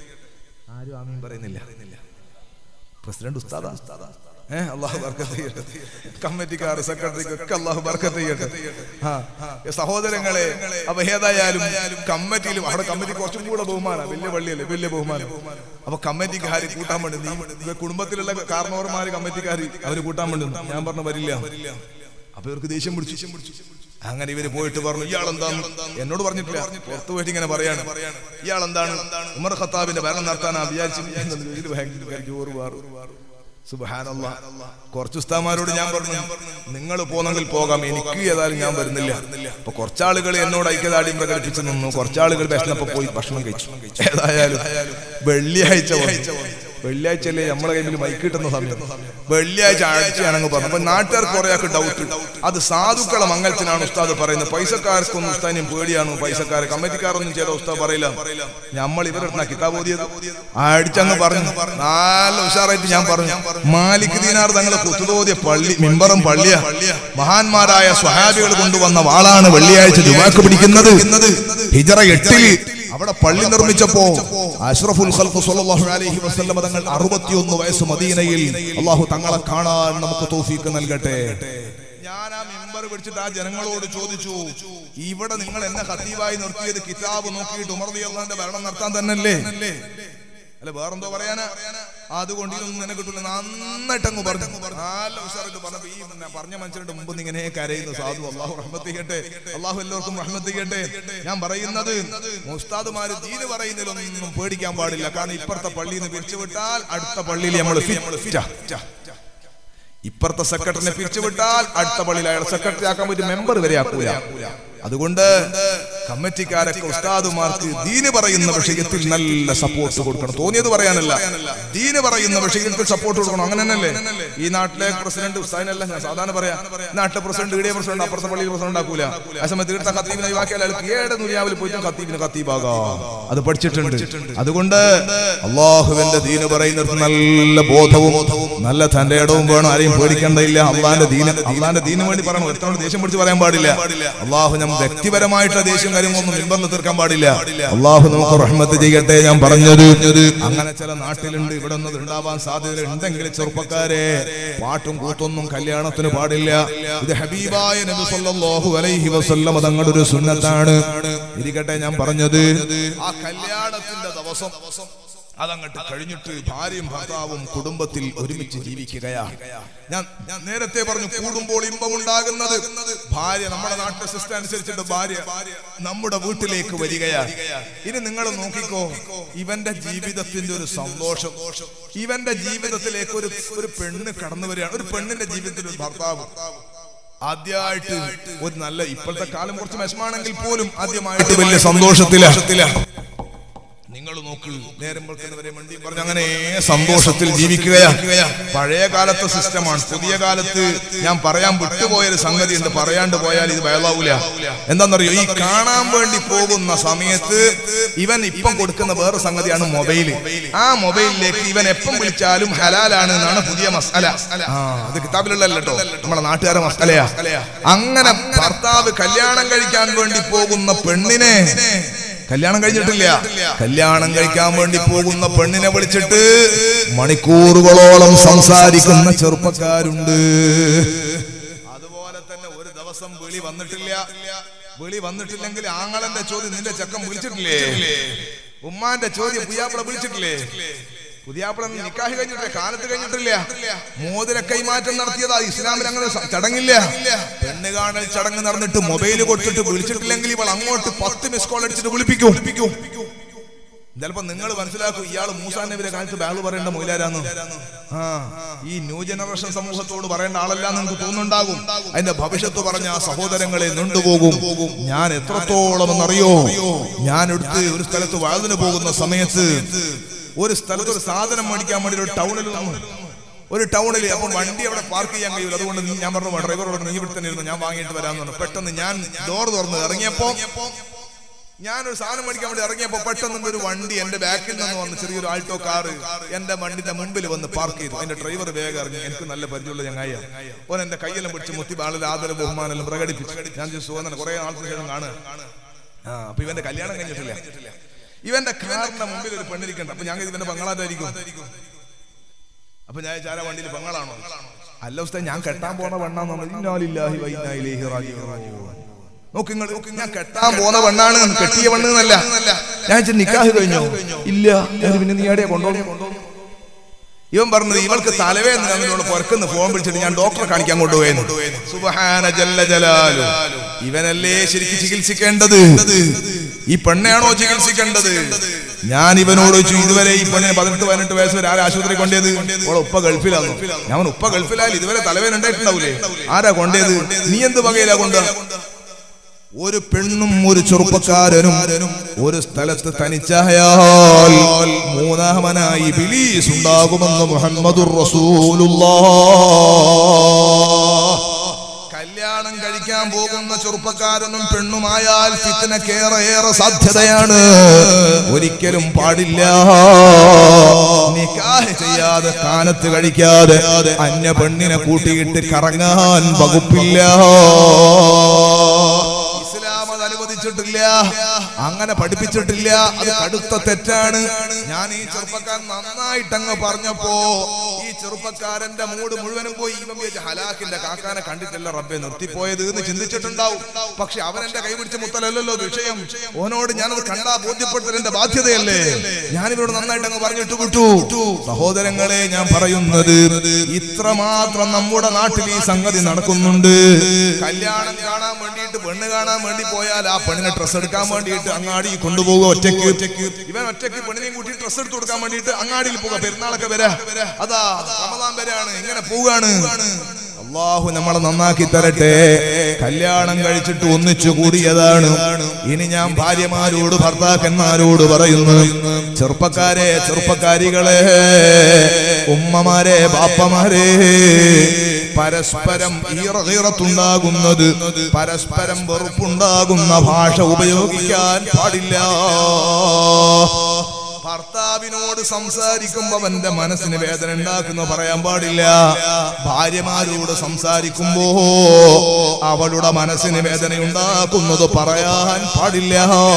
ആരും ആമീൻ പറയുന്നില്ല പ്രസിഡന്റ് ഉസ്താദാ ഏഹ് അള്ളാഹു ബർക്കത്ത് ചെയ്യട്ടെ കമ്മിറ്റിക്കാർ സെക്രട്ടറിക്ക് ഒക്കെ അള്ളാഹു ബർക്കത്ത് ചെയ്യട്ടെ ആ ഏ, സഹോദരങ്ങളെ അപ്പൊ ഏതായാലും കമ്മിറ്റിയിലും അവിടെ കമ്മിറ്റി കുറച്ചും കൂടെ ബഹുമാനം വലിയ പള്ളിയല്ലേ വലിയ ബഹുമാനം അപ്പൊ കമ്മിറ്റിക്കാര് കൂട്ടാൻ വേണ്ടി നീ ഇവ കുടുംബത്തിലുള്ള കാരണവർമാര് കമ്മിറ്റിക്കാര് അവര് കൂട്ടാൻ വേണ്ടി നിന്നു. ഞാൻ പറഞ്ഞു വരില്ല അപ്പൊ ഇവർക്ക് ദേഷ്യം പിടിച്ചു അങ്ങനെ ഇവര് പോയിട്ട് പറഞ്ഞു ഇയാൾ എന്താണ് എന്നോട് പറഞ്ഞിട്ടില്ല പുറത്തു പോയിട്ട് ഇങ്ങനെ പറയാണ് ഇയാൾ എന്താണ് ഉമർ ഖത്താബിന്റെ ഭരണം നടത്താനാ വിചാരിച്ചു ഭയങ്കര ജോറ് വാറു സുബഹാനല്ലാ കുറച്ച് ഉസ്താമാരോട് ഞാൻ പറഞ്ഞു നിങ്ങൾ പോന്നെങ്കിൽ പോകാം എനിക്ക് ഏതായാലും ഞാൻ വരുന്നില്ല അപ്പൊ കുറച്ചാളുകൾ എന്നോട് ഐക്യദാർഢ്യം പ്രകടിപ്പിച്ചു നിന്നു കുറച്ചാളുകൾ വിശന്നപ്പോ പോയി ഭക്ഷണം കഴിച്ചു ഏതായാലും വെള്ളിയാഴ്ച വന്നു വെള്ളിയാഴ്ച അല്ലേ നമ്മളെ കയ്യിൽ മൈക്ക് കിട്ടുന്ന സമയം വെള്ളിയാഴ്ച ആഴ്ചയാണെന്ന് പറഞ്ഞു അപ്പൊ നാട്ടുകാർക്ക് കുറെ ആൾക്ക് ഡൗട്ട് അത് സാധുക്കളെ മംഗലത്തിനാണ് ഉസ്താദ് പറയുന്നത് പൈസക്കാർക്കൊന്നും ഉസ്താദിനും പേടിയാണ് പൈസക്കാർ കമ്മിറ്റിക്കാരൊന്നും ചെയ്ത ഉസ്താദ് പറയില്ല നമ്മൾ ഇവരുടെ കിതാബ് ഓതിയത് അടിച്ചങ്ങ് പറഞ്ഞു നല്ല ഉഷാറായിട്ട് ഞാൻ പറഞ്ഞു മാലിക് ദീനാർ തങ്ങളെ കുത്തുതോതിയ പള്ളി മിമ്പറും പള്ളിയ മഹാന്മാരായ സ്വഹാബികൾ കൊണ്ടുവന്ന വാളാണ് വെള്ളിയാഴ്ച ജുമാക്ക് പിടിക്കുന്നത് ഹിജറ എട്ടില് അവിടെ പള്ളി നിർമ്മിച്ചപ്പോ അഷ്റഫുൽ ഖൽഖ് സ്വല്ലല്ലാഹു അലൈഹി വസല്ലം തങ്ങൾ 61 വയസ്സ് മദീനയിൽ അള്ളാഹു തങ്ങളെ കാണാൻ നമുക്ക് തൗഫീക്ക് നൽകട്ടെ ഞാൻ ആ മെമ്പർ പിടിച്ചിട്ട് ആ ജനങ്ങളോട് ചോദിച്ചു ഇവിടെ നിങ്ങൾ എന്നെ ഖത്തീബായി നിർത്തിയത് കിതാബ് നോക്കിയിട്ട് ഉമർ റളിയല്ലാഹുവിന്റെ ഭരണം നടത്താൻ തന്നെയല്ലേ അല്ല വേറെന്തോ പറയാനാ അതുകൊണ്ട് ഇതൊന്നും നിനക്ക് കിട്ടില്ല നന്നായിട്ട് അങ്ങ് പറഞ്ഞു നല്ല ഉഷാറായിട്ട് പറഞ്ഞപ്പോ ഈ പിന്നെ പറഞ്ഞ മനുഷ്യരുടെ മുമ്പ് ഇങ്ങനെ കരയുന്ന സാധു അള്ളാഹു റഹ്മത്ത് ചെയ്യട്ടെ അള്ളാഹു എല്ലാവർക്കും റഹ്മത്ത് ചെയ്യട്ടെ ഞാൻ പറയുന്നത് മുസ്താദുമാര് ദീന് പറയുന്നതിലൊന്നും പേടിക്കാൻ പാടില്ല കാരണം ഇപ്പുറത്തെ പള്ളിയിൽ നിന്ന് പിരിച്ചുവിട്ടാൽ അടുത്ത പള്ളിയിൽ നമ്മൾ ഇപ്പുറത്തെ സെക്രട്ടറിനെ പിരിച്ചുവിട്ടാൽ അടുത്ത പള്ളിയിൽ അയാൾ സെക്രട്ടറി ആക്കാൻ പറ്റും മെമ്പർ വരെ ആക്കൂല അതുകൊണ്ട് കമ്മിറ്റിക്കാരൊക്കെ ഉസ്താദുമാർക്ക് ദീന് പറയുന്ന വിഷയത്തിൽ നല്ല സപ്പോർട്ട് കൊടുക്കണം തോന്നിയത് പറയാനല്ല ദീന് പറയുന്ന വിഷയത്തിൽ സപ്പോർട്ട് കൊടുക്കണം അങ്ങനെ തന്നെയല്ലേ ഈ നാട്ടിലെ പ്രസിഡന്റ് ഉസ്താദിനല്ല ഞാൻ സാധാരണ പറയാം നാട്ടിലെ പ്രസിഡന്റ് ഇടയ പ്രസിഡന്റ് അപ്പുറത്തെ പള്ളിയിൽ പ്രസിഡന്റ് ആക്കൂല ആ സമയത്ത് ഇവിടുത്തെ ഖത്തീബിനെ ഒഴിവാക്കിയാൽ അയാൾക്ക് ഏടെ ദുനിയാവിൽ പോയിട്ട് ഖത്തീബിന് ഖത്തീബാകാം അത് പഠിച്ചിട്ടുണ്ട് അതുകൊണ്ട് അള്ളാഹുവിന്റെ ദീന് പറയുന്നത് നല്ല ബോധവും നല്ല തന്റെ ഇടവും വേണം ആരെയും പേടിക്കേണ്ടതില്ല അള്ളാന്റെ ദീന അള്ളാന്റെ ദീന് വേണ്ടി പറയണം എത്ര ദേഷ്യം പിടിച്ച് പറയാൻ പാടില്ല അള്ളാഹു ഞാൻ വ്യക്തിപരമായിട്ടുള്ള ദേഷ്യം കാര്യങ്ങളൊന്നും നിബന്ധന തീർക്കാൻ പാടില്ല അള്ളാഹു നമുക്ക് റഹ്മത്ത് ചെയ്യട്ടെ ഞാൻ പറഞ്ഞത് അങ്ങനെ ചില നാട്ടിലുണ്ട് ഇവിടെ ഒന്നും ഉണ്ടാവാൻ സാധ്യത ഉണ്ടെങ്കിൽ ചെറുപ്പക്കാരെ പാട്ടും കൂത്തൊന്നും കല്യാണത്തിന് പാടില്ല ഇത് ഹബീബായ നബി സല്ലല്ലാഹു അലൈഹി വസല്ലം തങ്ങളുടെ ഒരു സുന്നത്താണ് ഇരിക്കട്ടെ ഞാൻ പറഞ്ഞത് ആ കല്യാണത്തിന്റെ ദിവസം അതങ്ങട്ട് കഴിഞ്ഞിട്ട് ഭാര്യയും ഭർത്താവും കുടുംബത്തിൽ ഒരുമിച്ച് ജീവിക്കുകയാണ് ഞാൻ ഞാൻ നേരത്തെ പറഞ്ഞു കൂടുമ്പോൾ ഇമ്പമുണ്ടാകുന്നത് ഭാര്യ നമ്മുടെ നാട്ടിലെ സിസ്റ്റം അനുസരിച്ചിട്ട് ഭാര്യ നമ്മുടെ വീട്ടിലേക്ക് വരികയാണ് ഇനി നിങ്ങൾ നോക്കിക്കോ ഇവന്റെ ജീവിതത്തിന്റെ ഒരു സന്തോഷം ഇവന്റെ ജീവിതത്തിലേക്ക് ഒരു ഒരു പെണ്ണ് കടന്നു വരികയാണ് ഒരു പെണ്ണിന്റെ ജീവിതത്തിൽ ഒരു ഭർത്താവ് ആദ്യമായിട്ട് ഒരു നല്ല ഇപ്പോഴത്തെ കാലം കുറച്ച് വിഷമാണെങ്കിൽ പോലും ആദ്യമായിട്ട് വലിയ സന്തോഷത്തില നിങ്ങൾ നോക്ക് നേരം വെളുക്കുന്നവരെ മണ്ടി പറഞ്ഞ് അങ്ങനെ സന്തോഷത്തിൽ ജീവിക്കുകയാണ് പഴയ കാലത്തെ സിസ്റ്റമാണ് പുതിയ കാലത്ത് ഞാൻ പറയാൻ വിട്ടുപോയ ഒരു സംഗതി ഉണ്ട് പറയാണ്ട് പോയാൽ ഇത് വയലാവൂല എന്താണെന്നറിയോ ഈ കാണാൻ വേണ്ടി പോകുന്ന സമയത്ത് ഇവൻ ഇപ്പം കൊടുക്കുന്ന വേറെ സംഗതിയാണ് മൊബൈല് ആ മൊബൈലിലേക്ക് ഇവൻ എപ്പം വിളിച്ചാലും ഹലാലാണ് എന്നാണ് പുതിയ മസാല ആ അത് കിതാബിലുള്ളല്ലോ കേട്ടോ നമ്മുടെ നാട്ടുകാരെ മസാലയാ അങ്ങനെ ഭർത്താവ് കല്യാണം കഴിക്കാൻ വേണ്ടി പോകുന്ന പെണ്ണിനെ കല്യാണം കഴിഞ്ഞിട്ടില്ല കല്യാണം കഴിക്കാൻ വേണ്ടി പോകുന്ന പെണ്ണിനെ വിളിച്ചിട്ട് മണിക്കൂറുകളോളം സംസാരിക്കുന്ന ചെറുപ്പക്കാരുണ്ട് അതുപോലെ തന്നെ ഒരു ദിവസം വിളി വന്നിട്ടില്ല വിളി വന്നിട്ടില്ലെങ്കിൽ ആങ്ങളന്റെ ചോദ്യം നിന്റെ ചക്കം വിളിച്ചിട്ടില്ലേ ഉമ്മാന്റെ ചോദ്യം പുയ്യാപ്പിള വിളിച്ചിട്ടില്ലേ പുതിയാപ്പിള നിക്കാഹ് കഴിഞ്ഞിട്ടില്ല കാലത്ത് കഴിഞ്ഞിട്ടില്ല മോതിര കൈമാറ്റം നടത്തിയതാ ഇസ്ലാമിൽ അങ്ങനെ സ- ചടങ്ങില്ല പെണ്ണ് കാണൽ ചടങ്ങ് നടന്നിട്ട് മൊബൈൽ കൊടുത്തിട്ട് വിളിച്ചിട്ടില്ലെങ്കിൽ ഇവൾ അങ്ങോട്ട് പത്ത് മിസ് കോൾ അടിച്ചിട്ട് വിളിപ്പിക്കും ചിലപ്പോ നിങ്ങൾ മനസ്സിലാക്കും ഇയാൾ മൂസാ നബിയുടെ കാലത്ത് ബാള് പറയേണ്ട മൊയിലാരാന്ന് ആ ഈ ന്യൂ ജനറേഷൻ സമൂഹത്തോട് പറയേണ്ട ആളല്ല നിങ്ങൾക്ക് തോന്നുന്നുണ്ടാകും അതിന്റെ ഭവിഷ്യത്ത് പറഞ്ഞ ആ സഹോദരങ്ങളെ നീണ്ടുപോകും ഞാൻ എത്രത്തോളം എന്നറിയോ ഞാൻ എടുത്ത് ഒരു സ്ഥലത്ത് വാതിന് പോകുന്ന സമയത്ത് ഒരു സ്ഥലത്ത് ഒരു സാധനം മേടിക്കാൻ വേണ്ടി ഒരു ടൗണിൽ വന്നു ഒരു ടൗണിൽ അപ്പം വണ്ടി അവിടെ പാർക്ക് ചെയ്യാൻ കഴിയില്ല അതുകൊണ്ട് നീ- ഞാൻ പറഞ്ഞു ഡ്രൈവറോട് നീ ഇവിടെ തന്നെ ഇരുന്നു ഞാൻ വാങ്ങിയിട്ട് വരാമെന്ന് പറഞ്ഞു പെട്ടെന്ന് ഞാൻ ഡോർ തുറന്ന് ഇറങ്ങിയപ്പോ ഞാനൊരു സാധനം മേടിക്കാൻ വേണ്ടി ഇറങ്ങിയപ്പോ പെട്ടെന്ന് ഒരു വണ്ടി എന്റെ ബാക്കിൽ നിന്ന് വന്ന് ചെറിയൊരു ആൾട്ടോ കാറ് എന്റെ വണ്ടിന്റെ മുമ്പിൽ വന്ന് പാർക്ക് ചെയ്തു അതിന്റെ ഡ്രൈവർ വേഗം ഇറങ്ങി എനിക്ക് നല്ല പരിചയമുള്ള ചങ്ങായ ഓൻ എന്റെ കയ്യെല്ലാം പിടിച്ച് മുത്തി ആളിൽ ആദര ബഹുമാനെല്ലാം പ്രകടിപ്പിച്ചു ഞാൻ സുഖം കുറെ നാളത്തിന് ശേഷം കാണുക ആ അപ്പൊ ഇവന്റെ കല്യാണം കഴിഞ്ഞിട്ടില്ല ഇവന്റെ കാറിന്റെ മുമ്പിൽ ഒരു പെണ്ണിരിക്കണ്ട അപ്പൊ ഞാൻ ഇവന്റെ ബംഗളാതായിരിക്കും അപ്പൊ ഞാൻ ചാര വണ്ടിയിൽ ബംഗളാണോ അല്ല ഉസ്താദ് ഞാൻ കെട്ടാൻ പോണ പെണ്ണാന്നില്ലാഹി നോക്ക് നിങ്ങൾ ഞാൻ കെട്ടാൻ പോന്ന പെണ്ണാണ് കെട്ടിയ പെണ്ണ് എന്നല്ല ഞാൻ ചോദിച്ചു, നിക്കാഹ് കഴിഞ്ഞോ ഇല്ല ഞാൻ പിന്നെ നീ എവിടെയാ കൊണ്ടുപോകും ഇവൻ പറഞ്ഞത് ഇവൾക്ക് തലവേദന എന്നോട് പുറക്കുന്ന ഫോൺ വിളിച്ചിട്ട് ഞാൻ ഡോക്ടറെ കാണിക്കാൻ കൊണ്ടുപോയെന്ന് സുബ്ഹാന ജല്ല ജലാലു ഇവനല്ലേ ശരിക്കും ചികിത്സിക്കേണ്ടത് ഈ പെണ്ണയാണോ ചികിത്സിക്കേണ്ടത് ഞാൻ ഇവനോട് ചോദിച്ചു ഇതുവരെ ഈ പെണ്ണിന് പതിനെട്ട് പതിനെട്ട് വയസ്സ് വരെ ആരാ ആശുപത്രി കൊണ്ടേത് ഓളെ ഉപ്പ ഗൾഫിലാന്നു ഞാൻ പറഞ്ഞു, ഉപ്പ ഗൾഫിലായാലും ഇതുവരെ തലവേദന ഉണ്ടായിട്ടുണ്ടാവൂലേ ആരാ കൊണ്ടേത് നീ എന്ത് വകയിലാ കൊണ്ട് ഒരു പെണ്ണും ഒരു ചെറുപ്പക്കാരനും ഒരു സ്ഥലത്ത് തനിച്ചായാൽ മൂന്നാമനായി ബിലീസ് ഉണ്ടാകുമെന്ന് മുഹമ്മദുർ റസൂലുള്ളാഹ് കല്യാണം കഴിക്കാൻ പോകുന്ന ചെറുപ്പക്കാരനും പെണ്ണുമായാൽ ഫിത്തിനക്കേറെ ഏറെ സാധ്യതയാണ് ഒരിക്കലും പാടില്ല നിക്കാഹ് ചെയ്യാതെ കാനത്ത് കഴിക്കാതെ അന്യ പെണ്ണിനെ കൂട്ടിയിട്ട് കറങ്ങാൻ വകുപ്പില്ല ഇസ്ലാം അത് അനുവദിച്ചിട്ടില്ല അങ്ങനെ പഠിപ്പിച്ചിട്ടില്ല അത് കടുത്ത തെറ്റാണ് ഞാൻ ഈ ചെറുപ്പക്കാരൻ നന്നായിട്ട് അങ്ങ് പറഞ്ഞപ്പോ ഈ ചെറുപ്പക്കാരന്റെ മൂട് മുഴുവനും പോയി ഇവൻ വിചാരിച്ചു ഹലാക്കിന്റെ കാക്കാനെ കണ്ടിട്ടല്ല റബ്ബെ നിർത്തിപ്പോയത് എന്ന് ചിന്തിച്ചിട്ടുണ്ടാവും പക്ഷെ അവൻ എന്റെ കൈ പിടിച്ച മുത്തലല്ലോ വിഷയം ഓനോട് ഞാനത് കണ്ടാ ബോധ്യപ്പെടുത്തൽ എന്റെ ബാധ്യതയല്ലേ ഞാൻ ഇവരോട് നന്നായിട്ട് അങ്ങ് പറഞ്ഞിട്ട് വിട്ടു സഹോദരങ്ങളെ ഞാൻ പറയുന്നത് ഇത്രമാത്രം നമ്മുടെ നാട്ടിൽ ഈ സംഗതി നടക്കുന്നുണ്ട് കല്യാണം കാണാൻ വേണ്ടിയിട്ട് പെണ്ണ് കാണാൻ വേണ്ടി പോയാൽ ആ പെണ്ണിനെ ഡ്രസ്സ് എടുക്കാൻ വേണ്ടിയിട്ട് അങ്ങാടി കൊണ്ടുപോകുക ഒറ്റയ്ക്ക് ഒറ്റയ്ക്ക് ഇവൻ ഒറ്റയ്ക്ക് പെണ്ണിനെയും കൂട്ടി ഡ്രസ്സ് എടുത്ത് കൊടുക്കാൻ വേണ്ടിയിട്ട് അങ്ങാടിയിൽ പോകുക പെരുന്നാളൊക്കെ വരാ അതാ റമദാൻ വരാണ് ഇങ്ങനെ പോവുകയാണ് അള്ളാഹു നമ്മളെ നന്നാക്കി തരട്ടെ കല്യാണം കഴിച്ചിട്ട് ഒന്നിച്ചു കൂടിയതാണ് ഇനി ഞാൻ ഭാര്യമാരോട് ഭർത്താക്കന്മാരോട് പറയുന്നു ചെറുപ്പക്കാരെ ചെറുപ്പക്കാരികളെ ഉമ്മമാരെ ബാപ്പമാരെ പരസ്പരം ഈറീറത്തുണ്ടാകുന്നത് പരസ്പരം വെറുപ്പുണ്ടാകുന്ന ഭാഷ ഉപയോഗിക്കാൻ പാടില്ല ഭർത്താവിനോട് സംസാരിക്കുമ്പോ അവന്റെ മനസ്സിന് വേദന ഉണ്ടാക്കുന്ന പറയാൻ പാടില്ല ഭാര്യമാരോട് സംസാരിക്കുമ്പോ അവളുടെ മനസ്സിന് വേദന ഉണ്ടാക്കുന്നത് പറയാൻ പാടില്ല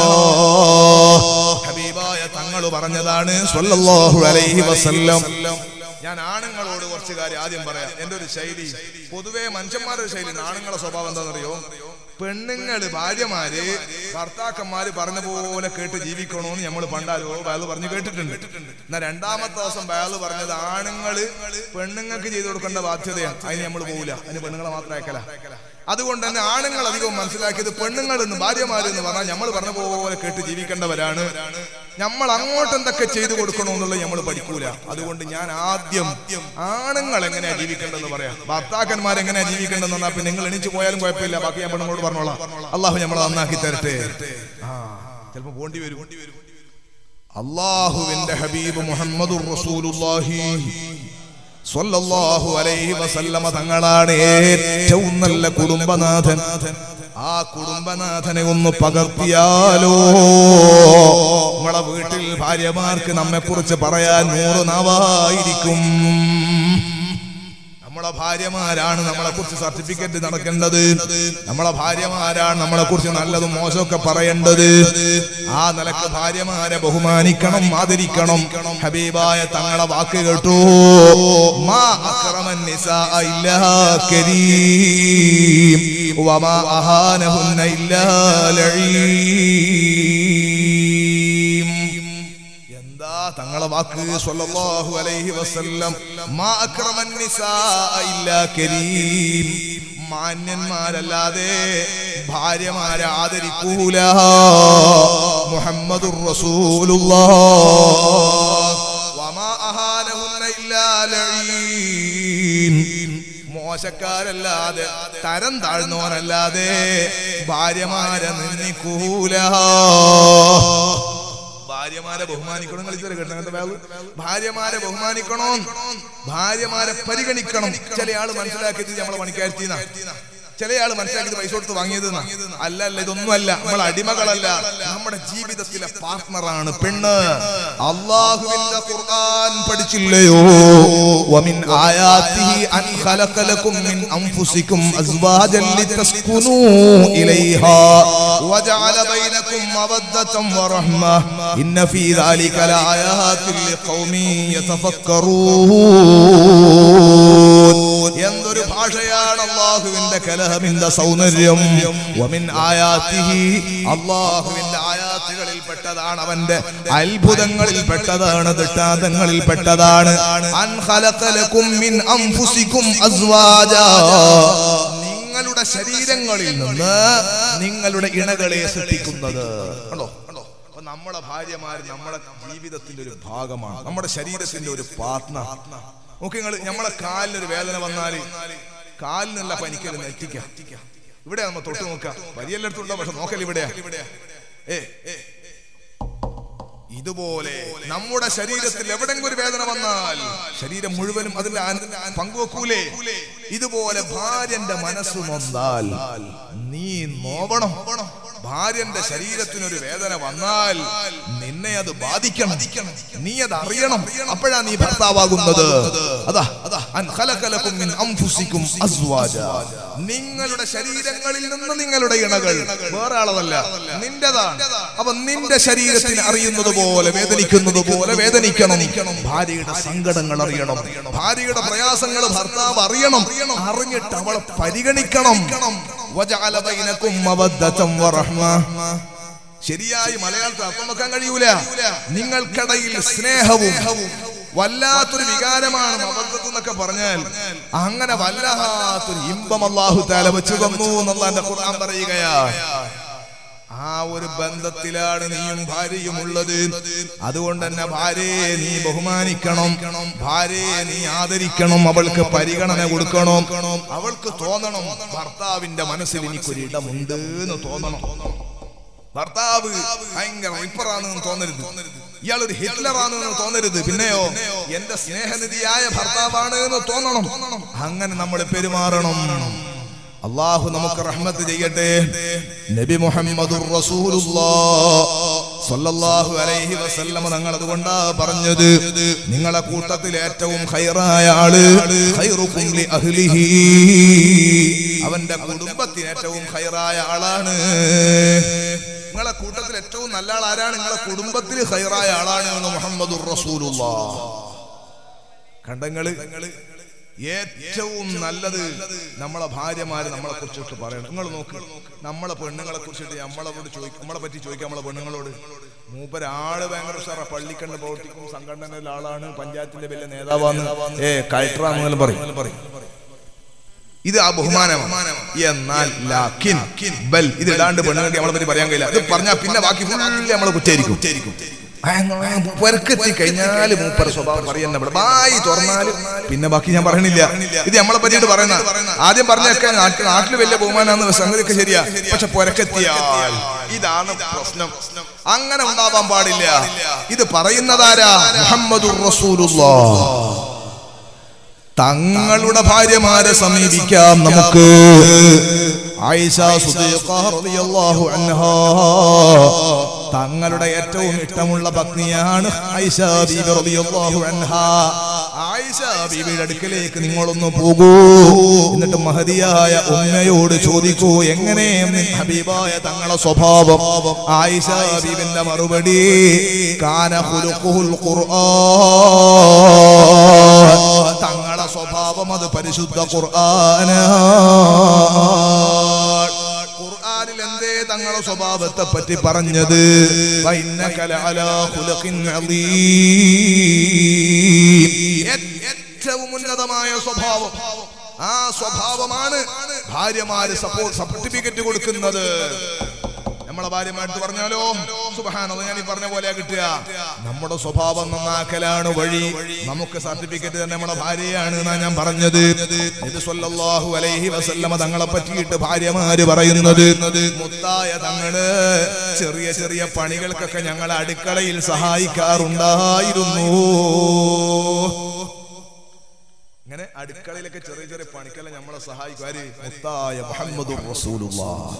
ഹബീബായ തങ്ങൾ പറഞ്ഞതാണ് സ്വല്ലല്ലാഹു അലൈഹി വസല്ലം ഞാൻ ആണുങ്ങളോട് കുറച്ച് കാര്യം ആദ്യം പറയാം എന്റെ ഒരു ശൈലി പൊതുവെ മനുഷ്യന്മാരുടെ ശൈലി ആണുങ്ങളെ സ്വഭാവം എന്താണെന്നറിയോ പെണ്ണുങ്ങള് ഭാര്യമാര് ഭർത്താക്കന്മാര് പറഞ്ഞ പോലെ കേട്ട് ജീവിക്കണോന്ന് നമ്മൾ പണ്ടാരോ വയല് പറഞ്ഞു കേട്ടിട്ടുണ്ട് എന്നാ രണ്ടാമത്തെ ദിവസം വയല് പറഞ്ഞത് ആണുങ്ങള് പെണ്ണുങ്ങൾക്ക് ചെയ്തു കൊടുക്കേണ്ട ബാധ്യതയാണ് അതിന് നമ്മൾ പോകില്ല അതിന് പെണ്ണുങ്ങളെ മാത്രം അയക്കല അതുകൊണ്ട് തന്നെ ആണുങ്ങൾ അധികവും മനസ്സിലാക്കിയത് പെണ്ണുങ്ങൾ എന്ന് ഭാര്യമാര് എന്ന് പറഞ്ഞാൽ നമ്മൾ പറഞ്ഞ പോലെ കേട്ട് ജീവിക്കേണ്ടവരാണ് നമ്മൾ അങ്ങോട്ട് എന്തൊക്കെ ചെയ്തു കൊടുക്കണമെന്നുള്ളത് നമ്മൾ പഠിക്കൂല അതുകൊണ്ട് ഞാൻ ആദ്യം ആണുങ്ങൾ എങ്ങനെയാ ജീവിക്കേണ്ടതെന്ന് പറയാം ഭർത്താക്കന്മാർ എങ്ങനെയാ ജീവിക്കേണ്ടതെന്ന് പറഞ്ഞാൽ പിന്നെ നിങ്ങൾ എണീച്ചു പോയാലും കുഴപ്പമില്ല ബാക്കി ഞാൻ പെണ്ണുങ്ങളോട് പറഞ്ഞോളാം അള്ളാഹു നമ്മളെ നന്നാക്കി തരട്ടെ ആ ചിലപ്പോ പോണ്ടി വരും അള്ളാഹുവിന്റെ ഹബീബ് മുഹമ്മദുർ റസൂലുള്ളാഹി സ്വല്ലല്ലാഹു അലൈഹി വസല്ലമ തങ്ങളാണ് ഏറ്റവും നല്ല കുടുംബനാഥൻ ആ കുടുംബനാഥനെ ഒന്ന് പകർത്തിയാലോ നമ്മളെ വീട്ടിൽ ഭാര്യമാർക്ക് നമ്മെ കുറിച്ച് പറയാൻ നൂറ് നാവായിരിക്കും നമ്മളെ ഭാര്യമാരാണ് നമ്മളെ കുറിച്ച് സർട്ടിഫിക്കറ്റ് നടക്കേണ്ടത് നമ്മളെ ഭാര്യമാരാണ് നമ്മളെ കുറിച്ച് നല്ലതും മോശമൊക്കെ പറയേണ്ടത് ആ നിലക്ക് ഭാര്യമാരെ ബഹുമാനിക്കണം ആദരിക്കണം ഹബീബായ തങ്ങളെ വാക്ക് കേട്ടു മാ അക്രമൻ നിസാ ഇല്ലാ കരീം വമാ അഹാനഹുന്ന ഇല്ലാ ലഈം എന്താ തങ്ങളെ വാക്ക് സ്വല്ലല്ലാഹു അലൈഹി വസല്ലം മാ അക്രമൻ നിസാ ഇല്ലാ കരീം മാന്യന്മാരല്ലാതെ ഭാര്യമാരെ ആദരിക്കൂല മുഹമ്മദുർ റസൂലുള്ളാഹ് വമാ അഹാനഹുന്ന ഇല്ലാ ലഈൻ മോശക്കാരല്ലാതെ തരം താഴ്ന്നവനല്ലാതെ ഭാര്യമാരെ നിന്ദിക്കൂല ഭാര്യമാരെ ബഹുമാനിക്കണം നിങ്ങൾ ഇതുവരെ കേട്ടോ അങ്ങനത്തെ വേവ് ഭാര്യമാരെ ബഹുമാനിക്കണോ ഭാര്യമാരെ പരിഗണിക്കണം ചില ആള് മനസ്സിലാക്കിയത് നമ്മളെ പണിക്കാരുത്തിന്നാ ചില ആള് മനസ്സിലാക്കിയത് പൈസ കൊടുത്ത് വാങ്ങിയത് അല്ല അല്ല ഇതൊന്നുമല്ല നമ്മൾ അടിമകളല്ല നമ്മുടെ ജീവിതത്തിലെ പാർട്ട്ണറാണ് പെണ്ണ് അള്ളാഹുവിന്റെ ഖുർആൻ പഠിച്ചില്ലയോ വമിൻ ആയാതിഹി അൻ ഖലഖ ലക്കും മിൻ അൻഫുസിക്കും അസ്വാജൻ ലിതസ്കുനൂ ഇലൈഹാ വജഅല ബൈനക്കും മവദ്ദതൻ വറഹ്മ ഇന്ന ഫീ ദാലിക ലആയാതിൻ ലിഖൗമിൻ യതഫക്കറൂൻ എന്തൊരു ഭാഷയാണ് അള്ളാഹുവിന്റെ കലഹമിന്റെ സൗന്ദര്യം വമിൻ ആയാത്തിഹി അള്ളാഹുവിന്റെ ആയാത്തുകളിൽ പെട്ടതാണ് അവന്റെ അത്ഭുതങ്ങളിൽ പെട്ടതാണ് ദൃഷ്ടാന്തങ്ങളിൽ പെട്ടതാണ് അൻ ഖലഖലകും മിൻ അൻഫുസികും അസ്വാജാ നിങ്ങളുടെ ശരീരങ്ങളിൽ നിന്ന് നിങ്ങളുടെ ഇണകളെ സൃഷ്ടിക്കുന്നത് കണ്ടോ കണ്ടോ അപ്പൊ നമ്മളെ ഭാര്യമാർ നമ്മളെ ജീവിതത്തിന്റെ ഒരു ഭാഗമാണ് നമ്മുടെ ശരീരത്തിന്റെ ഒരു പാർട്ട്ണർ നോക്കി നിങ്ങൾ നമ്മളെ കാലിനൊരു വേദന വന്നാല് കാലിനുള്ള പനിക്കല് നെറ്റിക്കാം ഇവിടെ നമ്മൾ തൊട്ട് നോക്കാം വലിയെല്ലായിടത്തും ഉണ്ടോ പക്ഷെ നോക്കൽ ഇവിടെയാ ഏ ഏ ഇതുപോലെ നമ്മുടെ ശരീരത്തിൽ എവിടെങ്കിലും ഒരു വേദന വന്നാൽ ശരീരം മുഴുവനും അതിന്റെ ആ- പങ്കുവെക്കൂലേ ഇതുപോലെ ഭാര്യന്റെ മനസ്സ് നൊന്താൽ നീ നോവണം ഭാര്യന്റെ ശരീരത്തിനൊരു വേദന വന്നാൽ നിന്നെ അത് ബാധിക്കണം നീ അത് അറിയണം അപ്പോഴാ നീ ഭർത്താവാകുന്നത് അതാ അതാ അൻ ഖലഖലകും മിൻ അൻഫുസികും അസ്വാജ നിങ്ങളുടെ ശരീരങ്ങളിൽ നിന്ന് നിങ്ങളുടെ ഇണകൾ വേറെ ആളതല്ല നിന്റേതാണ് അപ്പൊ നിന്റെ ശരീരത്തിന് അറിയുന്നത് പോലെ വേദനിക്കുന്നത് പോലെ വേദനിക്കണം ഭാര്യയുടെ സങ്കടങ്ങൾ അറിയണം ഭാര്യയുടെ പ്രയാസങ്ങൾ ഭർത്താവ് അറിയണം അറിഞ്ഞിട്ട് അവളെ പരിഗണിക്കണം വജഅല ബൈനകും മവദ്ദതം വറഹ്മ ശരിയായി മലയാളത്തിൽ അർത്ഥം വെക്കാൻ കഴിയൂല നിങ്ങൾക്കിടയിൽ സ്നേഹവും വല്ലാത്തൊരു വികാരമാണ് മബദ്ധത്ത് എന്നൊക്കെ പറഞ്ഞാൽ അങ്ങനെ വല്ലാത്തൊരു ഇമ്പം അള്ളാഹു താല വെച്ച് തന്നു എന്നുള്ള എന്റെ ഖുർആൻ പറയുകയാ ആ ഒരു ബന്ധത്തിലാണ് നീയും ഭാര്യയും ഉള്ളത് അതുകൊണ്ട് തന്നെ ഭാര്യയെ നീ ബഹുമാനിക്കണം ഭാര്യയെ നീ ആദരിക്കണം അവൾക്ക് പരിഗണന കൊടുക്കണം അവൾക്ക് തോന്നണം ഭർത്താവിന്റെ മനസ്സിൽ എനിക്കൊരു ഇടമുണ്ട് എന്ന് തോന്നണം ഭർത്താവ് ഭയങ്കര റിപ്പറാണെന്ന് തോന്നരുത് ഇയാൾ ഒരു ഹിറ്റ്ലറാണെന്ന് തോന്നരുത് പിന്നെയോ എന്റെ സ്നേഹനിധിയായ ഭർത്താവാണ് എന്ന് തോന്നണം അങ്ങനെ നമ്മൾ പെരുമാറണം അള്ളാഹു നമുക്ക് റഹ്മത്ത് ചെയ്യട്ടെ നബി മുഹമ്മദുർ സല്ലല്ലാഹു അലൈഹി വസല്ലമ തങ്ങൾ അതുകൊണ്ടാ പറഞ്ഞത് നിങ്ങളെ കൂട്ടത്തിൽ ഏറ്റവും ഖൈറായ ആള് ഖൈറുക്കും ലി അഹ്ലിഹി അവന്റെ കുടുംബത്തിന് ഏറ്റവും ഖൈറായ ആളാണ് നിങ്ങളെ കൂട്ടത്തിൽ ഏറ്റവും നല്ല ആൾ ആരാണ് നിങ്ങളെ കുടുംബത്തിൽ ഖൈറായ ആളാണ് എന്ന് മുഹമ്മദുർ റസൂലുള്ളാഹ് കണ്ടങ്ങള് ഏറ്റവും നല്ലത് നമ്മളെ ഭാര്യമാര് നമ്മളെ കുറിച്ചിട്ട് പറയണം നിങ്ങൾ നോക്ക് നമ്മളെ പെണ്ണുങ്ങളെ കുറിച്ചിട്ട് നമ്മളോട് ചോദിക്കും നമ്മളെ പറ്റി ചോദിക്കാം നമ്മളെ പെണ്ണുങ്ങളോട് മൂപ്പരാള് ഭയങ്കര ഉഷാറ പള്ളിക്കണ്ട് പ്രവർത്തിക്കും സംഘടനയിലെ ആളാണ് പഞ്ചായത്തിന്റെ വലിയ നേതാവാന്ന് ഏ കലക്ടറാണെന്നെല്ലാം പറയും ഇത് ആ ബഹുമാനമാണ് എന്നാൽ ലാക്കിൻ ബൽ ഇത് ഇടാണ്ട് പെണ്ണുങ്ങൾക്ക് നമ്മളെ പറ്റി പറയാൻ കഴിയില്ല ഇത് പറഞ്ഞാൽ പിന്നെ ബാക്കി ഫുള്ള് നമ്മളെ കുറ്റായിരിക്കും പെരക്കെത്തി കഴിഞ്ഞാല് മൂപ്പര സ്വഭാവം പറയുന്ന ഇവിടെ ബായി തുറന്നാല് പിന്നെ ബാക്കി ഞാൻ പറയണില്ല ഇത് നമ്മളെ പറ്റിയിട്ട് പറയുന്ന ആദ്യം പറഞ്ഞൊക്കെ നാട്ടിൽ നാട്ടിൽ വലിയ ബഹുമാനാന്ന് സംഗതിയൊക്കെ ശരിയാ പക്ഷെ പൊരക്കെത്തിയാൽ ഇതാണ് പ്രശ്നം അങ്ങനെ ഉണ്ടാവാൻ പാടില്ല ഇത് പറയുന്നതാരാ മുഹമ്മദുർ റസൂലുള്ളാഹ് തങ്ങളുടെ ഭാര്യമാരെ സമീപിക്കാം നമുക്ക് ആയിഷ സുദീഖ റളിയല്ലാഹു അൻഹാ തങ്ങളുടെ ഏറ്റവും ഇഷ്ടമുള്ള പത്നിയാണ് ആയിഷ ബീബി റളിയല്ലാഹു അൻഹാ ആയിഷ ബീബിയുടെ അടുക്കലേക്ക് നിങ്ങളൊന്ന് പോകൂ എന്നിട്ട് മഹതിയായ ഉമ്മയോട് ചോദിക്കൂ എങ്ങനെ ഹബീബായ തങ്ങളുടെ സ്വഭാവം ആയിഷ ബീബിന്റെ മറുപടി കാന ഖുലുഖുൽ ഖുർആൻ തങ്ങളുടെ സ്വഭാവം അത് പരിശുദ്ധ ഖുർആന ഖുർആനിൽ എന്തേ തങ്ങളുടെ സ്വഭാവത്തെ പറ്റി പറഞ്ഞത് വഇന്നക ലഅലാ ഖുലുഖിൻ അളീം. ഏറ്റവും ഉന്നതമായ സ്വഭാവം ആ സ്വഭാവമാണ് ഭാര്യമാര് സപ്പോർട്ട് സർട്ടിഫിക്കറ്റ് കൊടുക്കുന്നത് നമ്മളെ ഭാര്യമായിട്ട് പറഞ്ഞാലോ സുബഹാനത് ഞാൻ ഈ പറഞ്ഞ പോലെ കിട്ടുക നമ്മുടെ സ്വഭാവം നന്നാക്കലാണ് വഴി നമുക്ക് സർട്ടിഫിക്കറ്റ് തന്നെ നമ്മുടെ ഭാര്യയാണ് എന്നാ ഞാൻ പറഞ്ഞത് ഇത് സ്വല്ലല്ലാഹു അലൈഹി വസല്ലമ തങ്ങളെ പറ്റിയിട്ട് ഭാര്യമാര് പറയുന്നത് മുത്തായ തങ്ങള് ചെറിയ ചെറിയ പണികൾക്കൊക്കെ ഞങ്ങളെ അടുക്കളയിൽ സഹായിക്കാറുണ്ടായിരുന്നു ഇങ്ങനെ അടുക്കളയിലൊക്കെ ചെറിയ ചെറിയ പണിക്കെല്ലാം നമ്മളെ സഹായിക്കും ആര് മുത്തായ മുഹമ്മദ് റസൂലുള്ളാഹ്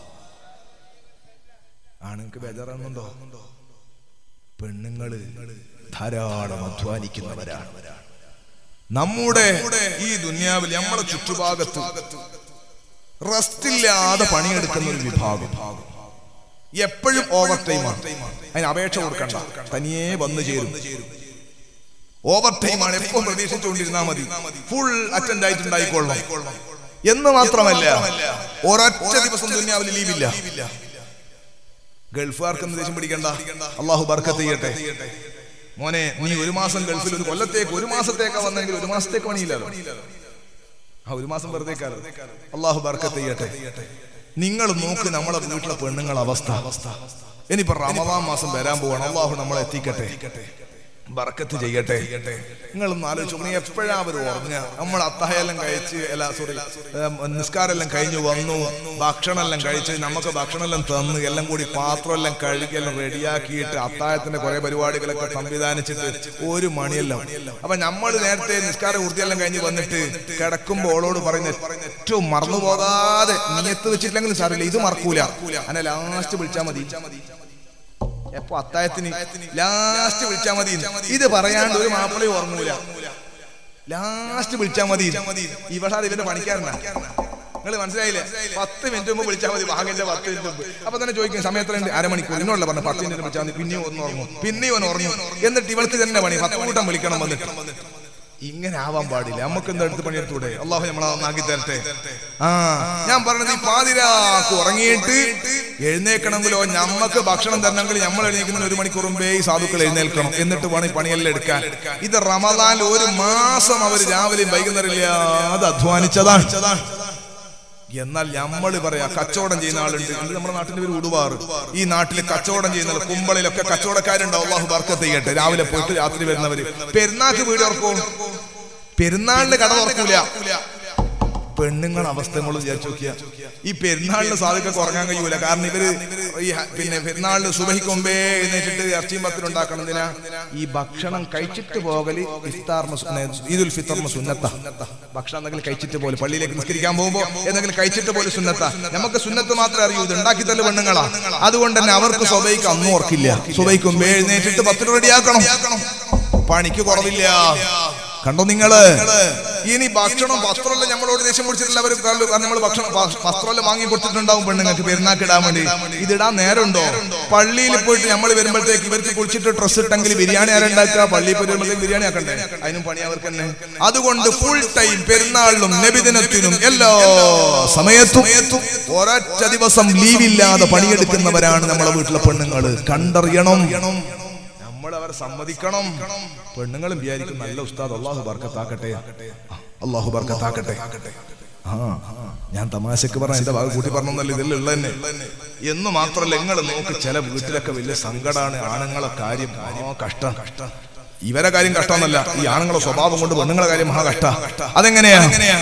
ആണുങ്ങൾക്ക് ബേജാറാകുന്നുണ്ടോ പെണ്ണുങ്ങള് ധാരാളം അധ്വാനിക്കുന്നവരാണ് നമ്മുടെ ഈ ദുനിയാവിൽ നമ്മുടെ ചുറ്റുഭാഗത്ത് റെസ്റ്റ് ഇല്ലാതെ പണിയെടുക്കുന്ന ഒരു വിഭാഗം എപ്പോഴും ഓവർ ടൈമാണ് അതിന് അപേക്ഷ കൊടുക്കണ്ട തനിയെ വന്നു ചേരും ഓവർ ടൈമാണ് എപ്പം പ്രതീക്ഷിച്ചുകൊണ്ടിരുന്നാൽ മതി ഫുൾ അറ്റൻഡ് ആയിട്ടുണ്ടായിക്കൊള്ളണം എന്ന് മാത്രമല്ല ഒരൊറ്റ ദിവസം ദുനിയാവിൽ ലീവില്ല ഗൾഫുകാർക്ക് എന്ത് ദേഷ്യം പിടിക്കണ്ട അള്ളാഹു ബർക്കത്ത് ചെയ്യട്ടെ മോനെ നീ ഒരു മാസം ഗൾഫിൽ ഒരു കൊല്ലത്തേക്ക് ഒരു മാസത്തേക്ക് വന്നെങ്കിൽ ഒരു മാസത്തേക്ക് പണിയില്ലല്ലോ ആ ഒരു മാസം വെറുതെ അള്ളാഹു ബർക്കത്ത് ചെയ്യട്ടെ നിങ്ങൾ നോക്ക് നമ്മളെ വീട്ടിലെ പെണ്ണുങ്ങളെ അവസ്ഥ ഇനിയിപ്പോ റമദാൻ മാസം വരാൻ പോവാണ് അള്ളാഹു നമ്മളെ എത്തിക്കട്ടെ ബർക്കത്ത് ചെയ്യട്ടെ നിങ്ങളൊന്ന് ആലോചിച്ചു നീ എപ്പോഴാ അവർ ഉറങ്ങുക നമ്മൾ അത്തായെല്ലാം കഴിച്ച് അല്ല സോറി നിസ്കാരെല്ലാം കഴിഞ്ഞ് വന്നു ഭക്ഷണം എല്ലാം കഴിച്ച് നമുക്ക് ഭക്ഷണം എല്ലാം തന്ന് എല്ലാം കൂടി പാത്രം എല്ലാം കഴുകി എല്ലാം റെഡിയാക്കിയിട്ട് അത്തായത്തിന്റെ കുറെ പരിപാടികളൊക്കെ സംവിധാനിച്ചിട്ട് ഒരു മണിയെല്ലാം അപ്പൊ നമ്മൾ നേരത്തെ നിസ്കാര വൃത്തിയെല്ലാം കഴിഞ്ഞ് വന്നിട്ട് കിടക്കുമ്പോൾ ഓളോട് പറയുന്ന ഏറ്റവും മറന്നു പോകാതെ നിയത്ത് വെച്ചിട്ടില്ലെങ്കിലും സാറില്ല ഇത് മറക്കൂല അങ്ങനെ ലാസ്റ്റ് വിളിച്ചാൽ മതി എപ്പോ അത്തായത്തിന് ലാസ്റ്റ് വിളിച്ചാ മതി ഇത് പറയാണ്ട് ഒരു മാപ്പിളയും ഓർമ്മൂല ലാസ്റ്റ് വിളിച്ചാ മതി ഇവിടെ ഇവന്റെ പണിക്കാരനാ നിങ്ങൾ മനസ്സിലായില്ലേ പത്ത് മിനിറ്റ് മുമ്പ് വിളിച്ചാൽ മതി വാങ്ങിന്റെ പത്ത് മിനിറ്റ് മുമ്പ് അപ്പൊ തന്നെ ചോദിക്കും സമയത്തുണ്ട് അരമണിക്കൂർ ഇന്നോല്ല പറഞ്ഞു പത്ത് മിനിറ്റ് വിളിച്ചാൽ മതി പിന്നെയും ഒന്ന് ഉറങ്ങും പിന്നെയും ഒന്ന് ഉറങ്ങും എന്നിട്ട് ഇവൾക്ക് തന്നെ പണി പത്ത് കൂട്ടം വിളിക്കണം വന്നിട്ട് ഇങ്ങനെ ആവാൻ പാടില്ല നമുക്ക് എന്താ എടുത്ത് പണിയെടുത്തൂടെ അള്ളാഹു നമ്മളെ നന്നാക്കി തരട്ടെ ആ ഞാൻ പറഞ്ഞത് ഈ പാതിരാക്ക് ഉറങ്ങിയിട്ട് എഴുന്നേക്കണമെങ്കിലോ ഞമ്മക്ക് ഭക്ഷണം തരണമെങ്കിൽ നമ്മൾ എഴുന്നേക്കുന്നതിന് ഒരു മണിക്കൂർ മുമ്പേ ഈ സാധുക്കൾ എഴുന്നേൽക്കണം എന്നിട്ട് വേണം ഈ പണിയെല്ലാം എടുക്കാൻ ഇത് റമദാനിൽ ഒരു മാസം അവർ രാവിലെയും വൈകുന്നേരം ഇല്ലാതെ അധ്വാനിച്ചതാണ് എന്നാൽ നമ്മൾ പറയാ കച്ചവടം ചെയ്യുന്ന ആളുണ്ട് ഇത് നമ്മുടെ നാട്ടിന്റെ പേര് ഉടുവാറ് ഈ നാട്ടിൽ കച്ചവടം ചെയ്യുന്ന ആള്, കുമ്പളയിലൊക്കെ കച്ചവടക്കാരുണ്ടാവും അള്ളാഹു ബർക്കത്ത് ചെയ്യട്ടെ രാവിലെ പോയിട്ട് രാത്രി വരുന്നവര് പെരുന്നാക്ക് വീട് ഉറക്കും പെരുന്നാളിന് കട തുറക്കൂല പെണ്ണുങ്ങൾ അവസ്ഥ നമ്മൾ വിചാരിച്ചു നോക്കിയ ഈ പെരുന്നാളിന് സാധുക്കൊക്കെ ഉറങ്ങാൻ കഴിയൂല കാരണം ഇവര് ഈ ഹ- പിന്നെ പെരുന്നാളിന് സുബഹിക്ക് മുമ്പേ എഴുന്നേറ്റിട്ട് ഇറച്ചിയും പത്തിനും ഉണ്ടാക്കണതിനാ ഈ ഭക്ഷണം കഴിച്ചിട്ട് പോകല് ഇഫ്താറിന് സു- നെ- ഈദുൽ ഫിത്തറിന് സുന്നത്ത ഭക്ഷണം എന്തെങ്കിലും കഴിച്ചിട്ട് പോലെ പള്ളിയിലേക്ക് നിസ്കരിക്കാൻ പോകുമ്പോ എന്തെങ്കിലും കഴിച്ചിട്ട് പോലെ സുന്നത്ത നമുക്ക് സുന്നത്ത് മാത്രമേ അറിയൂ ഇത് ഉണ്ടാക്കി തല്ല പെണ്ണുങ്ങളാ അതുകൊണ്ട് തന്നെ അവർക്ക് സ്വബൈക്ക് അന്നും ഓർക്കില്ല സുബൈക്ക് മുമ്പേ എഴുന്നേറ്റിട്ട് പത്തിന് റെഡിയാക്കണം പണിക്ക് കുറവില്ല കണ്ടോ നിങ്ങള് ഇനി ഭക്ഷണം വസ്ത്രമെല്ലാം നമ്മളോട് ദേഷ്യം പിടിച്ചിട്ടില്ല അവർ നമ്മൾ ഭക്ഷണം വ- വസ്ത്രമെല്ലാം വാങ്ങി കൊടുത്തിട്ടുണ്ടാവും പെണ്ണുങ്ങൾക്ക് പെരുന്നാക്ക് ഇടാൻ വേണ്ടി ഇതിടാൻ നേരമുണ്ടോ പള്ളിയിൽ പോയിട്ട് നമ്മൾ വരുമ്പോഴത്തേക്ക് ഇവർക്ക് കുളിച്ചിട്ട് ഡ്രസ്സ് ഇട്ടെങ്കിൽ ബിരിയാണി ആരുണ്ടാക്കുക പള്ളിയിൽ പോയി വരുമ്പോഴത്തേക്ക് ബിരിയാണി ആക്കണ്ടേ അതിനും പണി അവർക്ക് തന്നെ അതുകൊണ്ട് ഫുൾ ടൈം പെരുന്നാളിനും നബിദിനത്തിനും എല്ലാ സമയത്തും ഒരൊറ്റ ദിവസം ലീവില്ലാതെ പണിയെടുക്കുന്നവരാണ് നമ്മളെ വീട്ടിലെ പെണ്ണുങ്ങൾ കണ്ടറിയണം നമ്മൾ അവർ സമ്മതിക്കണം പെണ്ണുങ്ങളും വിചാരിക്കും നല്ല ഉസ്താദ് അള്ളാഹു ബർക്കത്താക്കട്ടെ അള്ളാഹു ബർക്കത്താക്കട്ടെ ആ ഞാൻ തമാശക്ക് പറഞ്ഞ എന്റെ ഭാഗം കൂട്ടി പറഞ്ഞല്ല ഇതിലുള്ള തന്നെ എന്ന് മാത്രല്ല നിങ്ങൾ നോക്ക് ചില വീട്ടിലൊക്കെ വലിയ സങ്കടാണ് ആണുങ്ങളെ കാര്യം ആ കഷ്ടം കഷ്ടം ഇവരെ കാര്യം കഷ്ടമെന്നല്ല ഈ ആണുങ്ങളെ സ്വഭാവം കൊണ്ട് പെണ്ണുങ്ങളെ കാര്യം മഹാ കഷ്ട അതെങ്ങനെയാ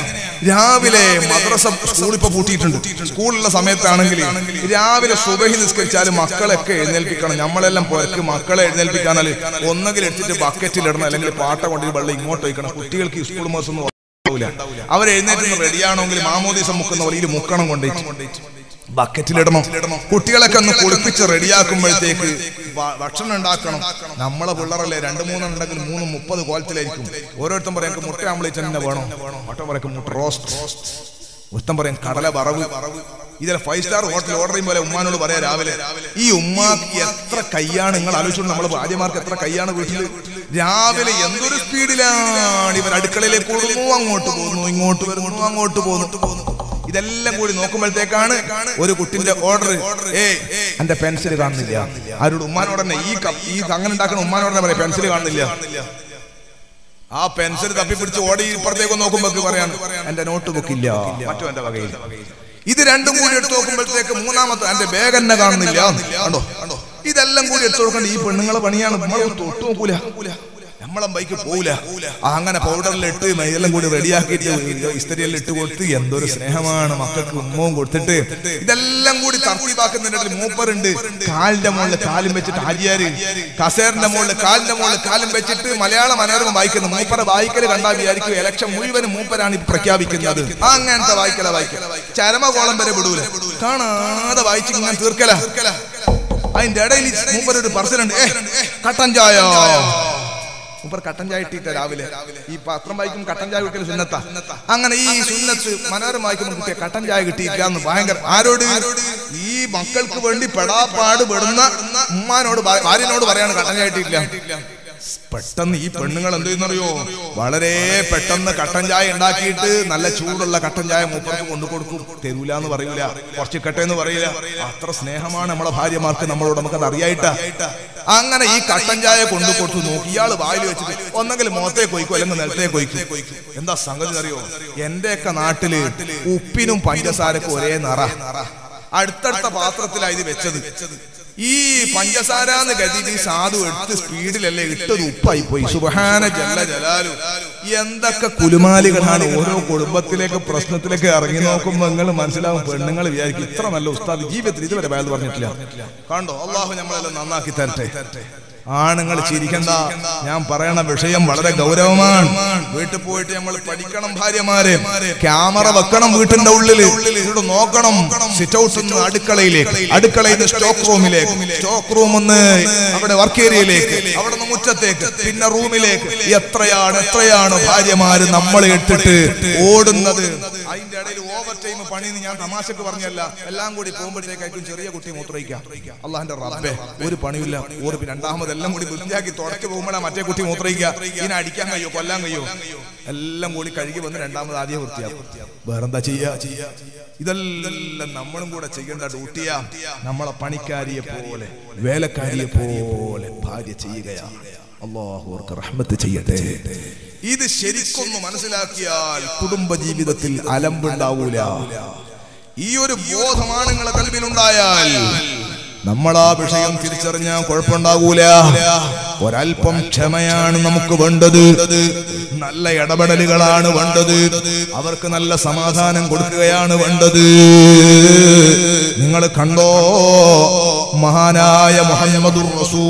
രാവിലെ മദ്രസ സ്കൂൾ ഇപ്പൊ പൂട്ടിയിട്ടുണ്ട് സ്കൂളിലുള്ള സമയത്താണെങ്കിൽ രാവിലെ സുബഹി നിസ്കരിച്ചാലും മക്കളെയൊക്കെ എഴുന്നേൽപ്പിക്കണം നമ്മളെല്ലാം പുറക്ക് മക്കളെ എഴുന്നേൽപ്പിക്കാനാൽ ഒന്നെങ്കിൽ എടുത്തിട്ട് ബക്കറ്റിൽ ഇടണം അല്ലെങ്കിൽ പാട്ട കൊണ്ടിട്ട് വെള്ളം ഇങ്ങോട്ട് വയ്ക്കണം കുട്ടികൾക്ക് ഈ സ്കൂൾ മാസം ഒന്നും ഉണ്ടാവൂല. അവർ എഴുന്നേറ്റ് റെഡിയാണെങ്കിൽ മാമോദീസം മുക്കുന്ന പോലെ മുക്കണം കൊണ്ടേറ്റ് ബക്കറ്റിലിടണം കുട്ടികളൊക്കെ ഒന്ന് കുളിപ്പിച്ച് റെഡിയാക്കുമ്പോഴത്തേക്ക് ഭ- ഭക്ഷണം ഉണ്ടാക്കണം നമ്മളെ പിള്ളറല്ലേ രണ്ട് മൂന്നെണ്ണം ഉണ്ടെങ്കിൽ മൂന്ന് മുപ്പത് കോലത്തിലായിരിക്കും ഓരോരുത്തരും പറയാം "എനിക്ക് മുട്ട ആംബ്ലേറ്റ് തന്നെ വേണം മട്ടൻ പറയും മുട്ട റോസ്റ്റ് ഒരുത്തം പറയും കടല വറവ് ഇതിലെ ഫൈവ് സ്റ്റാർ ഹോട്ടൽ ഓർഡർ ചെയ്യുമ്പോൾ ഉമ്മാനോട് പറയാ രാവിലെ ഈ ഉമ്മാക്ക് എത്ര കൈയാണ് നിങ്ങൾ ആലോചിച്ചോണ്ട് നമ്മൾ ഭാര്യമാർക്ക് എത്ര കൈയാണ് വീട്ടിൽ രാവിലെ എന്തൊരു സ്പീഡിലാണ് ഇവർ അടുക്കളയിലേക്ക് ഓടുന്നു അങ്ങോട്ട് പോകുന്നു ഇങ്ങോട്ട് വരുന്നു അങ്ങോട്ട് പോകുന്നു ഇതെല്ലാം കൂടി നോക്കുമ്പോഴത്തേക്കാണ് ഒരു കുട്ടിന്റെ ഓർഡർ ഏ എന്റെ പെൻസിൽ കാണുന്നില്ല ആരോട് ഉമ്മാനോട് തന്നെ ഈ കപ്പ് ഈ അങ്ങനെ ഉണ്ടാക്കുന്ന ഉമ്മാനോട് തന്നെ പറയാം പെൻസിൽ കാണുന്നില്ല ആ പെൻസിൽ തപ്പിപ്പിടിച്ച് ഓടി ഇപ്പുറത്തേക്ക് നോക്കുമ്പോ പറയാൻ എന്റെ നോട്ട് ബുക്ക് ഇല്ല മറ്റു എന്റെ വകയിൽ ഇത് രണ്ടും കൂടി എടുത്തു നോക്കുമ്പോഴത്തേക്ക് മൂന്നാമത്തെ എന്റെ ബാഗ് എന്നെ കാണുന്നില്ല കണ്ടോ കണ്ടോ ഇതെല്ലാം കൂടി എടുത്തു നോക്കണ്ട ഈ പെണ്ണുങ്ങളെ പണിയാണ് നമ്മൾ തൊട്ട് നോക്കൂല നമ്മളെ ബൈക്ക് പോവില്ല അങ്ങനെ പൗഡറിലിട്ട് ഇതെല്ലാം കൂടി റെഡിയാക്കിയിട്ട് ഇസ്തരിയെല്ലാം ഇട്ട് കൊടുത്ത് എന്തൊരു സ്നേഹമാണ് മക്കൾക്ക് ഉമ്മവും കൊടുത്തിട്ട് ഇതെല്ലാം കൂടി തർത്തീവാക്കുന്നതിന്റെ ഇടയിൽ മൂപ്പറുണ്ട് കാലിന്റെ മുകളിൽ കാലും വെച്ചിട്ട് ആര്യാര് കസേറിന്റെ മുകളിൽ കാലിന്റെ മുകളിൽ കാലും വെച്ചിട്ട് മലയാള മനോരമ വായിക്കുന്നു മൂപ്പറ വായിക്കല് കണ്ടാൽ വിചാരിക്കും ഇലക്ഷൻ മുഴുവനും മൂപ്പരാണ് ഈ പ്രഖ്യാപിക്കുന്നത് അങ്ങനത്തെ വായിക്കല വായിക്കല ചരമകോളം വരെ വിടൂല കാണാതെ വായിച്ച് ഇങ്ങനെ തീർക്കല അതിന്റെ ഇടയിൽ മൂപ്പരൊരു പറച്ചിലുണ്ട് ഏ കട്ടൻ ചായ മൂപ്പർ കട്ടൻ ചായ ഇട്ടിട്ട് രാവിലെ ഈ പത്രം വായിക്കും കട്ടൻ ചായ കുടിക്കൽ സുന്നത്ത അങ്ങനെ ഈ സുന്നത്ത് മനോരമ വായിക്കുമ്പോൾ കുട്ടിയെ കട്ടൻ ചായ കിട്ടിയില്ല എന്ന് ഭയങ്കര ആരോട് ഈ മക്കൾക്ക് വേണ്ടി പെടാപ്പാട് പെടുന്ന ഉമ്മാനോട് ഭാ- ഭാര്യനോട് പറയാണ് കട്ടൻ ചായ ഇട്ടിട്ടില്ല പെട്ടെന്ന് ഈ പെണ്ണുങ്ങൾ എന്ത് ചെയ്യുന്നറിയോ വളരെ പെട്ടെന്ന് കട്ടൻ ചായ ഉണ്ടാക്കിയിട്ട് നല്ല ചൂടുള്ള കട്ടൻ ചായ മൂപ്പർക്ക് കൊണ്ടു കൊടുക്കും തരൂല എന്ന് പറയൂല കുറച്ചിക്കട്ടെ എന്ന് പറയില്ല അത്ര സ്നേഹമാണ് നമ്മളെ ഭാര്യമാർക്ക് നമ്മളോട് നമുക്കത് അറിയായിട്ടാ അങ്ങനെ ഈ കട്ടൻ ചായ കൊണ്ടു കൊടുത്തു നോക്കി ഇയാള് വായിൽ വെച്ചിട്ട് ഒന്നെങ്കിൽ മുഖത്തെ കൊയ്ക്കും അല്ലെങ്കിൽ നിലത്തെ കൊയ്ക്കും എന്താ സംഗതി അറിയോ എന്റെയൊക്കെ നാട്ടില് ഉപ്പിനും പഞ്ചസാരക്കും ഒരേ നിറ അടുത്തടുത്ത പാത്രത്തിലാ ഇത് വെച്ചത് ഈ പഞ്ചസാരാന്ന് കരുതിയിട്ട് ഈ സാധു എടുത്ത് സ്പീഡിലല്ലേ ഇട്ടത് ഉപ്പായി പോയി സുബഹാന ജല്ല ജലാലു എന്തൊക്കെ കുലുമാലികളാണ് ഓരോ കുടുംബത്തിലേക്ക് പ്രശ്നത്തിലേക്ക് ഇറങ്ങി നോക്കുമ്പോൾ നിങ്ങൾ മനസ്സിലാവും പെണ്ണുങ്ങൾ വിചാരിക്കും ഇത്ര നല്ല ഉസ്താദ് ജീവിതത്തിൽ ഇതുവരെ വയത് പറഞ്ഞിട്ടില്ല കണ്ടോ അള്ളാഹു നമ്മളെല്ലാം നന്നാക്കി തരട്ടെ ആണുങ്ങൾ ചിരിക്കണ്ട ഞാൻ പറയണ വിഷയം വളരെ ഗൗരവമാണ് വീട്ടിൽ പോയിട്ട് നമ്മൾ പഠിക്കണം ഭാര്യമാരെ ക്യാമറ വെക്കണം വീട്ടിന്റെ ഉള്ളിൽ ഇവിടെ നോക്കണം സിറ്റ് ഔട്ട് നിന്ന് അടുക്കളയിലേക്ക് അടുക്കളയിൽ നിന്ന് സ്റ്റോക്ക് റൂമിലേക്ക് സ്റ്റോക്ക് റൂം നിന്ന് അവിടെ വർക്ക് ഏരിയയിലേക്ക് അവിടെ നിന്ന് മുറ്റത്തേക്ക് പിന്നെ റൂമിലേക്ക് എത്രയാണ് എത്രയാണ് ഭാര്യമാര് നമ്മളെ ഇട്ടിട്ട് ഓടുന്നത് അതിന്റെ ഇടയിൽ ഓവർ ടൈം പണി എന്ന് ഞാൻ തമാശക്ക് പറഞ്ഞല്ല എല്ലാം കൂടി പോകുമ്പോഴത്തേക്കായിരിക്കും ചെറിയ കുട്ടി മൂത്രയിക്കാം അള്ളാഹിന്റെ റബ്ബേ ഒരു പണിയില്ല ഒരു പിന്നെ രണ്ടാമതെല്ലാം കൂടി വൃത്തിയാക്കി തുടച്ചു പോകുമ്പോഴാണ് മറ്റേ കുട്ടി മൂത്രയിക്കുക ഇതിനെ അടിക്കാൻ കഴിയോ കൊല്ലാൻ കഴിയോ എല്ലാം കൂടി കഴുകി വന്ന് രണ്ടാമത് ആദ്യം വൃത്തിയാക്കും വേറെന്താ ചെയ്യാ ഇതെല്ലാം നമ്മളും കൂടെ ചെയ്യേണ്ട ഡ്യൂട്ടിയാ നമ്മളെ പണിക്കാരിയെ പോലെ വേലക്കാരിയെ പോലെ ഭാര്യ ചെയ്യുകയാണ് അള്ളാഹു അവർക്ക് റഹ്മത്ത് ചെയ്യട്ടെ ഇത് ശരിക്കൊന്ന് മനസ്സിലാക്കിയാൽ കുടുംബ ജീവിതത്തിൽ അലമ്പുണ്ടാവൂല ഈ ഒരു ബോധമാണ് നിങ്ങളെ കൽവിലുണ്ടായാൽ നമ്മൾ ആ വിഷയം തിരിച്ചറിഞ്ഞാൽ കുഴപ്പമുണ്ടാകൂല ഒരൽപ്പം ക്ഷമയാണ് നമുക്ക് വേണ്ടത് നല്ല ഇടപെടലുകളാണ് വേണ്ടത് അവർക്ക് നല്ല സമാധാനം കൊടുക്കുകയാണ് വേണ്ടത് നിങ്ങൾ കണ്ടോ മഹാനായ മുഹമ്മദുർ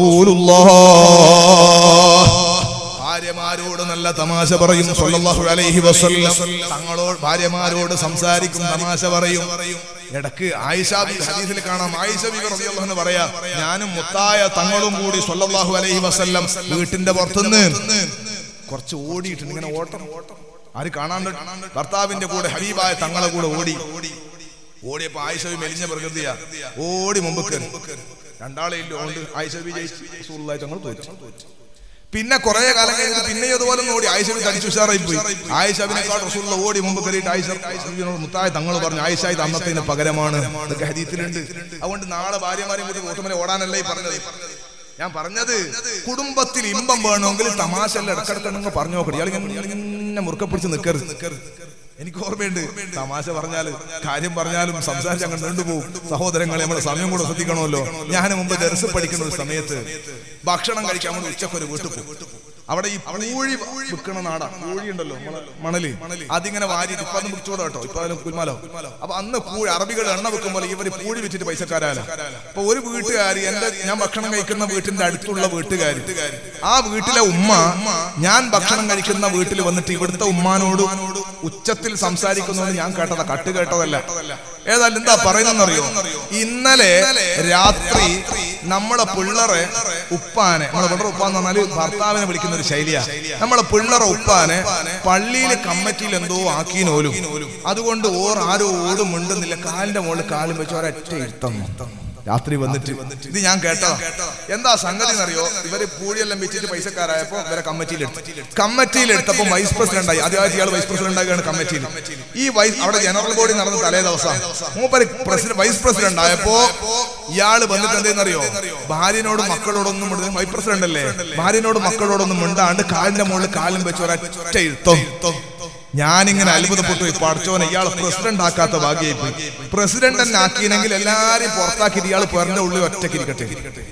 റസൂലുള്ളാഹ് ഭാര്യമാരോട് നല്ല തമാശ പറയും സല്ലല്ലാഹു അലൈഹി വസല്ലം തങ്ങളോട് ഭാര്യമാരോട് സംസാരിക്കും തമാശ പറയും ഇടക്ക് ആയിഷ ബി- ഹദീസിൽ കാണാം ആയിഷ ബി റളിയല്ലാഹു അൻഹ പറയാ ഞാനും മുത്തായ തങ്ങളും കൂടി സല്ലല്ലാഹു അലൈഹി വസല്ലം വീട്ടിന്റെ പുറത്തുനിന്ന് കുറച്ച് ഓടിയിട്ടുണ്ട് ഇങ്ങനെ ഓട്ടം ആര് കാണാണ്ട് ഭർത്താവിന്റെ കൂടെ ഹബീബായ തങ്ങളെ കൂടെ ഓടി ഓടിയപ്പോ ആയിഷബി മെലിഞ്ഞ പ്രകൃതിയാ ഓടി മുമ്പ് കയറി രണ്ടാളെ ഇല്ലോണ്ട് ആയിഷബി ജയിച്ചു റസൂലുള്ളാഹി തങ്ങൾ തോറ്റു പിന്നെ കുറെ കാലം കഴിഞ്ഞിട്ട് പിന്നെ ഇതുപോലെ ഒന്ന് ഓടി ആയിഷബി തടിച്ചു ഉഷാറായി പോയി ആയിഷബിനെക്കാൾ റസൂലുള്ള ഓടി മുമ്പ് കയറിയിട്ട് ആയിഷ ആയിഷബിനോട് മുത്തായ തങ്ങൾ പറഞ്ഞു ആയിഷ ഇത് അന്നത്തിന് പകരമാണ് ഇതൊക്കെ ഹദീത്തിലുണ്ട് അതുകൊണ്ട് നാളെ ഭാര്യമാരെയും കൂടി ഓട്ടുമല ഓടാനല്ല ഈ പറഞ്ഞത് ഞാൻ പറഞ്ഞത് കുടുംബത്തിൽ ഇമ്പം വേണമെങ്കിൽ തമാശ ഇടക്കിടക്കണെങ്കിൽ പറഞ്ഞു നോക്കട്ടെ ഇയാൾ ഇങ്ങനെ മുറുക്കെ പിടിച്ച് നിൽക്കരുത് നിൽക്കരുത് എനിക്ക് ഓർമ്മയുണ്ട് തമാശ പറഞ്ഞാല് കാര്യം പറഞ്ഞാലും സംസാരിച്ച് അങ്ങ് നീണ്ടുപോകും സഹോദരങ്ങളെ നമ്മുടെ സമയം കൂടെ ശ്രദ്ധിക്കണമല്ലോ ഞാൻ മുമ്പ് ദർസ് പഠിക്കുന്ന ഒരു സമയത്ത് ഭക്ഷണം കഴിക്കാൻ വേണ്ടി ഉച്ചക്കൊരു വീട്ടിൽ പോകും അവിടെ ഈ പൂഴി വിൽക്കണ നാടാ പൂഴി ഉണ്ടല്ലോ മണല് അതിങ്ങനെ വാരിയിട്ട് ഇപ്പൊ അന്ന് വിളിച്ചോടാ കേട്ടോ ഇപ്പൊ അതിന് കുൽമാലോ അപ്പൊ അന്ന് പൂഴി അറബികൾ എണ്ണ വെക്കുമ്പോൾ ഇവര് പൂഴി വിറ്റിട്ട് പൈസക്കാരാല അപ്പൊ ഒരു വീട്ടുകാരി എന്റെ ഞാൻ ഭക്ഷണം കഴിക്കുന്ന വീട്ടിന്റെ അടുത്തുള്ള വീട്ടുകാരി ആ വീട്ടിലെ ഉമ്മ ഞാൻ ഭക്ഷണം കഴിക്കുന്ന വീട്ടിൽ വന്നിട്ട് ഇവിടുത്തെ ഉമ്മാനോട് ഉച്ചത്തിൽ സംസാരിക്കുന്നതുകൊണ്ട് ഞാൻ കേട്ടതാ കട്ട് കേട്ടതല്ല ഏതായാലും എന്താ പറയുന്നറിയോ ഇന്നലെ രാത്രി നമ്മളെ പിള്ളറെ ഉപ്പാനെ നമ്മളെ പിള്ളറെ ഉപ്പാന്ന് പറഞ്ഞാല് ഭർത്താവിനെ വിളിക്കുന്ന ഒരു ശൈലിയാ നമ്മളെ പിള്ളറെ ഉപ്പാനെ പള്ളിയിലെ കമ്മിറ്റിയിൽ എന്തോ ആക്കീനോലും അതുകൊണ്ട് ഓർ ആരോ ഓടും മിണ്ടുന്നില്ല കാലിന്റെ മുകളിൽ കാലും വെച്ച് ഒരൊറ്റ ഇരുത്തം രാത്രി വന്നിട്ട് ഇത് ഞാൻ കേട്ടതാ എന്താ സംഗതി എന്നറിയോ ഇവര് പൂഴിയെല്ലാം വെച്ചിട്ട് പൈസക്കാരായപ്പോ ഇവരെ കമ്മിറ്റിയിൽ എടുത്തു കമ്മിറ്റിയിൽ എടുത്തപ്പോ വൈസ് പ്രസിഡന്റ് ആയി ആദ്യമായിട്ട് ഇയാൾ വൈസ് പ്രസിഡന്റ് ആകുകയാണ് കമ്മിറ്റിയിൽ ഈ വൈസ് അവിടെ ജനറൽ ബോഡി നടന്ന തലേ ദിവസം മൂപ്പര് പ്രസിഡന്റ് വൈസ് പ്രസിഡന്റ് ആയപ്പോ ഇയാള് വന്നിട്ട് എന്തെന്നറിയോ ഭാര്യനോട് മക്കളോടൊന്നും മിണ്ടുന്നത് വൈസ് പ്രസിഡന്റ് അല്ലേ ഭാര്യനോട് മക്കളോടൊന്നും മിണ്ടാണ്ട് കാലിന്റെ മുകളിൽ കാലും വെച്ച് ഒരൊറ്റ ഇരുത്തം ഞാനിങ്ങനെ അത്ഭുതപ്പെട്ടു പോയി പഠിച്ചോനെ ഇയാൾ പ്രസിഡന്റ് ആക്കാത്ത ഭാഗ്യമായി പോയി പ്രസിഡന്റ് തന്നെ ആക്കിയെങ്കിൽ എല്ലാരെയും പുറത്താക്കിയിട്ട് ഇയാൾ പേറിന്റെ ഉള്ളിൽ ഒറ്റയ്ക്ക് ഇരിക്കട്ടെ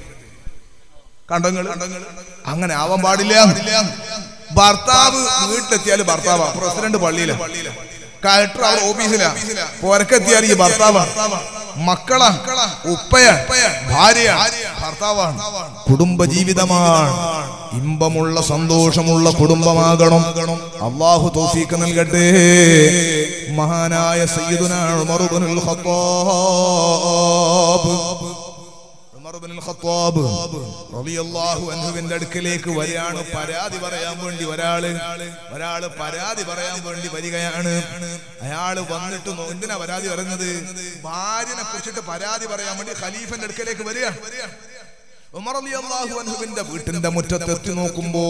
കണ്ടോ നിങ്ങള്? അങ്ങനെ ആവാൻ പാടില്ല ഭർത്താവ് വീട്ടിലെത്തിയാൽ ഭർത്താവാ പ്രസിഡന്റ് പള്ളിയില കളക്ടർ അവർ ഓഫീസിലാ പുരക്കെത്തിയാൽ ഈ ഭർത്താവാ മക്കളാ ഉപ്പയാ ഭാര്യ ഭർത്താവാണ് കുടുംബ ജീവിതമാണ് ഇമ്പമുള്ള സന്തോഷമുള്ള കുടുംബമാകണം അള്ളാഹു തോഫീക്ക് നൽകട്ടെ മഹാനായ സയ്യിദുന ഉമർ ഇബ്നുൽ ഖത്താബ് ഉമർ ഇബ്നുൽ ഖത്താബ് റളിയല്ലാഹു അൻഹുവിന്റെ അടുക്കലേക്ക് വരികയാണ് പരാതി പറയാൻ വേണ്ടി ഒരാള് ഒരാള് പരാതി പറയാൻ വേണ്ടി വരികയാണ് അയാള് വന്നിട്ട് നോ- എന്തിനാ പരാതി പറയുന്നത് ഭാര്യനെ കുറിച്ചിട്ട് പരാതി പറയാൻ വേണ്ടി ഖലീഫന്റെ അടുക്കലേക്ക് വരിക ഉമർ റളിയല്ലാഹു അൻഹുവിന്റെ വീട്ടിന്റെ മുറ്റത്തെത്തി നോക്കുമ്പോ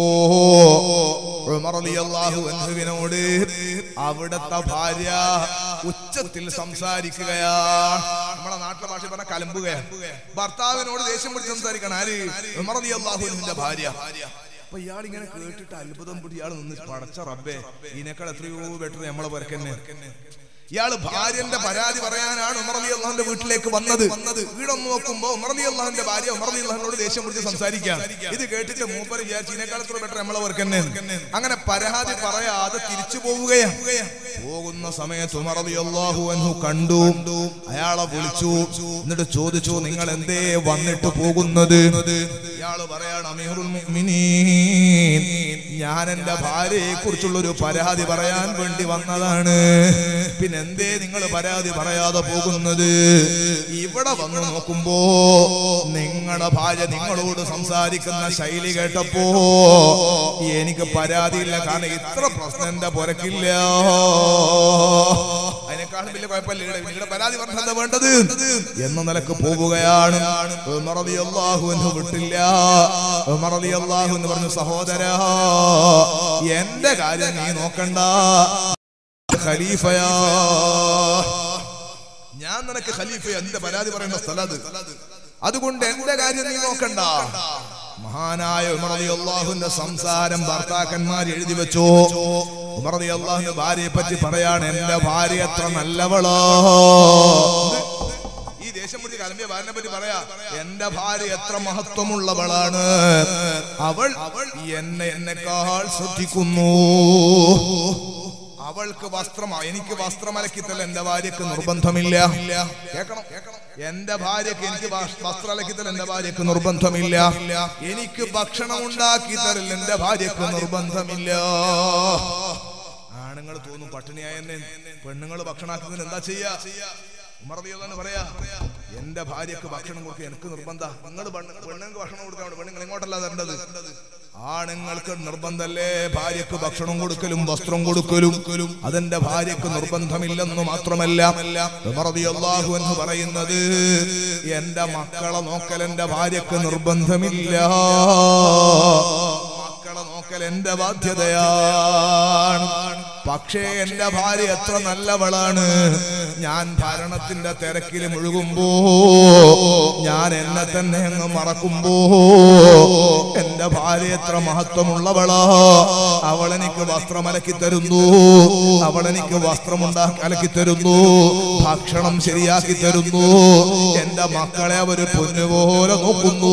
ഉമർ റളിയല്ലാഹു അൻഹുവിനോട് അവിടത്തെ ഭാര്യ ഉച്ചത്തിൽ സംസാരിക്കുകയാ നമ്മളെ നാട്ടിലെ ഭാഷ പറഞ്ഞ കലമ്പുകയാണ് ഭർത്താവിനോട് ദേഷ്യം പിടിച്ച് സംസാരിക്കണം ആര് ഉമർ റളിയല്ലാഹു അൻഹുവിന്റെ ഭാര്യ അപ്പൊ ഇയാൾ ഇങ്ങനെ കേട്ടിട്ട് അത്ഭുതം പിടി ഇയാൾ നിന്ന് പടച്ച റബ്ബേ ഇതിനേക്കാൾ എത്രയോ ബെറ്റർ നമ്മളെ പുരക്കന്നെ ഇയാള് ഭാര്യന്റെ പരാതി പറയാനാണ് ഉമർലി അള്ളാഹിന്റെ വീട്ടിലേക്ക് വന്നത് വീടൊന്ന് നോക്കുമ്പോ ഉമർലി അള്ളാഹിന്റെ ഭാര്യ ഉമർലി അള്ളാഹിനോട് ദേഷ്യം പിടിച്ച് സംസാരിക്കാം ഇത് കേട്ടിട്ട് മൂപ്പര് വിചാരിച്ചു ഇതിനേക്കാളത്ര ബെറ്റർ നമ്മളെ വർക്ക് തന്നെ അങ്ങനെ പരാതി പറയാതെ തിരിച്ചു പോവുകയാണ് പോകുന്ന സമയത്ത് ഉമർലി അള്ളാഹു അൻഹു കണ്ടു അയാളെ വിളിച്ചു എന്നിട്ട് ചോദിച്ചു നിങ്ങൾ എന്തേ വന്നിട്ട് പോകുന്നത് ഇയാള് പറയാണ് അമീറുൽ മുഅ്മിനീൻ ഞാൻ എന്റെ ഭാര്യയെ കുറിച്ചുള്ള ഒരു പരാതി പറയാൻ വേണ്ടി വന്നതാണ് പിന്നെ എന്തേ നിങ്ങൾ പരാതി പറയാതെ പോകുന്നത് ഇവിടെ വന്ന് നോക്കുമ്പോ നിങ്ങളുടെ ഭാര്യ നിങ്ങളോട് സംസാരിക്കുന്ന ശൈലി കേട്ടപ്പോ എനിക്ക് പരാതിയില്ല കാരണം ഇത്ര പ്രശ്നം എന്റെ പുരക്കില്ല അതിനേക്കാളും വലിയ കുഴപ്പമില്ല ഇവിടെ നിങ്ങളുടെ പരാതി പറഞ്ഞാൽ എന്താ വേണ്ടത് എന്ന നിലക്ക് പോവുകയാണ് ഉമർ റളിയല്ലാഹു അൻഹു വിട്ടില്ല ഉമർ റളിയല്ലാഹു എന്ന് പറഞ്ഞു സഹോദരാ എന്റെ കാര്യം നീ നോക്കണ്ട ഖലീഫയാ ഞാൻ നിനക്ക് ഖലീഫയാ നിന്റെ പരാതി പറയേണ്ട സ്ഥലം അത് അതുകൊണ്ട് എന്റെ കാര്യം നീ നോക്കണ്ട മഹാനായ ഉമർ അള്ളാഹുന്റെ സംസാരം ഭർത്താക്കന്മാർ എഴുതി വെച്ചു ഉമർ അള്ളാഹുന്റെ ഭാര്യയെ പറ്റി പറയാണ് എന്റെ ഭാര്യ എത്ര നല്ലവളോ ഈ ദേശം പിടിച്ച് കലമ്പിയ ഭാര്യനെ പറ്റി പറയാ എന്റെ ഭാര്യ എത്ര മഹത്വമുള്ളവളാണ് അവൾ അവൾ എന്നെ എന്നെക്കാൾ ശ്രദ്ധിക്കുന്നു അവൾക്ക് വസ്ത്രം എനിക്ക് വസ്ത്രം അലക്കിത്തല്ല എന്റെ ഭാര്യക്ക് നിർബന്ധമില്ല കേൾക്കണം എന്റെ ഭാര്യക്ക് എനിക്ക് വസ്- വസ്ത്രം അലക്കിത്തല്ല എന്റെ ഭാര്യക്ക് നിർബന്ധമില്ല എനിക്ക് ഭക്ഷണം ഉണ്ടാക്കി തരൽ എന്റെ ഭാര്യക്ക് നിർബന്ധമില്ല ആണുങ്ങൾ തോന്നും പട്ടിണിയായെന്നെ പെണ്ണുങ്ങൾ ഭക്ഷണാക്കുന്നതിന് എന്താ ചെയ്യാ ഉമർദിയെന്ന് പറയാ എന്റെ ഭാര്യക്ക് ഭക്ഷണം കൊടുക്കുക എനിക്ക് നിർബന്ധ നിങ്ങൾ പെണ്ണുങ്ങൾക്ക് ഭക്ഷണം കൊടുക്കാൻ പെണ്ണുങ്ങൾ ഇങ്ങോട്ടല്ല തരേണ്ടത് ആണുങ്ങൾക്ക് നിർബന്ധല്ലേ ഭാര്യക്ക് ഭക്ഷണം കൊടുക്കലും വസ്ത്രം കൊടുക്കലും അതെന്റെ ഭാര്യക്ക് നിർബന്ധമില്ലെന്ന് മാത്രമല്ല ഉമർദിയല്ലാഹു എന്ന് പറയുന്നത് എന്റെ മക്കളെ നോക്കൽ എന്റെ ഭാര്യക്ക് നിർബന്ധമില്ല മക്കളെ നോക്കൽ എന്റെ ബാധ്യതയാണ് പക്ഷേ എന്റെ ഭാര്യ എത്ര നല്ലവളാണ് ഞാൻ ഭരണത്തിന്റെ തിരക്കിൽ മുഴുകുമ്പോ ഞാൻ എന്നെ തന്നെ അങ്ങ് മറക്കുമ്പോ എന്റെ ഭാര്യ എത്ര മഹത്വമുള്ളവളാ അവൾ എനിക്ക് വസ്ത്രം അലക്കി തരുന്നു അവൾ എനിക്ക് വസ്ത്രം ഉണ്ടാക്കി അലക്കി തരുന്നു ഭക്ഷണം ശരിയാക്കി തരുന്നു എന്റെ മക്കളെ അവര് പൊന്നുപോലെ നോക്കുന്നു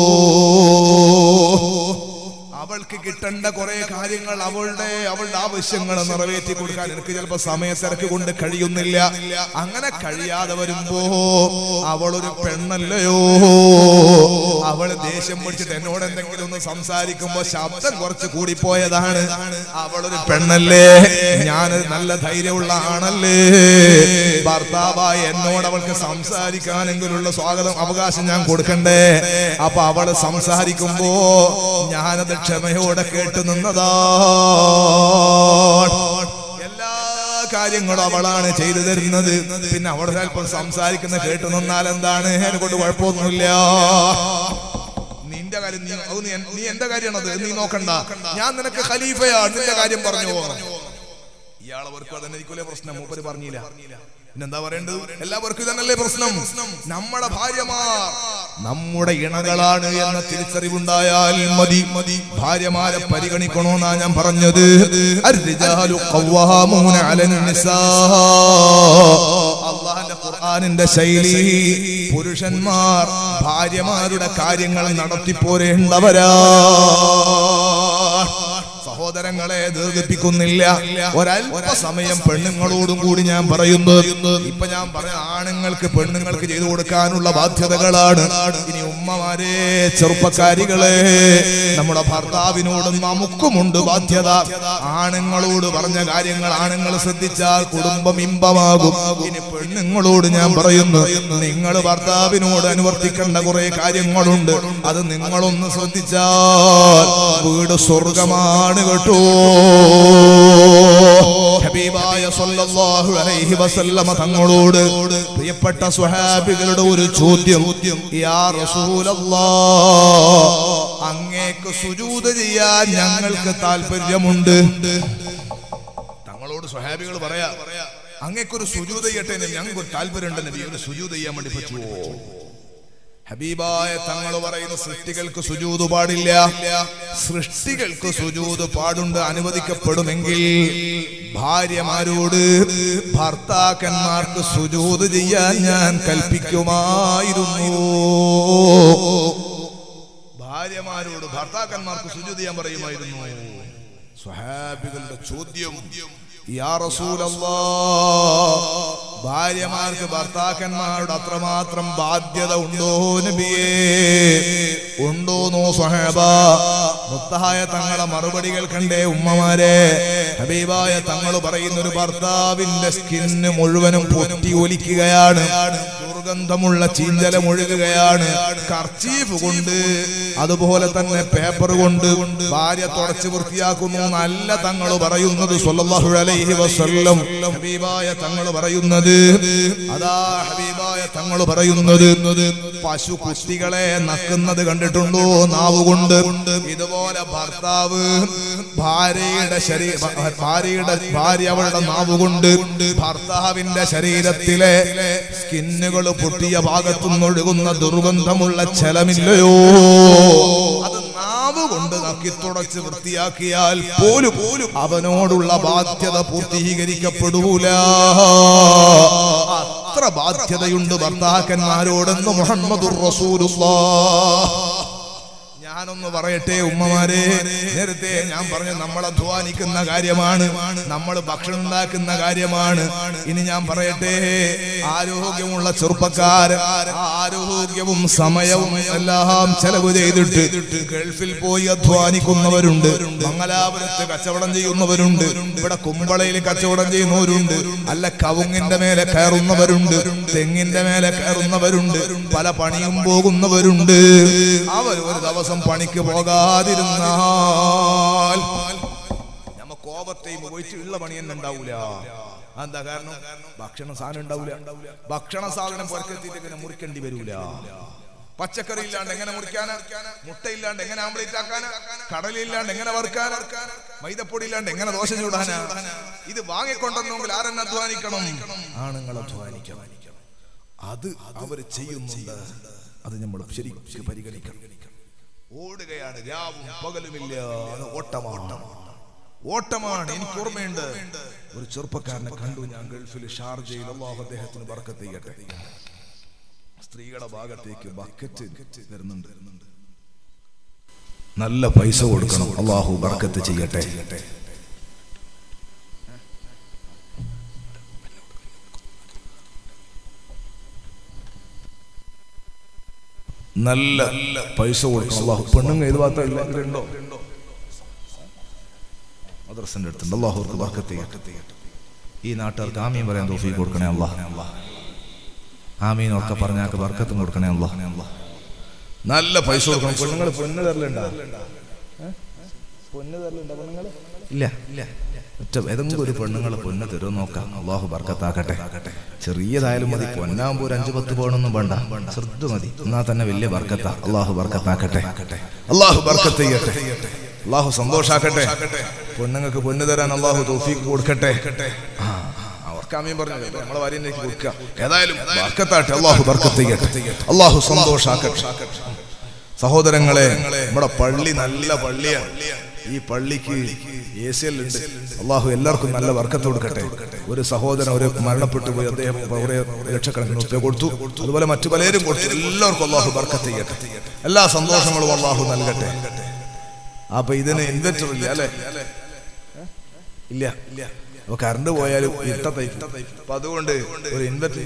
അവൾക്ക് കിട്ടേണ്ട കുറെ കാര്യങ്ങൾ അവളുടെ അവളുടെ ആവശ്യങ്ങൾ നിറവേറ്റി കൊടുക്കാൻ എനിക്ക് ചിലപ്പോ സമയത്തിരക്ക് കൊണ്ട് കഴിയുന്നില്ല അങ്ങനെ കഴിയാതെ വരുമ്പോ അവളൊരു പെണ്ണല്ലയോ അവൾ ദേഷ്യം പിടിച്ചിട്ട് എന്നോട് എന്തെങ്കിലും ഒന്ന് സംസാരിക്കുമ്പോ ശബ്ദം കുറച്ച് കൂടിപ്പോയതാണ് അവളൊരു പെണ്ണല്ലേ ഞാനൊരു നല്ല ധൈര്യമുള്ള ആണല്ലേ ഭർത്താവായി എന്നോട് അവൾക്ക് സംസാരിക്കാനെങ്കിലുള്ള സ്വാഗതം അവകാശം ഞാൻ കൊടുക്കണ്ടേ അപ്പൊ അവള് സംസാരിക്കുമ്പോ ഞാനത് ക്ഷമയോടെ കേട്ടു നിന്നതാ എല്ലാ കാര്യങ്ങളും അവളാണ് ചെയ്തു തരുന്നത് പിന്നെ അവൾ ചിലപ്പോൾ സംസാരിക്കുന്ന കേട്ടു നിന്നാൽ എന്താണ് എന്നെ കൊണ്ട് കുഴപ്പമൊന്നുമില്ല നിന്റെ കാര്യം നീ അത് നീ എൻ- നീ എന്റെ കാര്യമാണത് നീ നോക്കണ്ട ഞാൻ നിനക്ക് ഖലീഫയാണ് നിന്റെ കാര്യം പറഞ്ഞു പോകണം ഇയാളവർക്കും അതന്നെ ഇരിക്കൂലേ പ്രശ്നം മൂപ്പര് പറഞ്ഞില്ല പിന്നെന്താ പറയേണ്ടത് എല്ലാവർക്കും ഇതന്നല്ലേ പ്രശ്നം നമ്മുടെ ഭാര്യമാർ നമ്മുടെ ഇണകളാണ് എന്ന തിരിച്ചറിവുണ്ടായാൽ മതി മതി ഭാര്യമാരെ പരിഗണിക്കണോന്നാ ഞാൻ പറഞ്ഞത് അർരിജാലു ഖവ്വാമൂന അലൻ നിസാ അള്ളാഹുവിന്റെ ഖുർആനിന്റെ ശൈലി പുരുഷന്മാർ ഭാര്യമാരുടെ കാര്യങ്ങൾ നടത്തിപ്പോരേണ്ടവരാ സഹോദരങ്ങളെ ദീർഘിപ്പിക്കുന്നില്ല ഒരല്പ സമയം പെണ്ണുങ്ങളോടും കൂടി ഞാൻ പറയുന്നു ഇപ്പൊ ഞാൻ പറഞ്ഞ ആണുങ്ങൾക്ക് പെണ്ണുങ്ങൾക്ക് ചെയ്തു കൊടുക്കാനുള്ള ബാധ്യതകളാണ് ഇനി ഉമ്മമാരെ ചെറുപ്പക്കാരികളെ നമ്മുടെ ഭർത്താവിനോടും നമുക്കുമുണ്ട് ബാധ്യത ആണുങ്ങളോട് പറഞ്ഞ കാര്യങ്ങൾ ആണുങ്ങൾ ശ്രദ്ധിച്ചാൽ കുടുംബം ഇമ്പമാകും ഇനി പെണ്ണുങ്ങളോട് ഞാൻ പറയുന്നു നിങ്ങൾ ഭർത്താവിനോട് അനുവർത്തിക്കേണ്ട കുറെ കാര്യങ്ങളുണ്ട് അത് നിങ്ങളൊന്ന് ശ്രദ്ധിച്ചാൽ വീട് സ്വർഗമാണ് കേട്ടോ ഹബീബായ സല്ലല്ലാഹു അലൈഹി വസല്ലമ തങ്ങളോട് പ്രിയപ്പെട്ട സ്വഹാബികളുടെ ഒരു ചോദ്യം യാ റസൂലല്ലാ അങ്ങേക്ക് സുജൂദ് ചെയ്യാൻ ഞങ്ങൾക്ക് താല്പര്യമുണ്ട് തങ്ങളോട് സ്വഹാബികൾ പറയാ അങ്ങേക്കൊരു സുജൂദ് ചെയ്യട്ടെ ഞങ്ങൾക്ക് ഒരു താല്പര്യമുണ്ട് നബി ഒരു സുജൂദ് ചെയ്യാൻ വേണ്ടി പറ്റുമോ ഹബീബായ തങ്ങൾ പറയുന്ന സൃഷ്ടികൾക്ക് സുജൂത് പാടില്ല സൃഷ്ടികൾക്ക് സുജൂത് പാടുണ്ട് അനുവദിക്കപ്പെടുമെങ്കിൽ ഭാര്യമാരോട് ഭർത്താക്കന്മാർക്ക് സുജൂത് ചെയ്യാൻ ഞാൻ കൽപ്പിക്കുമായിരുന്നു ഭാര്യമാരോട് ഭർത്താക്കന്മാർക്ക് സുജൂത് ചെയ്യാൻ പറയുമായിരുന്നു സ്വഹാബികളുടെ ചോദ്യം യാ റസൂലല്ലാ ഭാര്യമാർക്ക് ഭർത്താക്കന്മാരുടെ അത്രമാത്രം ബാധ്യത ഉണ്ടോ നബിയേ ഉണ്ടോന്നോ സ്വഹേബ മുത്തായ തങ്ങളെ മറുപടികൾ കണ്ടേ ഉമ്മമാരെ ഹബീബായ തങ്ങൾ പറയുന്ന ഒരു ഭർത്താവിന്റെ സ്കിന്ന് മുഴുവനും പൊട്ടി ഒലിക്കുകയാണ് ദുർഗന്ധമുള്ള ചീഞ്ചലം ഒഴുകുകയാണ് കർച്ചീഫ് കൊണ്ട് അതുപോലെ തന്നെ പേപ്പർ കൊണ്ട് ഭാര്യ തുടച്ച് വൃത്തിയാക്കുന്നു നല്ല തങ്ങൾ പറയുന്നത് സ്വല്ലല്ലാഹു അലൈഹി വസല്ലം ഹബീബായ തങ്ങൾ പറയുന്നത് അതാ ഹബീബായ തങ്ങൾ പറയുന്നത് പശു കുട്ടികളെ നക്കുന്നത് കണ്ടിട്ടുണ്ടോ നാവ് കൊണ്ട് ഇതുപോലെ ഭർത്താവ് ഭാര്യയുടെ ശരീര ഭാര്യയുടെ ഭാര്യ അവളുടെ നാവ് കൊണ്ട് ഭർത്താവിന്റെ ശരീരത്തിലെ സ്കിന്നുകൾ പൊട്ടിയ ഭാഗത്തുനിന്നൊഴുകുന്ന ദുർഗന്ധമുള്ള ചലമില്ലയോ അത് നാവ് കൊണ്ട് നക്കി തുടച്ച് വൃത്തിയാക്കിയാൽ പോലും പോലും അവനോടുള്ള ബാധ്യത പൂർത്തീകരിക്കപ്പെടൂല അത്ര ബാധ്യതയുണ്ട് ഭർത്താക്കന്മാരോടെന്ന് മുഹമ്മദുർ റസൂലുള്ളാഹ് ഞാനൊന്ന് പറയട്ടെ ഉമ്മമാരെ നേരത്തെ ഞാൻ പറഞ്ഞു നമ്മൾ അധ്വാനിക്കുന്ന കാര്യമാണ് നമ്മൾ ഭക്ഷണം ഉണ്ടാക്കുന്ന കാര്യമാണ് ഇനി ഞാൻ പറയട്ടെ ആരോഗ്യമുള്ള ചെറുപ്പക്കാരൻ ആ ആരോഗ്യവും സമയവും എല്ലാം ചെലവ് ചെയ്തിട്ട് ഗൾഫിൽ പോയി അധ്വാനിക്കുന്നവരുണ്ട് മംഗലാപുരത്ത് കച്ചവടം ചെയ്യുന്നവരുണ്ട് ഇവിടെ കുമ്പളയിൽ കച്ചവടം ചെയ്യുന്നവരുണ്ട് അല്ല കവുങ്ങിന്റെ മേലെ കയറുന്നവരുണ്ട് തെങ്ങിന്റെ മേലെ കയറുന്നവരുണ്ട് പല പണിയും പോകുന്നവരുണ്ട് അവർ ഒരു ദിവസം പണിക്ക് പോകാതിരുന്നാൽ നമ്മ കോപത്തെയും പോയിട്ട് ഉള്ള പണി തന്നെ ഉണ്ടാവൂല എന്താ കാരണം ഭക്ഷണ സാധനം ഉണ്ടാവൂല ഭക്ഷണ സാധനം പുറക്കെത്തിയിട്ട് ഇങ്ങനെ മുറിക്കേണ്ടി വരൂല പച്ചക്കറി ഇല്ലാണ്ട് എങ്ങനെ മുറിക്കാനാ മുട്ട ഇല്ലാണ്ട് എങ്ങനെ ആംപ്ലേറ്റ് ആക്കാനാ കടലില്ലാണ്ട് എങ്ങനെ വറുക്കാനാ മൈദപ്പൊടി ഇല്ലാണ്ട് എങ്ങനെ ദോശ ചൂടാനാ ഇത് വാങ്ങിക്കൊണ്ടെന്നെങ്കിൽ ആരെന്നെ അധ്വാനിക്കണം ആണുങ്ങൾ അധ്വാനിക്കണം അത് അവർ ചെയ്യുന്നുണ്ട് അത് നമ്മൾ ശരിക്കും പരിഗണിക്കണം ഓടുകയാണ് രാവും പകലുമില്ലാതെ ഓട്ടമാണ് ഓട്ടമാണ് എനിക്ക് ഓർമ്മയുണ്ട് ഒരു ചെറുപ്പക്കാരനെ കണ്ടു ഞാൻ ഗൾഫിൽ ഷാർജയിൽ അള്ളാഹു അദ്ദേഹത്തിന് ബർക്കത്ത് ചെയ്യട്ടെ സ്ത്രീകളുടെ ഭാഗത്തേക്ക് ബക്കറ്റ് വരുന്നുണ്ട് നല്ല പൈസ കൊടുക്കണം അള്ളാഹു ബർക്കത്ത് ചെയ്യട്ടെ നല്ല പൈസ കൊടുക്കണം അള്ളാഹു പെണ്ണുങ്ങ ഏത് ഭാഗത്താ ഉണ്ടോ മദ്രസന്റെ അടുത്തുണ്ട് അള്ളാഹു അവർക്ക് ബർക്കത്ത് ചെയ്യട്ടെ ഈ നാട്ടുകാർക്ക് ആമീൻ പറയാൻ തോഫി കൊടുക്കണേ അള്ളാഹ് ആമീൻ ഒക്കെ പറഞ്ഞാക്ക് ബർക്കത്തും കൊടുക്കണേ അള്ളാഹ് നല്ല പൈസ കൊടുക്കണം പെണ്ണുങ്ങൾ പൊന്ന് തരലുണ്ടോ പൊന്ന് തരലുണ്ടോ പെണ്ണുങ്ങൾ ഇല്ല ഇല്ല ഒറ്റ ഏതെങ്കിലും ഒരു പെണ്ണുങ്ങൾ പൊന്ന് തരുമോ നോക്കാം അള്ളാഹു ബർക്കത്താക്കട്ടെ ചെറിയതായാലും മതി പൊന്നാകുമ്പോ ഒരു അഞ്ചു പത്ത് പോകണമെന്നും വേണ്ട ശ്രദ്ധ മതി എന്നാ തന്നെ വലിയ ബർക്കത്ത അള്ളാഹു ബർക്കത്താക്കട്ടെ അള്ളാഹു ബർക്കത്ത് ചെയ്യട്ടെ അള്ളാഹു സന്തോഷാക്കട്ടെ പെണ്ണുങ്ങൾക്ക് പൊന്ന് തരാൻ അള്ളാഹു തോഫീക്ക് കൊടുക്കട്ടെ ആ, അവർക്ക് അമീൻ പറഞ്ഞു നമ്മളെ ഭാര്യയിലേക്ക് കൊടുക്കുക ഏതായാലും ബർക്കത്താട്ടെ അള്ളാഹു ബർക്കത്ത് ചെയ്യട്ടെ അള്ളാഹു സന്തോഷാക്കട്ടെ സഹോദരങ്ങളെ നമ്മുടെ പള്ളി നല്ല പള്ളിയാണ് ഈ പള്ളിക്ക് എ സി എൽ ഉണ്ട് അള്ളാഹു എല്ലാവർക്കും നല്ല വർക്കത്ത് കൊടുക്കട്ടെ ഒരു സഹോദരൻ ഒരു മരണപ്പെട്ടു പോയി അദ്ദേഹം കുറെ ലക്ഷക്കണക്കിന് ഉപ്പ കൊടുത്തു അതുപോലെ മറ്റു പലരും കൊടുത്തു എല്ലാവർക്കും അള്ളാഹു വർക്കത്ത് ചെയ്യട്ടെ എല്ലാ സന്തോഷങ്ങളും അള്ളാഹു നൽകട്ടെ അപ്പൊ ഇതിന് ഇൻവെർട്ടർ ഇല്ല അല്ലെ ഇല്ല ഇല്ല അപ്പൊ കറണ്ട് പോയാലും ഇട്ടത്തെ അപ്പൊ അതുകൊണ്ട് ഒരു ഇൻവെർട്ടർ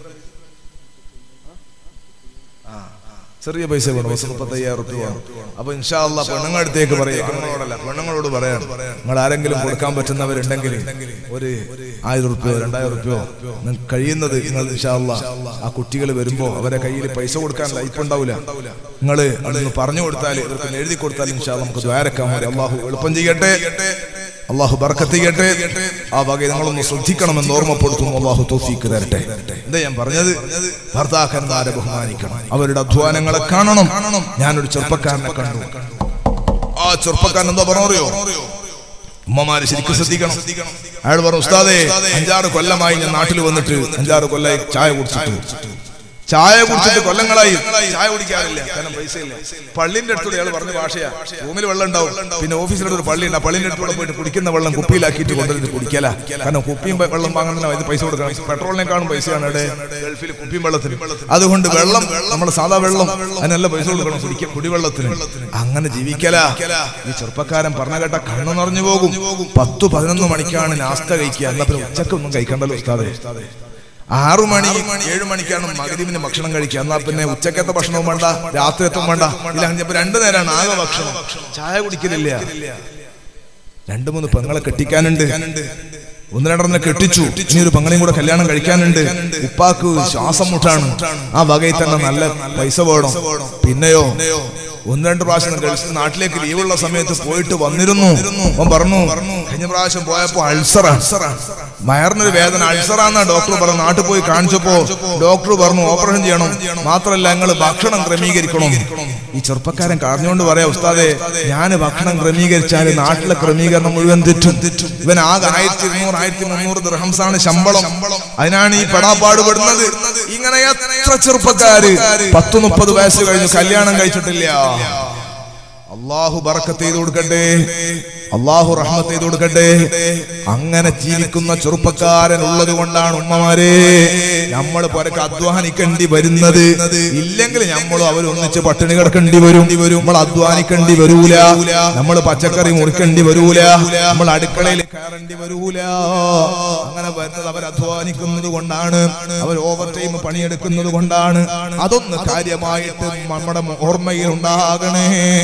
ചെറിയ പൈസ വേണം പത്ത് മുപ്പത്തയ്യായിരം റുപ്യ വേണം അപ്പൊ ഇൻഷാല്ല പെണ്ണുങ്ങളുടെ അടുത്തേക്ക് പറയാം പെണ്ണുങ്ങളോടല്ല പെണ്ണുങ്ങളോട് പറയാം നിങ്ങൾ ആരെങ്കിലും കൊടുക്കാൻ പറ്റുന്നവരുണ്ടെങ്കിൽ ഒരു ആയിരം റുപ്യോ രണ്ടായിരം റുപ്യോ നിങ്ങൾക്ക് കഴിയുന്നത് നിങ്ങൾ ഇൻഷാല്ല ആ കുട്ടികൾ വരുമ്പോ അവരെ കയ്യിൽ പൈസ കൊടുക്കാൻ ലൈഫ് ഉണ്ടാവില്ല നിങ്ങൾ അതൊന്ന് പറഞ്ഞു കൊടുത്താൽ ഇവർക്ക് എഴുതി കൊടുത്താൽ ഇൻഷാല്ല നമുക്ക് ദ്വാരക്കാൻ മതി അള്ളാഹു എളുപ്പം ചെയ്യട്ടെ അള്ളാഹു ബർക്കത്ത് ചെയ്യട്ടെ ആ വകയെ നിങ്ങളൊന്ന് ശ്രദ്ധിക്കണമെന്ന് ഓർമ്മപ്പെടുത്തുന്നു അള്ളാഹു തോഫീക്ക് തരട്ടെ എന്താ ഞാൻ പറഞ്ഞത് ഭർത്താക്കന്മാരെ ബഹുമാനിക്കണം അവരുടെ അധ്വാനങ്ങളെ കാണണം ഞാനൊരു ചെറുപ്പക്കാരനെ കണ്ടു ആ ചെറുപ്പക്കാരൻ എന്താ പറഞ്ഞറിയോ ഉമ്മമാര് ശരിക്കും ശ്രദ്ധിക്കണം അയാൾ പറഞ്ഞു ഉസ്താദേ അഞ്ചാറ് കൊല്ലമായി ഞാൻ നാട്ടിൽ വന്നിട്ട് അഞ്ചാറ് കൊല്ലമായി ചായ കുടിച്ചിട്ട് ചായ കുടിച്ചിട്ട് കൊല്ലങ്ങളായി ചായ കുടിക്കാറില്ല കാരണം പൈസ ഇല്ല പള്ളിന്റെ അടുത്തൂടെ അയാൾ പറഞ്ഞ ഭാഷയാ റൂമിൽ വെള്ളം ഉണ്ടാവും പിന്നെ ഓഫീസിലൂടെ ഒരു പള്ളി ഉണ്ട് ആ പള്ളിന്റെ അടുത്തൂടെ പോയിട്ട് കുടിക്കുന്ന വെള്ളം കുപ്പിയിലാക്കിയിട്ട് കൊണ്ടുവന്നിട്ട് കുടിക്കല കാരണം കുപ്പിയും വെ- വെള്ളം വാങ്ങുന്ന ഇത് പൈസ കൊടുക്കണം പെട്രോളിനേക്കാളും പൈസയാണ് ഇവിടെ ഗൾഫിൽ കുപ്പിയും വെള്ളത്തിന് അതുകൊണ്ട് വെള്ളം നമ്മുടെ സാധാ വെള്ളം അതിനല്ല പൈസ കൊടുക്കണം കുടിക്ക കുടിവെള്ളത്തിന് അങ്ങനെ ജീവിക്കല ഈ ചെറുപ്പക്കാരൻ പറഞ്ഞ കേട്ട കണ്ണു നിറഞ്ഞു പോകും പത്തു പതിനൊന്ന് മണിക്കാണ് നാസ്ത കഴിക്കുക എന്നാ പിന്നെ ഉച്ചക്കൊന്നും കഴിക്കണ്ടല്ലോ ഉസ്താദേ ആറു മണി ഏഴു മണിക്കാണ് മകരീവിന് ഭക്ഷണം കഴിക്കുക എന്നാ പിന്നെ ഉച്ചക്കത്തെ ഭക്ഷണവും വേണ്ട രാത്രിയത്തും വേണ്ട ഇല്ല ഇപ്പൊ രണ്ടു നേരമാണ് ആകെ ഭക്ഷണം ചായ കുടിക്കലില്ല രണ്ടു മൂന്ന് പെങ്ങളെ കെട്ടിക്കാനുണ്ട് ഒന്ന് രണ്ടെണ്ണം കെട്ടിച്ചു ഇനി ഒരു പെങ്ങളെയും കൂടെ കല്യാണം കഴിക്കാനുണ്ട് ഉപ്പാക്ക് ശ്വാസം മുട്ടാണ് ആ വകയിൽ തന്നെ നല്ല പൈസ വേണം പിന്നെയോ ഒന്ന് രണ്ട് പ്രാവശ്യം ഗൾഫ് നാട്ടിലേക്ക് ലീവുള്ള സമയത്ത് പോയിട്ട് വന്നിരുന്നു അവൻ പറഞ്ഞു കഴിഞ്ഞ പ്രാവശ്യം പോയപ്പോ അൾസറാണ് വയറിനൊരു വേദന അൾസറാന്ന ഡോക്ടർ പറഞ്ഞു നാട്ടിൽ പോയി കാണിച്ചപ്പോ ഡോക്ടർ പറഞ്ഞു ഓപ്പറേഷൻ ചെയ്യണം മാത്രമല്ല ഞങ്ങൾ ഭക്ഷണം ക്രമീകരിക്കണം ഈ ചെറുപ്പക്കാരൻ കരഞ്ഞുകൊണ്ട് പറയാ ഉസ്താദെ ഞാൻ ഭക്ഷണം ക്രമീകരിച്ചാൽ നാട്ടിലെ ക്രമീകരണം മുഴുവൻ തെറ്റും ഇവൻ ആകെ ആയിരത്തി ഇരുന്നൂറ് ആയിരത്തി മുന്നൂറ് ദർഹംസാണ് ശമ്പളം അതിനാണ് ഈ പെടാപ്പാടുപെടുന്നത് ഇങ്ങനെ എത്ര ചെറുപ്പക്കാര് പത്ത് മുപ്പത് വയസ്സ് കഴിഞ്ഞു കല്യാണം കഴിച്ചിട്ടില്ല അള്ളാഹു ബറക്കത്ത് ചെയ്ത് കൊടുക്കട്ടെ അള്ളാഹു റഹ്മത്ത് ചെയ്ത് കൊടുക്കട്ടെ അങ്ങനെ ജീവിക്കുന്ന ചെറുപ്പക്കാരൻ ഉള്ളത് കൊണ്ടാണ് ഉമ്മമാരെ നമ്മൾ പുരക്ക് അധ്വാനിക്കേണ്ടി വരുന്നത് ഇല്ലെങ്കിൽ നമ്മളും അവർ ഒന്നിച്ച് പട്ടിണി കിടക്കേണ്ടി വരും നമ്മൾ അധ്വാനിക്കേണ്ടി വരൂല നമ്മൾ പച്ചക്കറി മുറിക്കേണ്ടി വരൂല നമ്മൾ അടുക്കളയിൽ കയറേണ്ടി വരൂല അങ്ങനെ വരുന്നത് അവർ അധ്വാനിക്കുന്നത് കൊണ്ടാണ് അവർ ഓവർ ടൈം പണിയെടുക്കുന്നത് കൊണ്ടാണ് അതൊന്ന് കാര്യമായിട്ട് നമ്മുടെ ഓർമ്മയിൽ ഉണ്ടാകണേ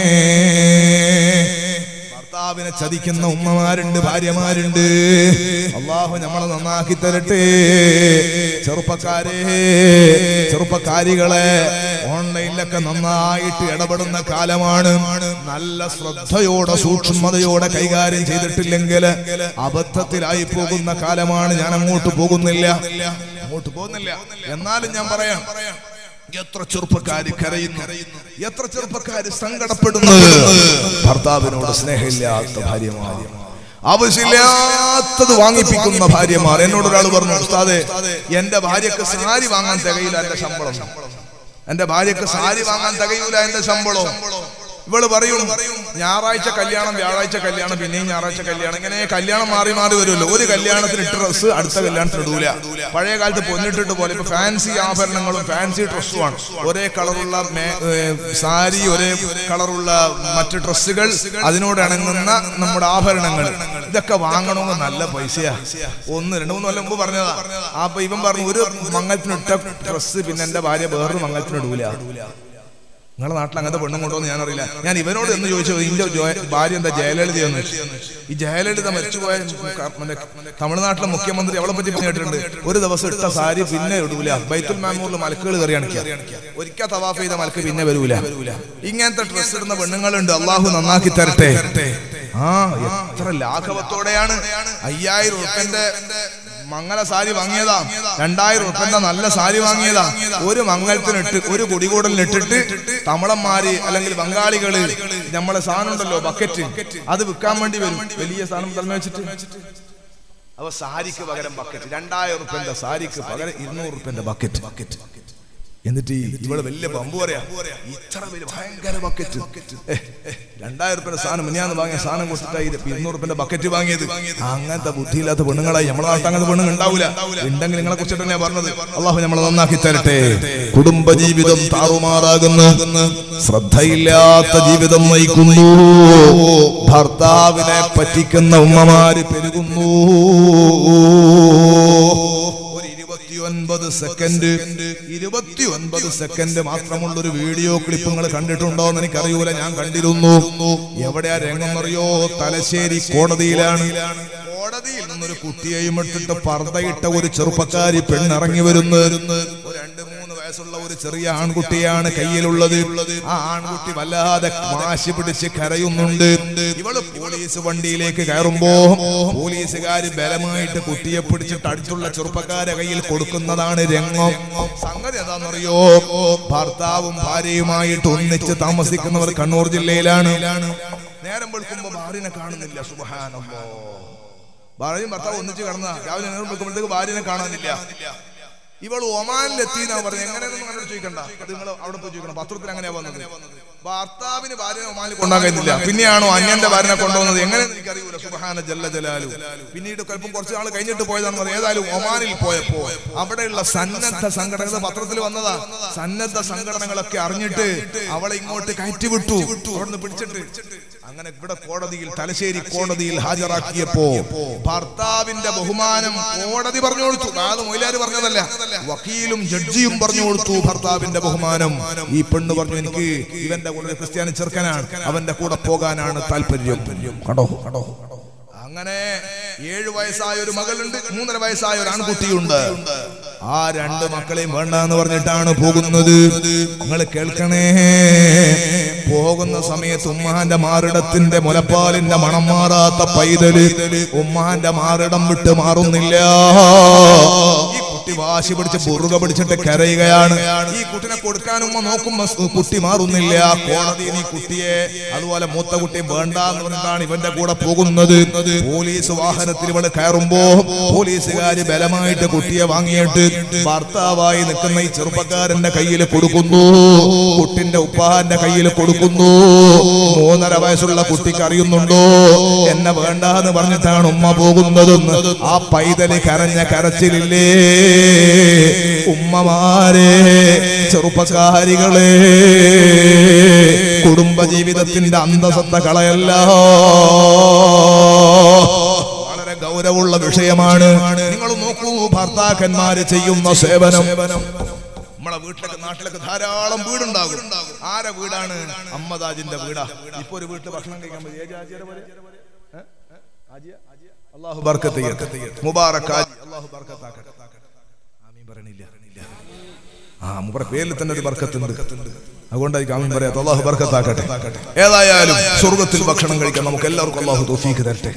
ഭർത്താവിനെ ചതിക്കുന്ന ഉമ്മമാരുണ്ട് ഭാര്യമാരുണ്ട് അള്ളാഹു നമ്മളെ നന്നാക്കി തരട്ടെ ചെറുപ്പക്കാരെ ചെറുപ്പക്കാരികളെ ഓൺലൈനിലൊക്കെ നന്നായിട്ട് ഇടപെടുന്ന കാലമാണ് നല്ല ശ്രദ്ധയോടെ സൂക്ഷ്മതയോടെ കൈകാര്യം ചെയ്തിട്ടില്ലെങ്കിൽ അബദ്ധത്തിലായി പോകുന്ന കാലമാണ് ഞാൻ അങ്ങോട്ട് പോകുന്നില്ല അങ്ങോട്ട് പോകുന്നില്ല എന്നാലും ഞാൻ പറയാം എത്ര ചെറുപ്പക്കാര് കരയുന്നു എത്ര ചെറുപ്പക്കാര് സങ്കടപ്പെടുന്നു ഭർത്താവിനോട് സ്നേഹമില്ലാത്ത ഭാര്യമാർ ആവശ്യമില്ലാത്തത് വാങ്ങിപ്പിക്കുന്ന ഭാര്യമാർ എന്നോട് ഒരാൾ പറഞ്ഞു ഉസ്താദെ എന്റെ ഭാര്യക്ക് സാരി വാങ്ങാൻ തികയില്ല എന്റെ ശമ്പളം എന്റെ ഭാര്യക്ക് സാരി വാങ്ങാൻ തികയൂല എന്റെ ശമ്പളം ഇവള് പറയും ഞായറാഴ്ച കല്യാണം വ്യാഴാഴ്ച കല്യാണം പിന്നെയും ഞായറാഴ്ച കല്യാണം ഇങ്ങനെ കല്യാണം മാറി മാറി വരുമല്ലോ ഒരു കല്യാണത്തിന് ഇട്ട ഡ്രസ്സ് അടുത്ത കല്യാണത്തിന് ഇടൂല പഴയ കാലത്ത് പൊന്നിട്ടിട്ട് പോലെ ഇപ്പൊ ഫാൻസി ആഭരണങ്ങളും ഫാൻസി ഡ്രസ്സുമാണ് ഒരേ കളറുള്ള മേ- ഏ, സാരി ഒരേ കളറുള്ള മറ്റ് ഡ്രസ്സുകൾ അതിനോട് ഇണങ്ങുന്ന നമ്മുടെ ആഭരണങ്ങൾ ഇതൊക്കെ വാങ്ങണമെങ്കിൽ നല്ല പൈസയാ ഒന്ന് രണ്ട് മൂന്ന് കൊല്ലം മുമ്പ് പറഞ്ഞതാ അപ്പൊ ഇവൻ പറഞ്ഞു ഒരു മംഗലത്തിന് ഇട്ട ഡ്രസ്സ് പിന്നെ എന്റെ ഭാര്യ വേറൊരു മംഗലത്തിന് ഇടൂല നിങ്ങളുടെ നാട്ടിൽ അങ്ങനത്തെ പെണ്ണും കൊണ്ടോന്ന് ഞാൻ അറിയില്ല ഞാൻ ഇവനോട് എന്ന് ചോദിച്ചു ഇന്റെ ജോ- ഭാര്യ എന്താ ജയലളിത എന്ന് ഈ ജയലളിത മരിച്ചുപോയ ക- മറ്റേ തമിഴ്നാട്ടിലെ മുഖ്യമന്ത്രി അവളെ പറ്റി കേട്ടിട്ടുണ്ട് ഒരു ദിവസം ഇട്ട സാരി പിന്നെ ഇടൂല ബൈത്തുൽ മാമൂറിൽ മലക്കുകൾ കയറി അണിക്കുക ഒരിക്കൽ തവാഫ് ചെയ്ത മലക്ക് പിന്നെ വരൂല ഇങ്ങനത്തെ ഡ്രസ് ഇടുന്ന പെണ്ണുങ്ങളുണ്ട് അള്ളാഹു നന്നാക്കി തരട്ടെ ആ എത്ര ലാഘവത്തോടെയാണ് അയ്യായിരം ഉറുപ്പന്റെ മംഗല സാരി വാങ്ങിയതാ രണ്ടായിരം ഉറുപ്പന്റെ നല്ല സാരി വാങ്ങിയതാ ഒരു മംഗലത്തിന് ഇട്ട് ഒരു കുടികൂടലിന് ഇട്ടിട്ട് തമിളന്മാര് അല്ലെങ്കിൽ ബംഗാളികള് നമ്മളെ സാധനം ഉണ്ടല്ലോ ബക്കറ്റ് അത് വിൽക്കാൻ വേണ്ടി വരും വലിയ സാധനം തന്നെ വെച്ചിട്ട് അപ്പൊ സാരിക്ക് പകരം ബക്കറ്റ് രണ്ടായിരം ഉറുപ്പന്റെ സാരിക്ക് പകരം ഇരുന്നൂറ് ഉറുപ്പന്റെ ബക്കറ്റ് ബക്കറ്റ് എന്നിട്ട് ഈ ഇവള് വലിയ പമ്പ് പറയാ ഇത്ര വലിയ ഭയങ്കര ബക്കറ്റ് ഏ, ഏ, രണ്ടായിരം റുപ്യ സാധനം മിനിയാന്ന് വാങ്ങിയ സാധനം കൊടുത്തിട്ടായി ഇരുന്നൂറ് റുപ്യന്റെ ബക്കറ്റ് വാങ്ങിയത് അങ്ങനത്തെ ബുദ്ധിയില്ലാത്ത പെണ്ണുങ്ങളായി നമ്മളെ നാട്ടിൽ അങ്ങനത്തെ പെണ്ണുങ്ങൾ ഉണ്ടാവില്ല ഉണ്ടെങ്കിൽ നിങ്ങളെ കുറിച്ചിട്ട് തന്നെയാ പറഞ്ഞത് അള്ളാഹു നമ്മളെ നന്നാക്കി തരട്ടെ കുടുംബജീവിതം താറുമാറാകുന്നു ശ്രദ്ധയില്ലാത്ത ജീവിതം നയിക്കുന്നു ഭർത്താവിനെ പറ്റിക്കുന്ന ഉമ്മമാര് പെരുകുന്നു ഒരു ഇരുപത്തിയൊൻപത് സെക്കൻഡ് ഇരുപത്തിയൊൻപത് സെക്കൻഡ് മാത്രമുള്ള ഒരു വീഡിയോ ക്ലിപ്പ് നിങ്ങൾ കണ്ടിട്ടുണ്ടോ എന്ന് എനിക്കറിയൂല ഞാൻ കണ്ടിരുന്നു എവിടെയാ രംഗം അറിയോ തലശ്ശേരി കോടതിയിലാണ് കോടതിയിൽ നിന്നൊരു കുട്ടിയെയും എടുത്തിട്ട് പർദ്ദയിട്ട ഒരു ചെറുപ്പക്കാരി പെണ്ണിറങ്ങി വരുന്നു ഒരു രണ്ട് മൂന്ന് വയസ്സുള്ള ഒരു ചെറിയ ആൺകുട്ടിയാണ് കയ്യിലുള്ളത് ആ ആൺകുട്ടി വല്ലാതെ വാശി പിടിച്ച് കരയുന്നുണ്ട് ഇവള് പോലീസ് വണ്ടിയിലേക്ക് കയറുമ്പോ പോലീസുകാര് ബലമായിട്ട് കുട്ടിയെ പിടിച്ചിട്ട് അടുത്തുള്ള ചെറുപ്പക്കാരെ കയ്യിൽ കൊടുക്കുന്നതാണ് രംഗം സംഗതി എന്താണെന്നറിയോ ഭർത്താവും ഭാര്യയുമായിട്ട് ഒന്നിച്ച് താമസിക്കുന്നവർ കണ്ണൂർ ജില്ലയിലാണ് നേരം വെളുക്കുമ്പോ ഭാര്യനെ കാണുന്നില്ല സുബഹാനല്ലോ ഭാര്യയും ഭർത്താവ് ഒന്നിച്ച് കിടന്ന രാവിലെ നേരം വെളുക്കുമ്പോഴത്തേക്ക് ഭാര്യനെ കാണാനില്ല ഇവൾ ഒമാനിലെത്തി എന്നാ പറഞ്ഞു എങ്ങനെയൊന്നും അങ്ങനെ ചോദിക്കണ്ട അത് നിങ്ങൾ അവിടെ പോയി ചോദിക്കണം പത്രത്തിൽ അങ്ങനെയാ വന്നത് ഭർത്താവിന് ഭാര്യനെ ഒമാനിൽ കൊണ്ടാൻ കഴിയുന്നില്ല പിന്നെയാണോ അന്യന്റെ ഭാര്യനെ കൊണ്ടുവന്നത് എങ്ങനെയെന്ന് എനിക്കറിയൂല സുബഹാന ജല്ല ജലാലു പിന്നീട് ചിലപ്പം കുറച്ച് നാൾ കഴിഞ്ഞിട്ട് പോയതാണെന്ന് പറയാം ഏതായാലും ഒമാനിൽ പോയപ്പോ അവിടെയുള്ള സന്നദ്ധ സംഘടനകൾ പത്രത്തിൽ വന്നതാ സന്നദ്ധ സംഘടനകളൊക്കെ അറിഞ്ഞിട്ട് അവളെ ഇങ്ങോട്ട് കയറ്റിവിട്ടു അവിടുന്ന് പിടിച്ചിട്ട് അങ്ങനെ ഇവിടെ കോടതിയിൽ തലശ്ശേരി കോടതിയിൽ ഹാജരാക്കിയപ്പോ ഭർത്താവിന്റെ ബഹുമാനം കോടതി പറഞ്ഞു കൊടുത്തു അത് മൊയിലാര് പറഞ്ഞതല്ല വക്കീലും ജഡ്ജിയും പറഞ്ഞു കൊടുത്തു ഭർത്താവിന്റെ ബഹുമാനം ഈ പെണ്ണ് പറഞ്ഞു എനിക്ക് ഇവന്റെ കൂടെ ഒരു ക്രിസ്ത്യാനി ചെറുക്കനാണ് അവന്റെ കൂടെ പോകാനാണ് താല്പര്യം കടോ കടോ അങ്ങനെ ഏഴു വയസ്സായ ഒരു മകളുണ്ട് മൂന്നര വയസ്സായ ഒരു ആൺകുട്ടിയുണ്ട് ആ രണ്ട് മക്കളെയും വേണ്ട എന്ന് പറഞ്ഞിട്ടാണ് പോകുന്നത് നിങ്ങൾ കേൾക്കണേ പോകുന്ന സമയത്ത് ഉമ്മാന്റെ മാറിടത്തിന്റെ മുലപ്പാലിന്റെ മണം മാറാത്ത പൈതല് ഉമ്മാന്റെ മാറിടം വിട്ട് മാറുന്നില്ല ഈ കുട്ടി വാശി പിടിച്ച് ബുറുക പിടിച്ചിട്ട് കരയുകയാണ് ഈ കുട്ടിനെ കൊടുക്കാൻ ഉമ്മ നോക്കുമ്പോ സ് കുട്ടി മാറുന്നില്ല കോടതി ഈ കുട്ടിയെ അതുപോലെ മൂത്ത കുട്ടി വേണ്ട എന്ന് പറഞ്ഞിട്ടാണ് ഇവന്റെ കൂടെ പോകുന്നത് പോലീസ് വാഹനത്തിൽ ഇവള് കയറുമ്പോ പോലീസുകാര് ബലമായിട്ട് കുട്ടിയെ വാങ്ങിയിട്ട് ഭർത്താവായി നിൽക്കുന്ന ഈ ചെറുപ്പക്കാരന്റെ കയ്യിൽ കൊടുക്കുന്നു കുട്ടിന്റെ ഉപ്പാന്റെ കയ്യിൽ കൊടുക്കുന്നു മൂന്നര വയസ്സുള്ള കുട്ടിക്ക് അറിയുന്നുണ്ടോ എന്നെ വേണ്ട എന്ന് പറഞ്ഞിട്ടാണ് ഉമ്മ പോകുന്നതെന്ന് ആ പൈതല് കരഞ്ഞ കരച്ചിലില്ലേ ഉമ്മമാരെ ചെറുപ്പക്കാരികളെ കുടുംബജീവിതത്തിന്റെ അന്തസത്ത കളയല്ല വളരെ ഗൗരവമുള്ള വിഷയമാണ് നിങ്ങൾ നോക്കൂ ഭർത്താക്കന്മാര് ചെയ്യുന്ന സേവനം നമ്മളെ വീട്ടിലൊക്കെ നാട്ടിലൊക്കെ ധാരാളം വീടുണ്ടാകും ആരെ വീടാണ് അമ്മദാജിന്റെ വീടാ ഇപ്പൊ ഒരു വീട്ടിൽ ഭക്ഷണം കഴിക്കാൻ മതി ഏത് ആജിയുടെ പോലെ? ഏ? ഏ? ആജിയ? അള്ളാഹു ബർക്കത്ത് ചെയ്യട്ടെ. മുബാറക് ആജി. അള്ളാഹു ബർക്കത്താക്കട്ടെ. ആമീൻ പറയണില്ല. ആ മുബറ പേരിൽ തന്നെ ഒരു ബർക്കത്തുണ്ട് അതുകൊണ്ടായിരിക്കും ആമീൻ പറയാത്ത അള്ളാഹു ബർക്കത്താക്കട്ടെ ഏതായാലും സ്വർഗത്തിൽ ഭക്ഷണം കഴിക്കാൻ നമുക്ക് എല്ലാവർക്കും അള്ളാഹു തോഫീക്ക് തരട്ടെ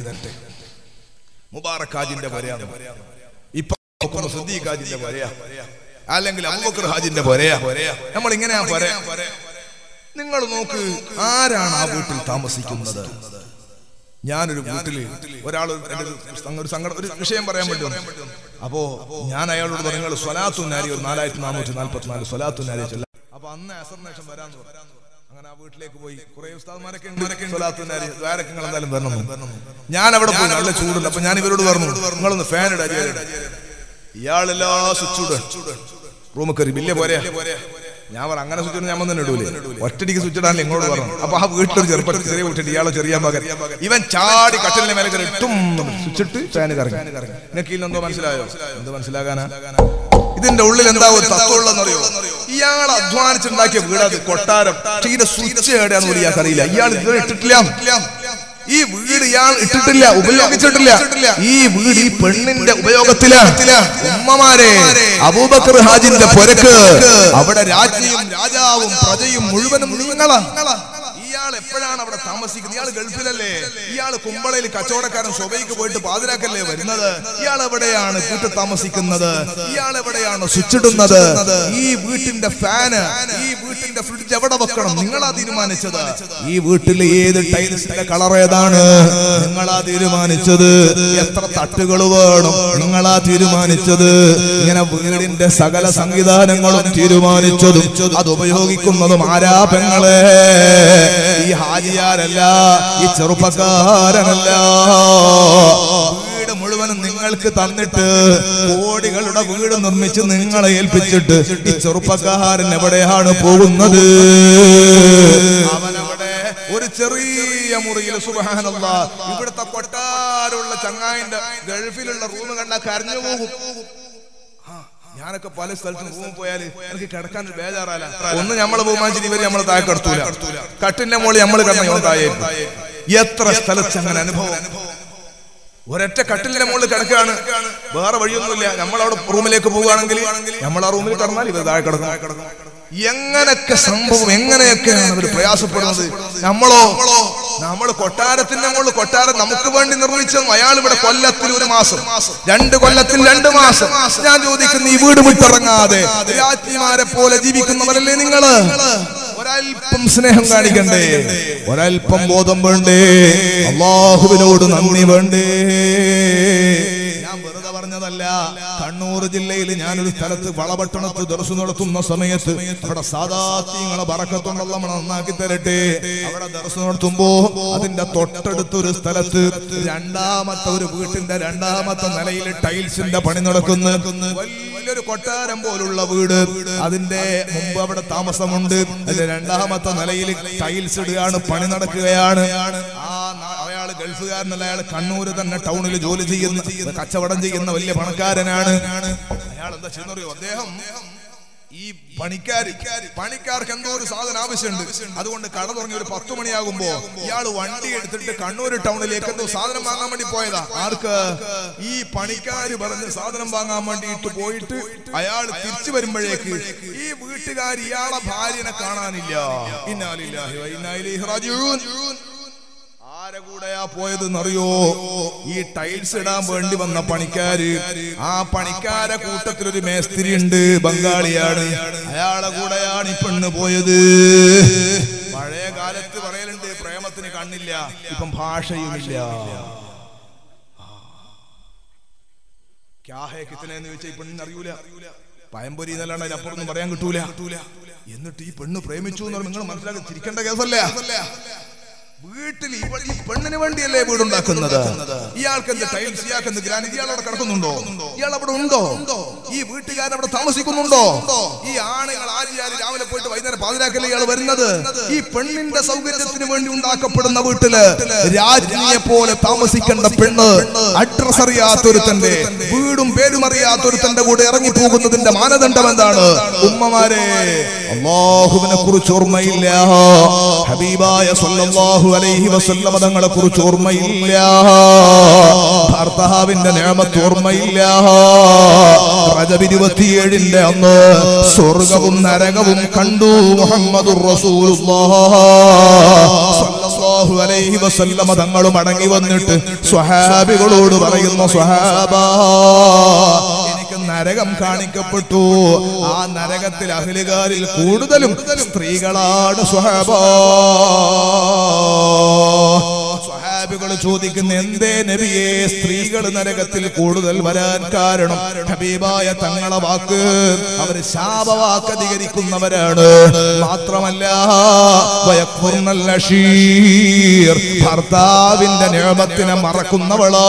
മുബാറക് ഹാജിന്റെ പോലെയാണ് ഇപ്പൊ നോക്കുമ്പോ സിദ്ദീഖ് ഹാജിന്റെ പോലെയാ അല്ലെങ്കിൽ അബൂബക്കർ ഹാജിന്റെ പോലെയാ നമ്മൾ ഇങ്ങനെയാ പോരെ നിങ്ങൾ നോക്ക് ആരാണ് ആ വീട്ടിൽ താമസിക്കുന്നത് ഞാനൊരു വീട്ടില് ഒരാൾ എൻ്റെ ഒരു സംഘ- ഒരു സങ്കട ഒരു വിഷയം പറയാൻ വേണ്ടി വന്നു. അപ്പോ ഞാൻ അയാളോട് പറഞ്ഞു നിങ്ങൾ സ്വലാത്തു നാരി ഒരു നാലായിരത്തി നാനൂറ്റി നാല്പത്തിനാല് സ്വലാത്തു നാരി ചൊല്ല അപ്പൊ അന്ന് അസറിനേഷം വരാന്ന് പറഞ്ഞു അങ്ങനെ ആ വീട്ടിലേക്ക് പോയി കുറെ ഉസ്താദ്മാരൊക്കെ സ്വലാത്തു നാരി ദ്വാരൊക്കെ നിങ്ങൾ എന്തായാലും വരണം എന്ന്. ഞാൻ അവിടെ പോയി നല്ല ചൂടുണ്ട് അപ്പൊ ഞാൻ ഇവരോട് പറഞ്ഞു നിങ്ങളൊന്ന് ഫാൻ ഇടാ ഇയാളെല്ലാ സ്വിച്ച് റൂമിൽ കയറി വലിയ പോരെ ഞാൻ പറ അങ്ങനെ സ്വിച്ച് ഞാൻ വന്നു ഇടൂലേ ഒറ്റടിക്ക് സ്വിച്ച് ഇടാൻ ഇങ്ങോട്ട് പറഞ്ഞു അപ്പൊ ആ വീട്ടിലൊരു ചെറുപ്പത്തിൽ ചെറിയ കുട്ടിട്ട് ഇയാളെ ചെറിയ മകൻ ഇവൻ ചാടി കട്ടിലിന്റെ മേലെ കയറി ഇട്ടും സ്വിച്ച് ഇട്ട് ഫാന് കറങ്ങി നിങ്ങൾക്ക് ഇന്നെന്തോ മനസ്സിലായോ എന്ത് മനസ്സിലാകാനാ ഇതിന്റെ ഉള്ളിൽ എന്താ ഒരു തത്വമുള്ളതെന്നറിയോ ഇയാൾ അധ്വാനിച്ചുണ്ടാക്കിയ വീടത് കൊട്ടാരം പക്ഷേ ഇതിന്റെ സ്വിച്ച് എവിടെയാന്ന് പോലും ഇയാൾക്ക് അറിയില്ല ഇയാൾ ഇതുവരെ ഇട്ടിട്ടില്ല ഈ വീട് ഇയാൾ ഇട്ടിട്ടില്ല ഉപയോഗിച്ചിട്ടില്ല ഈ വീട് ഈ പെണ്ണിന്റെ ഉപയോഗത്തിലാണ് ഉമ്മമാരെ അബൂബക്കർ ഹാജിന്റെ പൊരക്ക് അവിടെ രാജ്ഞിയും രാജാവും പ്രജയും മുഴുവനും നിങ്ങളാ ഇയാൾ എപ്പോഴാണ് അവിടെ താമസിക്കുന്നത് ഇയാൾ ഗൾഫിലല്ലേ ഇയാൾ കുമ്പളയിൽ കച്ചവടക്കാരൻ സ്വബൈക്ക് പോയിട്ട് പാതിരാക്കല്ലേ വരുന്നത് ഇയാൾ എവിടെയാണ് വീട്ടിൽ താമസിക്കുന്നത് ഇയാൾ എവിടെയാണ് സ്വിച്ച് ഇടുന്നത് ഈ വീട്ടിന്റെ ഫാന് ഈ വീട്ടിന്റെ ഫ്രിഡ്ജ് എവിടെ വെക്കണം നിങ്ങളാ തീരുമാനിച്ചത് ഈ വീട്ടിലെ ഏത് ടൈൽസിന്റെ കളർ ഏതാണ് നിങ്ങളാ തീരുമാനിച്ചത് എത്ര തട്ടുകൾ വേണം നിങ്ങളാ തീരുമാനിച്ചത് ഇങ്ങനെ വീടിന്റെ സകല സംവിധാനങ്ങളും തീരുമാനിച്ചതും അത് ഉപയോഗിക്കുന്നതും ആരാ പെങ്ങളെ ഈ ഹാജിയാരല്ല ഈ ചെറുപ്പക്കാരനല്ല വീട് മുഴുവനും നിങ്ങൾക്ക് തന്നിട്ട് കോടികളുടെ വീട് നിർമ്മിച്ച് നിങ്ങളെ ഏൽപ്പിച്ചിട്ട് ഈ ചെറുപ്പക്കാരൻ എവിടെയാണ് പോകുന്നത് അവനവിടെ ഒരു ചെറിയ മുറിയിൽ സുബഹാനല്ല ഇവിടുത്തെ കൊട്ടാരമുള്ള ചങ്ങായിന്റെ ഗൾഫിലുള്ള റൂം കണ്ട കരഞ്ഞു പോകും ആ, ഞാനൊക്കെ പല സ്ഥലത്തും റൂമിൽ പോയാൽ എനിക്ക് കിടക്കാൻ ഒരു ബേജാറല്ല ഒന്ന് നമ്മളെ ബഹുമാനിച്ചിട്ട് ഇവര് നമ്മളെ താഴെ കടത്തൂല കട്ടിന്റെ മോളിൽ നമ്മൾ കിടന്ന താഴെ എത്ര സ്ഥലത്ത് അങ്ങനെ അനുഭവം ഒരൊറ്റ കട്ടിലിന്റെ മുകളിൽ കിടക്കുകയാണ് വേറെ വഴിയൊന്നുമില്ല നമ്മൾ അവിടെ റൂമിലേക്ക് പോവുകയാണെങ്കിൽ നമ്മൾ ആ റൂമിൽ കിടന്നാൽ ഇവർ താഴെ കിടക്കും എങ്ങനൊക്കെ സംഭവം എങ്ങനെയൊക്കെയാണ് അവർ പ്രയാസപ്പെടുന്നത് നമ്മളോ നമ്മൾ കൊട്ടാരത്തിന്റെ മുകളിൽ കൊട്ടാരം നമുക്ക് വേണ്ടി നിർമ്മിച്ചതും അയാൾ ഇവിടെ കൊല്ലത്തിൽ ഒരു മാസം രണ്ട് കൊല്ലത്തിൽ രണ്ട് മാസം ഞാൻ ചോദിക്കുന്നു ഈ വീട് വിട്ടിറങ്ങാതെ രാജ്ഞിമാരെ പോലെ ജീവിക്കുന്നവരല്ലേ നിങ്ങള് ഒരൽപ്പം സ്നേഹം കാണിക്കണ്ടേ ഒരൽപ്പം ബോധം വേണ്ടേ അള്ളാഹുവിനോട് നന്ദി വേണ്ടേ ഞാൻ വെറുതെ പറഞ്ഞതല്ല വേറൊന്നുമല്ല കണ്ണൂർ ജില്ലയിൽ ഞാനൊരു സ്ഥലത്ത് വളപട്ടണത്ത് ദർശനം നടത്തുന്ന സമയത്ത് അവിടെ സാധാത്യങ്ങളെ ബറക്കത്തുണ്ടല്ലോ നമ്മൾ നന്നാക്കി തരട്ടെ അവിടെ ദർശനം നടത്തുമ്പോ അതിന്റെ തൊട്ടടുത്തൊരു സ്ഥലത്ത് രണ്ടാമത്തെ ഒരു വീട്ടിന്റെ രണ്ടാമത്തെ നിലയിൽ ടൈൽസിന്റെ പണി നടക്കുന്നു വലിയൊരു കൊട്ടാരം പോലുള്ള വീട് അതിന്റെ മുമ്പ് അവിടെ താമസമുണ്ട് അതിന്റെ രണ്ടാമത്തെ നിലയിൽ ടൈൽസ് ഇടുകയാണ് പണി നടക്കുകയാണ് ആ ന- അയാള് ഗൾഫുകാരനല്ല അയാൾ കണ്ണൂര് തന്നെ ടൗണിൽ ജോലി ചെയ്യുന്ന കച്ചവടം ചെയ്യുന്ന വലിയ പണക്കാരനാണ് അയാൾ എന്താ ചെയ്യുന്നറിയോ അദ്ദേഹം ഈ പണിക്കാര് പണിക്കാർക്ക് എന്തോ ഒരു സാധനം ആവശ്യമുണ്ട് അതുകൊണ്ട് കട തുടങ്ങി ഒരു പത്ത് മണിയാകുമ്പോ ഇയാൾ വണ്ടി എടുത്തിട്ട് കണ്ണൂർ ടൗണിലേക്ക് എന്തോ സാധനം വാങ്ങാൻ വേണ്ടി പോയതാ ആർക്ക് ഈ പണിക്കാര് പറഞ്ഞ് സാധനം വാങ്ങാൻ വേണ്ടിയിട്ട് പോയിട്ട് അയാൾ തിരിച്ചു വരുമ്പോഴേക്ക് ഈ വീട്ടുകാർ ഇയാളെ ഭാര്യനെ കാണാനില്ല ഇന്നാലില്ലാഹി വ ഇന്നാ ഇലൈഹി റാജിഊൻ ആരെ കൂടെയാ പോയത് എന്നറിയോ ഈ ടൈൽസ് ഇടാൻ വേണ്ടി വന്ന പണിക്കാര് ആ പണിക്കാരെ കൂട്ടത്തിൽ ഒരു മേസ്തിരി ഉണ്ട് ബംഗാളിയാണ് അയാളെ കൂടെയാണ് ഈ പെണ്ണ് പോയത് പഴയ കാലത്ത് പറയലുണ്ട് പ്രേമത്തിന് കണ്ണില്ല ഇപ്പം ഭാഷയുമില്ല ക്യാഹേ കിത്തനെന്ന് ചോദിച്ചാൽ ഈ പെണ്ണിന് അറിയൂല പയമ്പൊരി എന്നല്ലാണ്ട് അതിനപ്പുറമൊന്നും പറയാൻ കിട്ടൂല എന്നിട്ട് ഈ പെണ്ണ് പ്രേമിച്ചു എന്ന് നിങ്ങൾ മനസ്സിലാക്കി തിരിക്കേണ്ട കേസല്ലേ വീട്ടിൽ ഇവൾ ഈ പെണ്ണിന് വേണ്ടിയല്ലേ വീടുണ്ടാക്കുന്നത് ഇയാൾക്ക് എന്ത് ടൈൽസ് ഇയാൾക്ക് എന്ത് ഗ്രാനൈറ്റ് ഇയാൾ അവിടെ കിടക്കുന്നുണ്ടോ ഇയാൾ അവിടെ ഉണ്ടോ ഈ വീട്ടുകാരൻ അവിടെ താമസിക്കുന്നുണ്ടോ ഈ ആണുങ്ങൾ ആര്യാര് രാവിലെ പോയിട്ട് വൈകുന്നേരം പാതിരാക്കല്ലേ ഇയാൾ വരുന്നത് ഈ പെണ്ണിന്റെ സൗകര്യത്തിന് വേണ്ടി ഉണ്ടാക്കപ്പെടുന്ന വീട്ടില് രാജ്ഞിയെ പോലെ താമസിക്കേണ്ട പെണ്ണ് അഡ്രസ് അറിയാത്തൊരുത്തന്റെ വീടും പേരും അറിയാത്തൊരുത്തന്റെ കൂടെ ഇറങ്ങി പോകുന്നതിന്റെ മാനദണ്ഡം എന്താണ് ഉമ്മമാരെ അള്ളാഹുവിനെ കുറിച്ച് ഓർമ്മയില്ല ഹബീബായ സല്ലല്ലാഹു അലൈഹി വസല്ലമ തങ്ങളെ കുറിച്ച് ഓർമ്മയില്ല ഭർത്താവിന്റെ നിയമത്ത് ഓർമ്മയില്ല റജബ് ഇരുപത്തിയേഴിന്റെ അന്ന് സ്വർഗവും നരകവും കണ്ടു മുഹമ്മദുർ റസൂലുള്ളാഹ് സല്ലല്ലാഹു അലൈഹി വസല്ലമ തങ്ങളും അടങ്ങി വന്നിട്ട് സ്വഹാബികളോട് പറയുന്ന സ്വഹാബ എനിക്ക് നരകം കാണിക്കപ്പെട്ടു ആ നരകത്തിൽ അഖിലുകാരിൽ കൂടുതലും സ്ത്രീകളാണ് സ്വഹാബ സ്വഹാബികൾ ചോദിക്കുന്ന എന്തേ നബിയെ സ്ത്രീകൾ നരകത്തിൽ കൂടുതൽ വരാൻ കാരണം ഹബീബായ തങ്ങളെ വാക്ക് അവര് ശാപവാക്ക് അധികരിക്കുന്നവരാണ് മാത്രമല്ല വയക്കുറുന്നൽ അഷീർ ഭർത്താവിന്റെ നിയമത്തിനെ മറക്കുന്നവളാ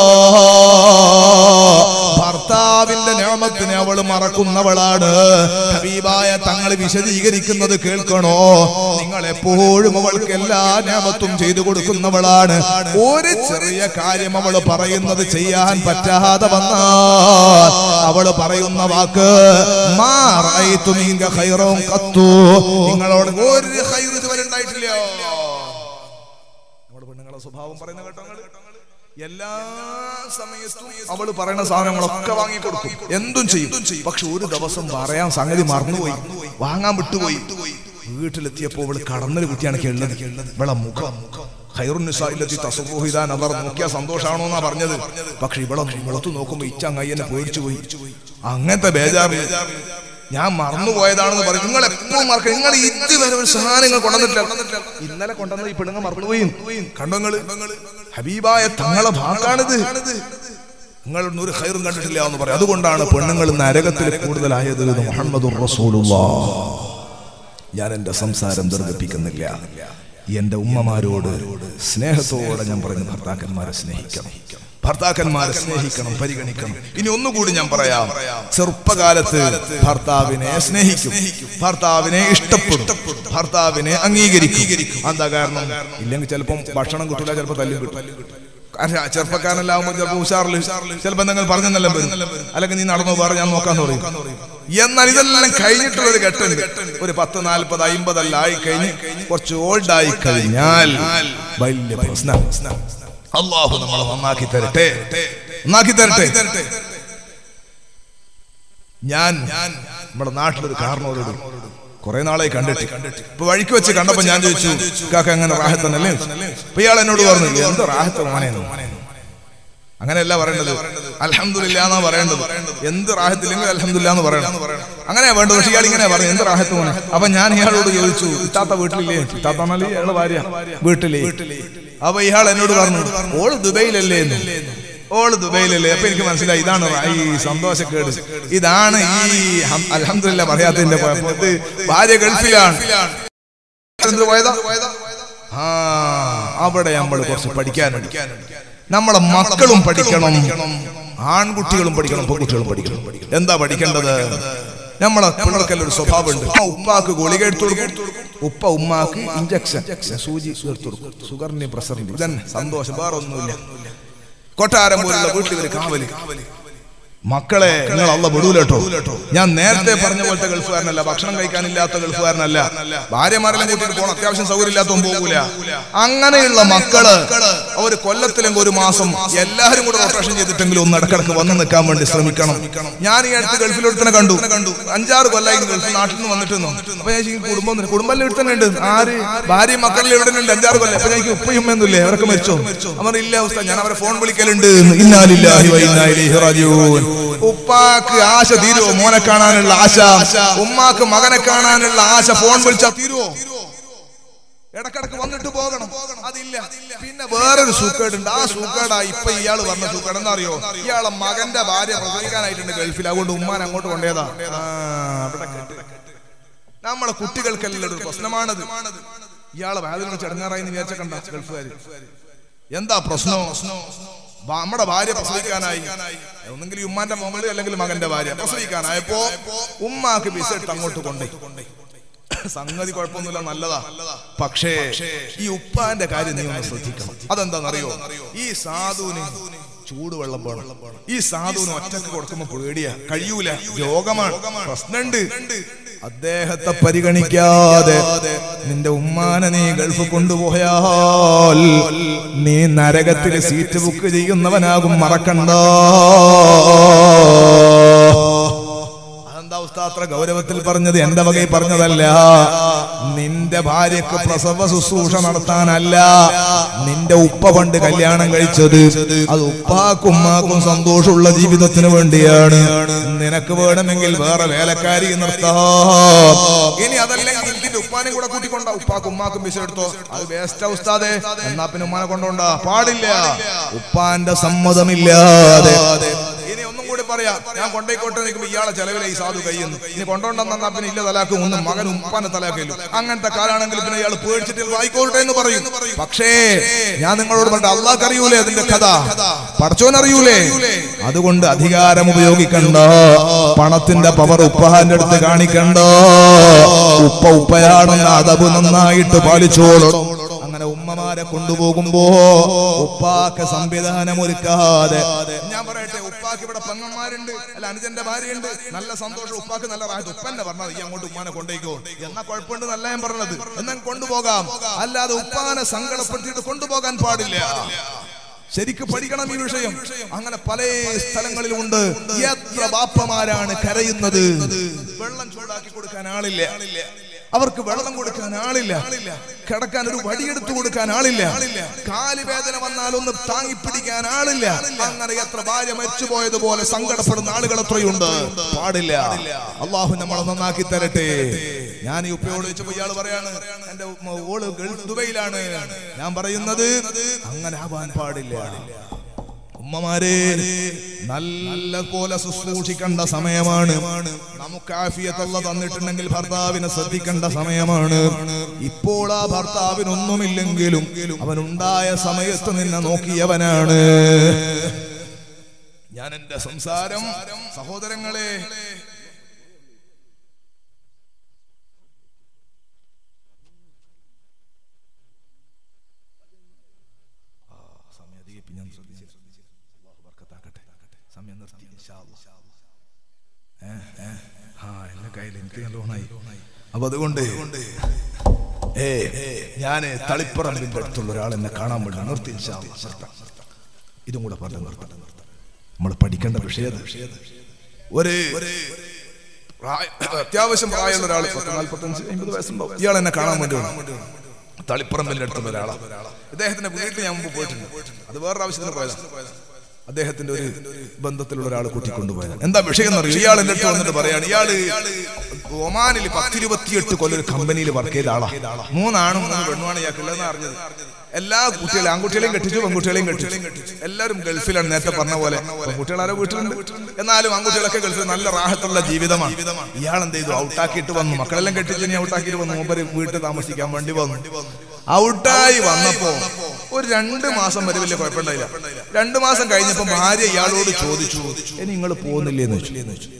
ഭർത്താവിന്റെ നിയമത്തിനെ അവൾ മറക്കുന്നവളാണ് ഹബീബായ തങ്ങൾ വിശദീകരിക്കുന്നത് കേൾക്കണോ നിങ്ങൾ എപ്പോഴും അവൾക്ക് എല്ലാ നിയമത്തും ചെയ്തു കൊടുക്കുന്നവളാണ് ഒരു ചെറിയ കാര്യം അവൾ പറയുന്നത് ചെയ്യാൻ പറ്റാതെ വന്നാൽ അവള് പറയുന്ന വാക്ക് മാ റഅയ്തു മിൻക ഖൈറൻ ഖത്തു നിങ്ങളോട് ഒരു ഖൈർ ഇതുവരെ ഉണ്ടായിട്ടില്ല നമ്മുടെ പെണ്ണുങ്ങളെ സ്വഭാവം പറയുന്ന കേട്ടോ നിങ്ങള്? എല്ലാ സമയത്തും അവള് പറയുന്ന സാധനങ്ങളൊക്കെ വാങ്ങിക്കൊടുക്കും എന്തും ചെയ്യും പക്ഷെ ഒരു ദിവസം പറയാൻ സംഗതി മറന്നുപോയി വാങ്ങാൻ വിട്ടുപോയി വീട്ടിലെത്തിയപ്പോ അവള് കടന്നൊരു കുട്ടിയാണ് കേൾന്നത് ഇവളെ മുഖം ഖൈറുന്നിസായിലെത്തി തസറുഹിതാൻ അവർ നോക്കിയ സന്തോഷാണോ എന്നാ പറഞ്ഞത് പക്ഷെ ഇവിടെ മുഖത്ത് നോക്കുമ്പോ ഇച്ചങ്ങയ്യനെ പേടിച്ചു പോയി അങ്ങനത്തെ ബേജാറ് ഞാൻ മറന്നുപോയതാണെന്ന് പറയും നിങ്ങൾ എപ്പോഴും മറക്കുക നിങ്ങൾ ഇതുവരെ ഒരു സാധനം നിങ്ങൾ കൊണ്ടുവന്നിട്ടില്ല ഇന്നലെ കൊണ്ടുവന്ന ഈ പെണ്ണുങ്ങൾ മറന്നുപോയി കണ്ടോ നിങ്ങള് ഹബീബായ തങ്ങളെ ഭാഗാണിത് നിങ്ങൾ ഒരു ഹൈറും കണ്ടിട്ടില്ല എന്ന് പറയും അതുകൊണ്ടാണ് പെണ്ണുങ്ങൾ നരകത്തിൽ കൂടുതലായത് എന്ന് മുഹമ്മദുർ റസൂലുള്ളാഹ് ഞാൻ എന്റെ സംസാരം ദീർഘിപ്പിക്കുന്നില്ല എന്റെ ഉമ്മമാരോട് സ്നേഹത്തോടെ ഞാൻ പറയുന്നു ഭർത്താക്കന്മാരെ സ്നേഹിക്കണം ഭർത്താക്കന്മാരെ സ്നേഹിക്കണം പരിഗണിക്കണം ഇനി ഒന്നുകൂടി ഞാൻ പറയാം ചെറുപ്പകാലത്ത് ഭർത്താവിനെ സ്നേഹിക്കും ഭർത്താവിനെ ഇഷ്ടപ്പെടും ഭർത്താവിനെ അംഗീകരിക്കും എന്താ കാരണം ഇല്ലെങ്കിൽ ചിലപ്പം ഭക്ഷണം കിട്ടില്ല ചിലപ്പോൾ തല്ലും കിട്ടും കാരണം ചെറുപ്പക്കാരനെല്ലാവുമ്പോൾ ചിലപ്പോൾ ഉഷാറിൽ ചിലപ്പോൾ നിങ്ങൾ പറഞ്ഞെന്നെല്ലാം വരും അല്ലെങ്കിൽ നീ നടന്നു വേറെ ഞാൻ നോക്കാന്ന് പറയും എന്നാൽ ഇതെല്ലാം കഴിഞ്ഞിട്ടുള്ള ഒരു ഘട്ടമുണ്ട് ഒരു പത്ത് നാൽപ്പത് അമ്പതല്ല ആയി കഴിഞ്ഞ് കുറച്ച് ഓൾഡ് ആയി കഴിഞ്ഞാൽ വലിയ പ്രശ്നം അള്ളാഹു നമ്മളെ നന്നാക്കി തരട്ടെ നന്നാക്കി തരട്ടെ ഞാൻ നമ്മുടെ നാട്ടിലൊരു കാരണവരോട് കുറെ നാളായി കണ്ടിട്ട് ഇപ്പൊ വഴിക്ക് വെച്ച് കണ്ടപ്പോ ഞാൻ ചോദിച്ചു കാക്ക അങ്ങനെ റാഹത്തന്നല്ലേ അപ്പൊ ഇയാൾ എന്നോട് പറഞ്ഞു എന്ത് റാഹത്ത് മോനെന്ന് അങ്ങനെയല്ല പറയേണ്ടത് അലഹമില്ല എന്നാ പറയേണ്ടത് എന്ത് റാഹത്തില്ലെങ്കിൽ അലഹമില്ല എന്ന് പറയണം അങ്ങനെയാ വേണ്ടത് പക്ഷെ ഇയാൾ ഇങ്ങനെ പറയും എന്ത് റാഹത്ത് മോനെ അപ്പൊ ഞാൻ ഇയാളോട് ചോദിച്ചു ഇത്താത്ത വീട്ടിലില്ലേ ഇത്താത്താണല്ലേ ഇയാളെ ഭാര്യ വീട്ടിലേ അപ്പൊ ഇയാൾ എന്നോട് പറഞ്ഞു ഓള് ദുബൈയിലല്ലേ എന്ന് ഓള് ദുബൈയിലല്ലേ അപ്പൊ എനിക്ക് മനസ്സിലായി ഇതാണ് റ- ഈ സന്തോഷക്കേട് ഇതാണ് ഈ അലഹമില്ല പറയാത്തതിന്റെ കുഴപ്പം ഇത് ഭാര്യ ഗൾഫിലാണ് എന്ത് പോയതാ ആ അവിടെ നമ്മൾ കുറച്ച് പഠിക്കാനുണ്ട് നമ്മളെ മക്കളും പഠിക്കണം ആൺകുട്ടികളും പഠിക്കണം പെൺകുട്ടികളും പഠിക്കണം എന്താ പഠിക്കേണ്ടത് നമ്മളെ പിള്ളേർക്കെല്ലാം ഒരു സ്വഭാവമുണ്ട് ആ ഉമ്മാക്ക് ഗുളിക എടുത്തു കൊടുക്കും ഉപ്പ ഉമ്മാക്ക് ഇഞ്ചക്ഷൻ സൂചി എടുത്തു കൊടുക്കും സുഗറിന് പ്രസറിന് ഇതന്നെ സന്തോഷം വേറെ ഒന്നുമില്ല കൊട്ടാരം പോലുള്ള വീട്ടിൽ ഒരു കാവല് മക്കളെ നിങ്ങൾ അല്ല വിടൂലട്ടോ ഞാൻ നേരത്തെ പറഞ്ഞ പോലത്തെ ഗൾഫുകാരനല്ല ഭക്ഷണം കഴിക്കാനില്ലാത്ത ഗൾഫുകാരനല്ല ഭാര്യമാരെല്ലാം കൂട്ടിയിട്ട് പോകണം അത്യാവശ്യം സൗകര്യമില്ലാത്തവൻ പോകൂല അങ്ങനെയുള്ള മക്കള് അവര് കൊല്ലത്തിലെങ്കിൽ ഒരു മാസം എല്ലാവരും കൂടെ റൊട്ടേഷൻ ചെയ്തിട്ടെങ്കിലും ഒന്ന് ഇടക്കിടക്ക് വന്ന് നിൽക്കാൻ വേണ്ടി ശ്രമിക്കണം ഞാൻ ഈ അടുത്ത് ഗൾഫിലൊരുത്തനെ കണ്ടു കണ്ടു അഞ്ചാറ് കൊല്ലായി ഗൾഫ് നാട്ടിൽ നിന്ന് വന്നിട്ടുന്നു അപ്പൊ ഞാൻ ഈ കുടുംബം കുടുംബം ഇവിടെ തന്നെ ഉണ്ട് ആര് ഭാര്യ മക്കളിൽ ഇവിടെ ഉണ്ട് അഞ്ചാറ് കൊല്ലം അപ്പൊ ഞാൻ ഉപ്പയും ഉമ്മയൊന്നുമില്ലേ അവരൊക്കെ മരിച്ചോ അവർ ഇല്ല അവസ്ഥ ഞാൻ അവരെ ഫോൺ വിളിക്കലുണ്ട് ഇന്നാലില്ലാഹി വ ഇന്നാ ഇലൈഹി റാജിഊൻ ഉപ്പാക്ക് ആശ തീരുവോ മോനെ കാണാനുള്ള ആശ ഉമ്മാക്ക് മകനെ കാണാനുള്ള ആശ ഫോൺ വിളിച്ചാ തീരുവോ ഇടക്കിടക്ക് വന്നിട്ട് പോകണം അതില്ല പിന്നെ വേറൊരു സൂക്കേടുണ്ട് ആ സൂക്കേടാ ഇപ്പൊ ഇയാള് പറഞ്ഞ സൂക്കേട് എന്താ അറിയോ ഇയാളെ മകന്റെ ഭാര്യ പ്രസവിക്കാനായിട്ടുണ്ട് ഗൾഫിൽ അതുകൊണ്ട് ഉമ്മാൻ അങ്ങോട്ട് കൊണ്ടേതാ ആ, അവിടെ കെട്ടി. നമ്മളെ കുട്ടികൾക്കെല്ലാം ഒരു പ്രശ്നമാണത് ഇയാളെ വേദന ചടങ്ങാറായി വിചാരിച്ച കണ്ട ഗൾഫുകാര് എന്താ പ്രശ്നം ബാ- നമ്മുടെ ഭാര്യ പ്രസവിക്കാനായി ഒന്നെങ്കിൽ ഈ ഉമ്മാന്റെ മകള് അല്ലെങ്കിൽ മകന്റെ ഭാര്യ പ്രസവിക്കാനായപ്പോ ഉമ്മാക്ക് വിസ എടുത്ത് അങ്ങോട്ട് കൊണ്ടേ സംഗതി കുഴപ്പമൊന്നുമില്ല നല്ലതാ പക്ഷേ ഈ ഉപ്പാന്റെ കാര്യം നീ ഒന്ന് ശ്രദ്ധിക്കണം അതെന്താണെന്നറിയോ ഈ സാധുവിന് ചൂടുവെള്ളം വേണം ഈ സാധുവിന് ഒറ്റക്ക് കൊടുക്കുമ്പോ പേടിയാ കഴിയൂല രോഗമാണ് പ്രശ്നമുണ്ട് അദ്ദേഹത്തെ പരിഗണിക്കാതെ നിന്റെ ഉമ്മാനെ നീ ഗൾഫ് കൊണ്ടുപോയാൽ നീ നരകത്തിൽ സീറ്റ് ബുക്ക് ചെയ്യുന്നവനാകും മറക്കണ്ട അതെന്താ ഉസ്താദ് അത്ര ഗൗരവത്തിൽ പറഞ്ഞത് എന്റെ വകയിൽ പറഞ്ഞതല്ല നിന്റെ ഭാര്യക്ക് പ്രസവ ശുശ്രൂഷ നടത്താനല്ല നിന്റെ ഉപ്പ പണ്ട് കല്യാണം കഴിച്ചത് അത് ഉപ്പാക്കും ഉമ്മാക്കും സന്തോഷമുള്ള ജീവിതത്തിന് വേണ്ടിയാണ് നിനക്ക് വേണമെങ്കിൽ വേറെ വേലക്കാരി നിർത്താം ഇനി അതല്ലെങ്കിൽ ഇതിന്റെ ഉപ്പാനെ കൂടെ കൂട്ടിക്കൊണ്ട ഉപ്പാക്കും ഉമ്മാക്കും വിസ എടുത്തോ അത് വേസ്റ്റ് ഉസ്താദെ എന്നാ പിന്നെ ഉമ്മാനെ കൊണ്ടോണ്ട പാടില്ല ഉപ്പാന്റെ സമ്മതമില്ലാതെ ഇനി ഒന്നും കൂടി പറയാം ഞാൻ കൊണ്ടേക്കോട്ടെ നിൽക്കുമ്പോ ഇയാളെ ചെലവിലെ ഈ സാധു കയ്യുന്നു ഇനി കൊണ്ടോണ്ടെന്നാ പിന്നെ ഇല്ല തലാക്കും ഒന്ന് മകൻ ഉപ്പാനെ തലാക്കല്ലോ അങ്ങനത്തെ കാലാണെങ്കിൽ പിന്നെ ഇയാൾ പേടിച്ചിട്ട് വായിക്കോട്ടെ എന്ന് പറയും പക്ഷേ ഞാൻ നിങ്ങളോട് പറഞ്ഞ അള്ളാഹ് അറിയൂലേ അതിന്റെ കഥ പടച്ചോൻ അറിയൂലേ അതുകൊണ്ട് അധികാരം ഉപയോഗിക്കണ്ട പണത്തിന്റെ പവർ ഉപ്പാന്റെ അടുത്ത് കാണിക്കണ്ട ഉപ്പ ഉപ്പയാണെന്ന അതവ് നന്നായിട്ട് പാലിച്ചോളും അങ്ങനെ ഉമ്മമാരെ കൊണ്ടുപോകുമ്പോ ഉപ്പാക്ക് സംവിധാനം ഒരുക്കാതെ ഞാൻ പറയട്ടെ ഉപ്പാക്ക് ഇവിടെ പെങ്ങന്മാരുണ്ട് അല്ല അനുജന്റെ ഭാര്യയുണ്ട് നല്ല സന്തോഷം ഉപ്പാക്ക് നല്ല റാഹത്ത് ഉപ്പന്നെ പറഞ്ഞത് ഈ അങ്ങോട്ട് ഉമ്മാനെ കൊണ്ടേക്കോ എന്നാ കുഴപ്പമുണ്ട് നല്ല ഞാൻ പറഞ്ഞത് എന്നാൽ കൊണ്ടുപോകാം അല്ലാതെ ഉപ്പാനെ സങ്കടപ്പെടുത്തിയിട്ട് കൊണ്ടുപോകാൻ പാടില്ല ശരിക്ക് പഠിക്കണം ഈ വിഷയം അങ്ങനെ പല സ്ഥലങ്ങളിലുമുണ്ട് എത്ര ബാപ്പമാരാണ് കരയുന്നത് വെള്ളം ചൂടാക്കി കൊടുക്കാൻ ആളില്ല അവർക്ക് വെള്ളം കൊടുക്കാൻ ആളില്ല കിടക്കാൻ ഒരു വടിയെടുത്തു കൊടുക്കാൻ ആളില്ല കാല് വേദന വന്നാൽ ഒന്ന് താങ്ങിപ്പിടിക്കാൻ ആളില്ല അങ്ങനെ എത്ര ഭാര്യ മരിച്ചുപോയതുപോലെ സങ്കടപ്പെടുന്ന ആളുകൾ എത്രയുണ്ട് പാടില്ല അള്ളാഹു നമ്മളെ നന്നാക്കി തരട്ടെ ഞാൻ ഈ ഉപ്പയോട് ചോദിച്ചപ്പോ ഇയാൾ പറയാണ് എന്റെ ഉമ്മ ഓള് ഗൾഫ് ദുബൈയിലാണ് ഞാൻ പറയുന്നത് അങ്ങനെ ആവാൻ പാടില്ല ഉമ്മമാരെ നല്ല പോലെ ശുശ്രൂഷിക്കേണ്ട സമയമാണ് നമുക്ക് ആഫിയത്തുള്ള തന്നിട്ടുണ്ടെങ്കിൽ ഭർത്താവിനെ ശ്രദ്ധിക്കേണ്ട സമയമാണ് ഇപ്പോൾ ആ ഭർത്താവിനൊന്നുമില്ലെങ്കിലും അവനുണ്ടായ സമയത്ത് നിന്നെ നോക്കിയവനാണ് ഞാൻ എന്റെ സംസാരം സഹോദരങ്ങളെ സമയം അധികം ഞാൻ ശ്രദ്ധിച്ചു അല്ലാഹു ബർക്കത്താക്കട്ടെ സമയം നിർത്തി ഇൻഷാ അല്ലാഹ്. ഏ, ഏ, ആ എന്റെ കയ്യിൽ എനിക്ക് നല്ലോണായി അപ്പൊ അതുകൊണ്ട് ഏ ഞാന് തളിപ്പറമ്പിന്റെ അടുത്തുള്ള ഒരാൾ എന്നെ കാണാൻ വേണ്ടി നിർത്തി ഇൻഷാ അല്ലാഹ്. നിർത്താം ഇതും കൂടെ പറഞ്ഞു നിർത്താം നമ്മൾ പഠിക്കേണ്ട വിഷയം ഒരു പ്രായ- അത്യാവശ്യം പ്രായമുള്ള ഒരാൾ പത്ത് നാല്പത്തഞ്ച് അമ്പത് വയസ്സുണ്ടാവും ഇയാൾ എന്നെ കാണാൻ വേണ്ടി വന്നു. തളിപ്പറമ്പിന്റെ അടുത്തുള്ള ഒരാളാണ് ഇദ്ദേഹത്തിന്റെ വീട്ടിൽ ഞാൻ മുമ്പ് പോയിട്ടുണ്ട് അത് വേറൊരു ആവശ്യത്തിന് പോയതാണ് അദ്ദേഹത്തിന്റെ ഒരു ബന്ധത്തിലുള്ള ഒരാൾ കൂട്ടിക്കൊണ്ടുപോയത് എന്താ വിഷയം എന്നറിയോ ഇയാൾ എന്റെ അടുത്ത് വന്നിട്ട് പറയാണ് ഇയാള് ഒമാനിൽ പത്തിരുപത്തിയെട്ട് കൊല്ലം ഒരു കമ്പനിയിൽ വർക്ക് ചെയ്ത ആളാ മൂന്നാണും മൂന്ന് പെണ്ണുമാണ് ഇയാൾക്കുള്ളതെന്ന് അറിഞ്ഞത് എല്ലാ കുട്ടികളെയും ആൺകുട്ടികളെയും കെട്ടിച്ചു പെൺകുട്ടികളെയും കെട്ടിച്ചു എല്ലാവരും ഗൾഫിലാണ് നേരത്തെ പറഞ്ഞ പോലെ പെൺകുട്ടികളാരോ വീട്ടിലുണ്ട് എന്നാലും ആൺകുട്ടികളൊക്കെ ഗൾഫിൽ നല്ല റാഹത്തുള്ള ജീവിതമാണ് ഇയാൾ എന്ത് ചെയ്തു ഔട്ടാക്കിയിട്ട് വന്നു മക്കളെല്ലാം കെട്ടിച്ച് ഇനി ഔട്ടാക്കിയിട്ട് വന്നു മൂപ്പര് വീട്ടിൽ താമസിക്കാൻ വേണ്ടി വന്നു ഔട്ടായി വന്നപ്പോ ഒരു രണ്ട് മാസം വരെ വലിയ കുഴപ്പമുണ്ടായില്ല രണ്ട് മാസം കഴിഞ്ഞപ്പോ ഭാര്യ ഇയാളോട് ചോദിച്ചു ഇനി നിങ്ങൾ പോകുന്നില്ലേ എന്ന് ചോദിച്ചു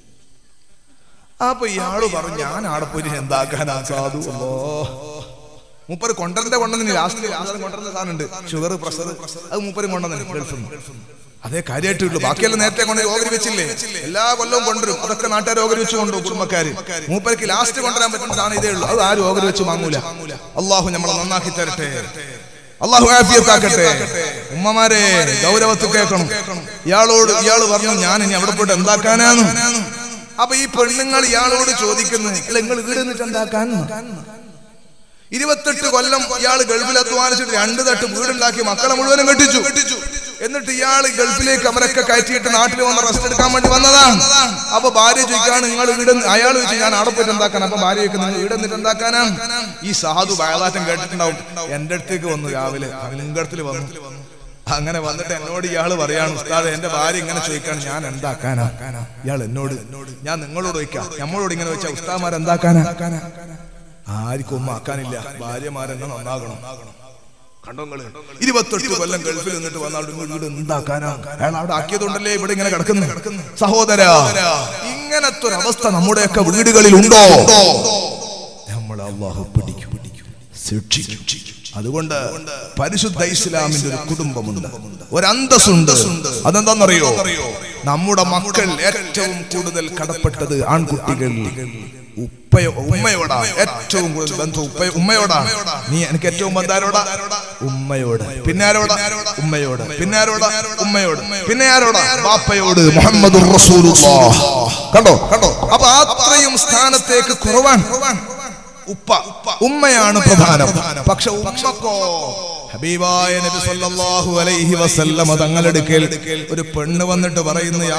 അപ്പൊ ഇയാള് പറഞ്ഞു ഞാൻ ആടെ പോയി എന്താക്കാനാ സാധു അല്ലോ മൂപ്പര് കൊണ്ടറിന്റെ കൊണ്ടുവന്നിന് ലാസ്റ്റ് ലാസ്റ്റ് കൊണ്ടുവരുന്ന സാധനം ഉണ്ട് ഷുഗർ പ്രഷർ അത് മൂപ്പരും കൊണ്ടുവന്നു ഗൾഫിൽ നിന്ന് അതേ കാര്യമായിട്ടുള്ളൂ ബാക്കിയെല്ലാം നേരത്തെ കൊണ്ട് ഓഹരി വെച്ചില്ലേ എല്ലാ കൊല്ലവും കൊണ്ടുവരും അതൊക്കെ നാട്ടുകാർ ഓഹരി വെച്ച് കൊണ്ടുപോകും കുടുംബക്കാര് മൂപ്പർക്ക് ലാസ്റ്റ് കൊണ്ടുവരാൻ പറ്റുന്നതാണ് ഇതേ ഉള്ളൂ അത് ആരും ഓഹരി വെച്ച് വാങ്ങൂല അള്ളാഹു നമ്മളെ നന്നാക്കി തരട്ടെ അള്ളാഹു ആഫിയത്താക്കട്ടെ ഉമ്മമാരെ ഗൗരവത്തിൽ കേൾക്കണം ഇയാളോട് ഇയാള് പറഞ്ഞു ഞാൻ ഇനി അവിടെ പോയിട്ട് എന്താക്കാനാന്ന് അപ്പൊ ഈ പെണ്ണുങ്ങൾ ഇയാളോട് ചോദിക്കുന്നു അല്ല നിങ്ങൾ ഇവിടെ നിന്നിട്ട് എന്താക്കാൻ ഇരുപത്തെട്ട് കൊല്ലം ഇയാൾ ഗൾഫിൽ അധ്വാനിച്ചിട്ട് രണ്ട് തട്ട് വീടുണ്ടാക്കി മക്കളെ മുഴുവനും കെട്ടിച്ചു എന്നിട്ട് ഇയാൾ ഗൾഫിലേക്ക് അവരൊക്കെ കയറ്റിയിട്ട് നാട്ടിൽ വന്ന് റെസ്റ്റ് എടുക്കാൻ വേണ്ടി വന്നതാണ് അപ്പൊ ഭാര്യ ചോദിക്കാണ് നിങ്ങൾ ഇവിടെ അയാൾ ചോദിച്ചു ഞാൻ അവിടെ പോയിട്ട് എന്താക്കാൻ അപ്പൊ ഭാര്യ ചോദിക്കും നിങ്ങൾ ഇവിടെ നിന്നിട്ട് എന്താക്കാനാണ് ഈ സാധു ബയലാറ്റം കേട്ടിട്ടുണ്ടാവും എന്റെ അടുത്തേക്ക് വന്നു രാവിലെ അലിങ്കടത്തിൽ വന്നു അങ്ങനെ വന്നിട്ട് എന്നോട് ഇയാള് പറയാണ് ഉസ്താദ് എന്റെ ഭാര്യ ഇങ്ങനെ ചോദിക്കാണ് ഞാൻ എന്താക്കാനാ ഇയാൾ എന്നോട് ഞാൻ നിങ്ങളോട് ചോദിക്കാം നമ്മളോട് ഇങ്ങനെ വെച്ചാൽ ഉസ്താദ്മാർ എന്താക്കാനാ ആർക്കും ഒന്നും ആക്കാനില്ല ഭാര്യമാരെന്നെ നന്നാകണം കണ്ടോങ്ങള് ഇരുപത്തെട്ട് കൊല്ലം ഗൾഫിൽ നിന്നിട്ട് വന്നാൽ നിങ്ങൾ വീട് എന്താക്കാനാ അയാൾ അവിടെ ആക്കിയതുകൊണ്ടല്ലേ ഇവിടെ ഇങ്ങനെ കിടക്കുന്നു സഹോദര ഇങ്ങനത്തെ ഒരു അവസ്ഥ നമ്മുടെയൊക്കെ വീടുകളിൽ ഉണ്ടോ നമ്മൾ അള്ളാഹു പിടിക്കും ശിക്ഷിക്കും അതുകൊണ്ട് പരിശുദ്ധ ഇസ്ലാമിന്റെ ഒരു കുടുംബമുണ്ട് ഒരു അന്തസ്സുണ്ട് അതെന്താണെന്നറിയോ നമ്മുടെ മക്കൾ ഏറ്റവും കൂടുതൽ കടപ്പെട്ടത് ആൺകുട്ടികൾ ഉപ്പയോ ഉമ്മയോടാ ഏറ്റവും കൂടുതൽ ബന്ധം ഉപ്പ ഉമ്മയോടാണ് നീ എനിക്ക് ഏറ്റവും ബന്ധാരോടാ ഉമ്മയോട് പിന്നെ ആരോടാ ഉമ്മയോട് പിന്നെ ആരോടാ ഉമ്മയോട് പിന്നെ ആരോടാ ബാപ്പയോട് മുഹമ്മദ് കണ്ടോ കണ്ടോ അപ്പൊ അത്രയും സ്ഥാനത്തേക്ക് കുറവാണ് ഉപ്പ ഉമ്മയാണ് പ്രധാനം പക്ഷെ ഉമ്മക്കോ ഹബീബായ നബി സല്ലല്ലാഹു അലൈഹി വസല്ലമ തങ്ങളെടുക്കൽ ഒരു പെണ്ണ് വന്നിട്ട് പറയുന്നു യാ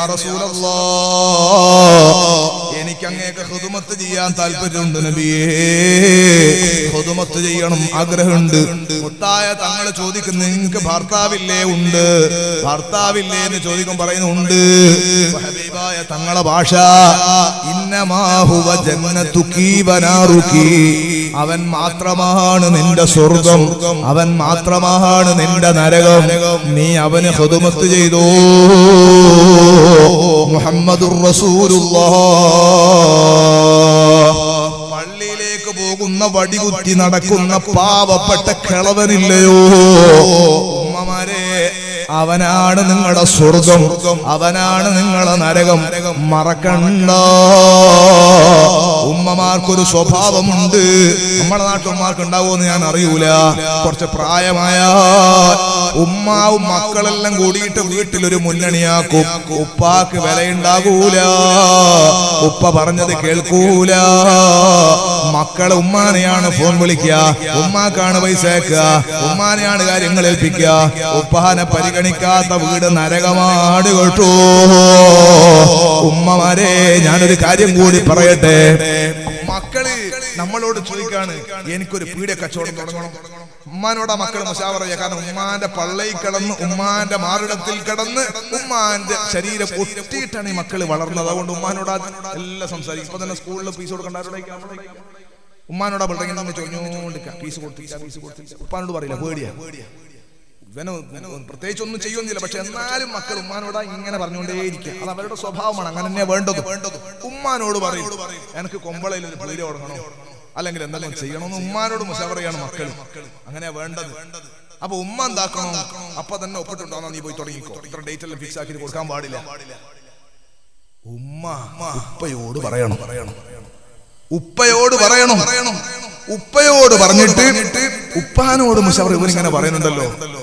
റസൂലല്ലാഹ് എനിക്ക് അങ്ങേക്ക് ഖുദുമത്ത് ചെയ്യാൻ താല്പര്യമുണ്ട് നബിയേ ഖുദുമത്ത് ചെയ്യണം ആഗ്രഹമുണ്ട് മുത്തായ തങ്ങൾ ചോദിക്കുന്നു നിങ്ങൾക്ക് ഭർത്താവില്ലേ ഉണ്ട് ഭർത്താവില്ലേ എന്ന് ചോദിക്കും പറയുന്നു ഉണ്ട് ഹബീബായ തങ്ങളെ ഭാഷ ഇന്നമാഹുവ ജന്നതുകി വനാറുകി അവൻ മാത്രമാണ് നിന്റെ സ്വർഗം അവൻ മാത്രമാണ് നിന്റെ നരകം നീ അവന് ഹുദുമത്ത് ചെയ്തോ മുഹമ്മദുർ റസൂലുള്ളാഹ് പള്ളിയിലേക്ക് പോകുന്ന വടികുത്തി നടക്കുന്ന പാവപ്പെട്ട കിളവനില്ലയോ ഉമ്മമാരെ അവനാണ് നിങ്ങളുടെ സ്വർഗം അവനാണ് നിങ്ങളെ നരകം മറക്കണ്ട ഉമ്മമാർക്കൊരു സ്വഭാവമുണ്ട് നമ്മുടെ നാട്ടുമ്മമാർക്ക് ഉണ്ടാവുമെന്ന് ഞാൻ അറിയൂല കുറച്ച് പ്രായമായ ഉമ്മാവും മക്കളെല്ലാം കൂടിയിട്ട് വീട്ടിലൊരു മുന്നണിയാക്കും ഉപ്പാക്ക് വിലയുണ്ടാകൂല ഉപ്പ പറഞ്ഞത് കേൾക്കൂല മക്കളെ ഉമ്മാനെയാണ് ഫോൺ വിളിക്കുക ഉമ്മാക്കാണ് പൈസ അയക്കുക ഉമ്മാനെയാണ് കാര്യങ്ങൾ ഏൽപ്പിക്കുക ഉപ്പാനെ പരിഗണിക്കാത്ത വീട് നരകമാട് കേട്ടോ ഉമ്മമാരെ ഞാനൊരു കാര്യം കൂടി പറയട്ടെ മക്കള് നമ്മളോട് ചോദിക്കാണ് എനിക്കൊരു പീഡിയ കച്ചവടം തുടങ്ങണം ഉമ്മാനോടാ മക്കൾ മുഷാവറ ചെയ്യുക കാരണം ഉമ്മാന്റെ പള്ളയിൽ കിടന്ന് ഉമ്മാന്റെ മാറിടത്തിൽ കിടന്ന് ഉമ്മാന്റെ ശരീരം ഒട്ടിയിട്ടാണ് ഈ മക്കള് വളർന്നത് അതുകൊണ്ട് ഉമ്മാനോടാ എല്ലാം സംസാരിക്കും ഇപ്പൊ തന്നെ സ്കൂളിൽ ഫീസ് കൊടുക്കണ്ടാരോടെ ഉമ്മാനോടാ ബിൽഡിംഗിൽ നിന്ന് ചോദിഞ്ഞോണ്ടിരിക്കുക ഫീസ് കൊടുത്തില്ല ഫീസ് കൊടുത്തില്ല ഉപ്പാനോട് പറയില്ല പേടിയാ ഇവന് പ്രത്യേകിച്ച് ഒന്നും ചെയ്യുന്നില്ല പക്ഷെ എന്നാലും മക്കൾ ഉമ്മാനോട് ഇങ്ങനെ പറഞ്ഞുകൊണ്ടേയിരിക്കുക അത് അവരുടെ സ്വഭാവമാണ് അങ്ങനെ തന്നെ വേണ്ടത് വേണ്ടത് ഉമ്മാനോട് പറയും എനിക്ക് കൊമ്പളയിൽ ഒരു പീടി തുടങ്ങണോ അല്ലെങ്കിൽ എന്തെങ്കിലും ചെയ്യണമെന്ന് ഉമ്മാനോട് മുഷാവറയാണ് മക്കൾ അങ്ങനെയാ വേണ്ടത് അപ്പൊ ഉമ്മ എന്താക്കണോ അപ്പൊ തന്നെ ഒപ്പിട്ടുണ്ടോ നീ പോയി തുടങ്ങിക്കോ ഇത്ര ഡേറ്റ് എല്ലാം ഫിക്സ് ആക്കി കൊടുക്കാൻ പാടില്ല ഉമ്മ ഉപ്പയോട് പറയണം പറയണം ഉപ്പയോട് പറയണം ഉപ്പയോട് പറഞ്ഞിട്ട് ഉപ്പാനോട് മുഷാവർ ഇവനിങ്ങനെ പറയുന്നുണ്ടല്ലോ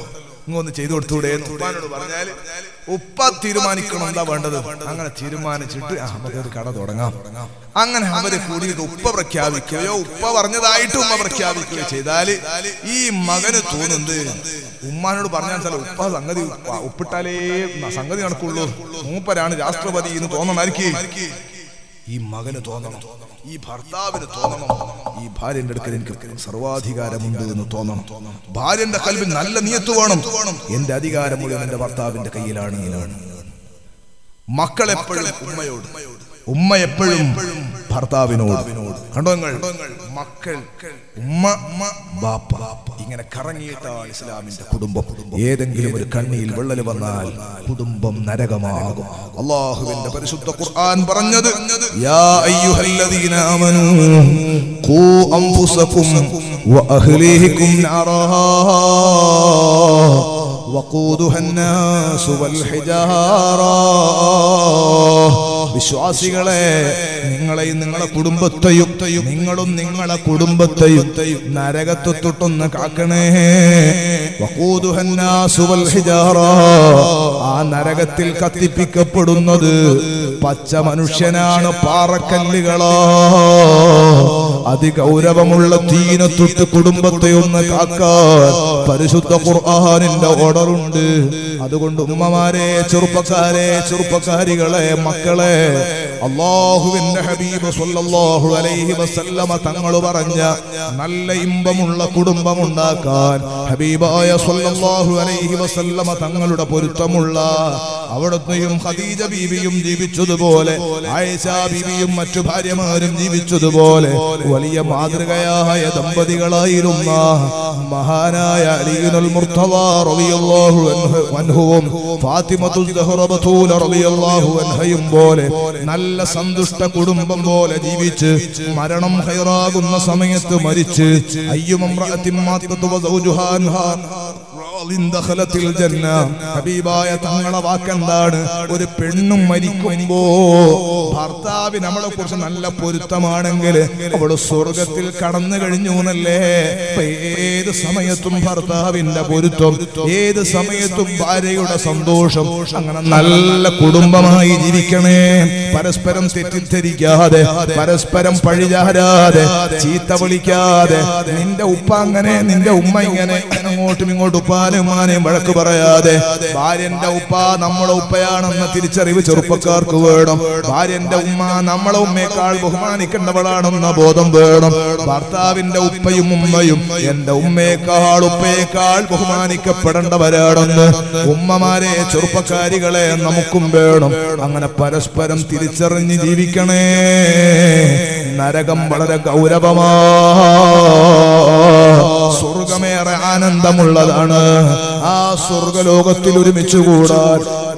ഇങ്ങൊന്ന് ചെയ്തു കൊടുത്തൂടെ എന്ന് ഉപ്പാനോട് പറഞ്ഞാൽ ഉപ്പ തീരുമാനിക്കണം എന്താ വേണ്ടത് അങ്ങനെ തീരുമാനിച്ചിട്ട് ആ, നമുക്കൊരു കട തുടങ്ങാം അങ്ങനെ അവര് കൂടിയിട്ട് ഉപ്പ പ്രഖ്യാപിക്കുകയോ ഉപ്പ പറഞ്ഞതായിട്ട് ഉമ്മ പ്രഖ്യാപിക്കുകയോ ചെയ്താല് ഈ മകന് തോന്നുന്നത് ഉമ്മാനോട് പറഞ്ഞാൽ ചില ഉപ്പ സംഗതി ഉപ്പ- ഉപ്പിട്ടാലേ സംഗതി നടക്കുള്ളൂ മൂപ്പരാണ് രാഷ്ട്രപതി എന്ന് തോന്നണമായിരിക്കും ഈ മകന് തോന്നണം ഈ ഭർത്താവിന് തോന്നണം ഈ ഭാര്യന്റെ അടുക്കൽ എനിക്ക് സർവാധികാരമുണ്ട് എന്ന് തോന്നണം ഭാര്യന്റെ കൽവിൽ നല്ല നിയത്ത് വേണം എന്റെ അധികാരം മുഴുവൻ എന്റെ ഭർത്താവിന്റെ കയ്യിലാണ് മക്കളെപ്പോഴും ഉമ്മയോട് ഉമ്മ എപ്പോഴും ഭർത്താവിനോട് കണ്ടോ നിങ്ങൾ മക്കൾ ഉമ്മ ബാപ്പ ഇങ്ങനെ കറങ്ങിയിട്ടാണ് ഇസ്ലാമിന്റെ കുടുംബം ഏതെങ്കിലും ഒരു കണ്ണിയിൽ വിള്ളൽ വന്നാൽ കുടുംബം നരകമാകും അള്ളാഹുവിന്റെ പരിശുദ്ധ ഖുർആൻ പറഞ്ഞത് യാ അയ്യുഹല്ലദീന ആമനൂ ഖൂ അൻഫുസകും വഅഹ്ലീഹികും നാറാ وقودها الناس والحجارة വിശ്വാസികളെ നിങ്ങളെയും നിങ്ങളെ കുടുംബത്തെയും നിങ്ങളും നിങ്ങളെ കുടുംബത്തെയും നരകത്തെ തൊട്ടൊന്ന് കാക്കണേ വഖൂദുഹ الناس والحجارة. ആ നരകത്തിൽ കത്തിപ്പിക്കപ്പെടുന്നത് പച്ച മനുഷ്യനാണ് പാറക്കല്ലുകളോ അതിഗൗരവമുള്ള തീനെ തൊട്ട് കുടുംബത്തെ ഒന്ന് കാക്കാൻ പരിശുദ്ധ ഖുർആാനിന്റെ ഓർഡറുണ്ട് അതുകൊണ്ട് ഉമ്മമാരെ ചെറുപ്പക്കാരെ ചെറുപ്പക്കാരികളെ മക്കളെ അള്ളാഹുവിന്റെ ഹബീബ് സല്ലല്ലാഹു അലൈഹി വസല്ലമ തങ്ങൾ പറഞ്ഞ നല്ല ഇമ്പമുള്ള കുടുംബം ഉണ്ടാക്കാൻ ഹബീബായ സല്ലല്ലാഹു അലൈഹി വസല്ലമ തങ്ങളുടെ പൊരുത്തമുള്ള അവിടുത്തെയും ഖദീജ ബീവിയും ജീവിച്ചതുപോലെ ആയിഷ ബീവിയും മറ്റു ഭാര്യമാരും ജീവിച്ചതുപോലെ വലിയ മാതൃകയായ ദമ്പതികളായിരുന്ന മഹാനായ അലിയുൽ മുർത്തദ റളിയല്ലാഹു അൻഹു- അൻഹുവും ഫാത്തിമത്തുൽ സഹറ ബതൂല റളിയല്ലാഹു അൻഹയും പോലെ നല്ല സന്തുഷ്ട കുടുംബം പോലെ ജീവിച്ച് മരണം ഹൈറാകുന്ന സമയത്ത് മരിച്ച് അയ്യുമംറഅത്തിൻ മാത്തതു വസൗജുഹാ അൻഹാ റാളിൻ ദഖലത്തിൽ ജന്ന ഹബീബായ തങ്ങളെ വാക്കെന്താണ് ഒരു പെണ്ണും മരിക്കുമ്പോ ഭർത്താവ് നമ്മളെ കുറിച്ച് നല്ല പൊരുത്തമാണെങ്കിൽ അവള് സ്വർഗത്തിൽ കടന്നു കഴിഞ്ഞു എന്നല്ലേ ഇപ്പൊ ഏത് സമയത്തും ഭർത്താവിന്റെ പൊരുത്തം ഏത് സമയത്തും ഭാര്യയുടെ സന്തോഷം അങ്ങനെ നല്ല കുടുംബമായി ജീവിക്കണേ പരസ്പരം തെറ്റിദ്ധരിക്കാതെ പരസ്പരം പഴിചാരാതെ ചീത്ത വിളിക്കാതെ നിന്റെ ഉപ്പ അങ്ങനെ നിന്റെ ഉമ്മ ഇങ്ങനെ അങ്ങോട്ടും ഇങ്ങോട്ടും ഉപ്പാനും ഉമ്മാനെയും വഴക്ക് പറയാതെ ഭാര്യന്റെ ഉപ്പ നമ്മളെ ഉപ്പയാണെന്ന തിരിച്ചറിവ് ചെറുപ്പക്കാർക്ക് വേണം ഭാര്യന്റെ ഉമ്മ നമ്മളെ ഉമ്മയേക്കാൾ ബഹുമാനിക്കേണ്ടവളാണെന്ന ബോധം വേണം ഭർത്താവിന്റെ ഉപ്പയും ഉമ്മയും എന്റെ ഉമ്മയേക്കാൾ ഉപ്പയേക്കാൾ ബഹുമാനിക്കപ്പെടേണ്ടവരാണെന്ന് ഉമ്മമാരെ ചെറുപ്പക്കാരികളെ നമുക്കും വേണം അങ്ങനെ പരസ്പരം തിരിച്ചറിഞ്ഞ് ജീവിക്കണേ നരകം വളരെ ഗൗരവമാ സ്വർഗമേറെ ആനന്ദമുള്ളതാണ് ആ സ്വർഗലോകത്തിൽ ഒരുമിച്ച് കൂടാൻ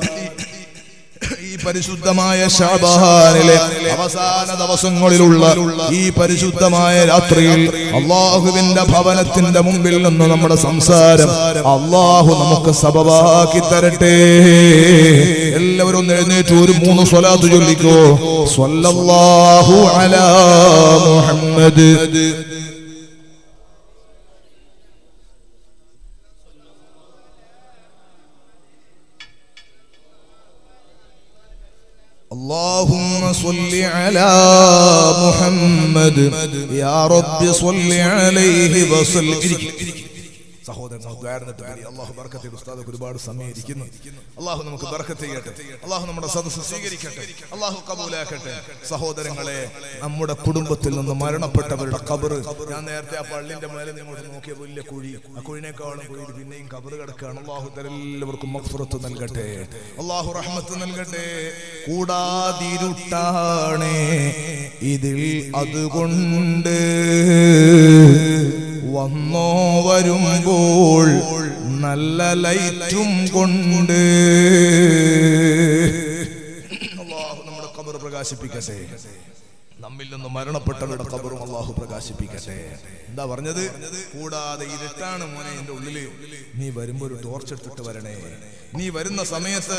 ഈ പരിശുദ്ധമായ ഷാബാനിലെ അവസാന ദിവസങ്ങളിലുള്ള ഈ പരിശുദ്ധമായ രാത്രിയിൽ അള്ളാഹുവിന്റെ ഭവനത്തിന്റെ മുമ്പിൽ നിന്ന് നമ്മുടെ സംസാരം അള്ളാഹു നമുക്ക് സബബാക്കി തരട്ടെ എല്ലാവരും ഒന്ന് എഴുന്നേറ്റ് ഒരു മൂന്ന് സ്വലാത്ത് ചൊല്ലിക്കോ സ്വല്ലല്ലാഹു അലാ മുഹമ്മദ് اللهم صل على محمد يا رب صل عليه وسلم സഹോദരങ്ങൾ ദ്വാരന്നിട്ട് വരി. അള്ളാഹു ബർക്കത്തെ ഉസ്താദ് ഒരുപാട് സമയം ഇരിക്കുന്നു അള്ളാഹു നമുക്ക് ബർക്കത്ത് ചെയ്യട്ടെ അള്ളാഹു നമ്മുടെ സദസ്സ് സ്വീകരിക്കട്ടെ അള്ളാഹു കബൂലാക്കട്ടെ സഹോദരങ്ങളെ നമ്മുടെ കുടുംബത്തിൽ നിന്ന് മരണപ്പെട്ടവരുടെ കബറ് ഞാൻ നേരത്തെ ആ പള്ളിന്റെ മേലെ നിങ്ങൾ നോക്കിയ വലിയ കുഴി ആ കുഴിനേക്കാളും കുഴി പിന്നെയും കബറ് കിടക്കുകയാണ് അള്ളാഹു എല്ലാവർക്കും മക്ഫുറത്ത് നൽകട്ടെ അള്ളാഹു റഹ്മത്ത് നൽകട്ടെ കൂടാതിരുട്ടാണേ ഇതിൽ അതുകൊണ്ട് വന്നോ വരുമ്പോൾ നല്ല ലൈറ്റും കൊണ്ട് അള്ളാഹു നമ്മുടെ കബർ പ്രകാശിപ്പിക്കട്ടെ നമ്മിൽ നിന്ന് മരണപ്പെട്ടവരുടെ കബറും അള്ളാഹു പ്രകാശിപ്പിക്കട്ടെ എന്താ പറഞ്ഞത് കൂടാതെ ഇരുട്ടാണ് മോനെ എന്റെ ഉള്ളില് നീ വരുമ്പോ ഒരു ടോർച്ച് എടുത്തിട്ട് വരണേ നീ വരുന്ന സമയത്ത്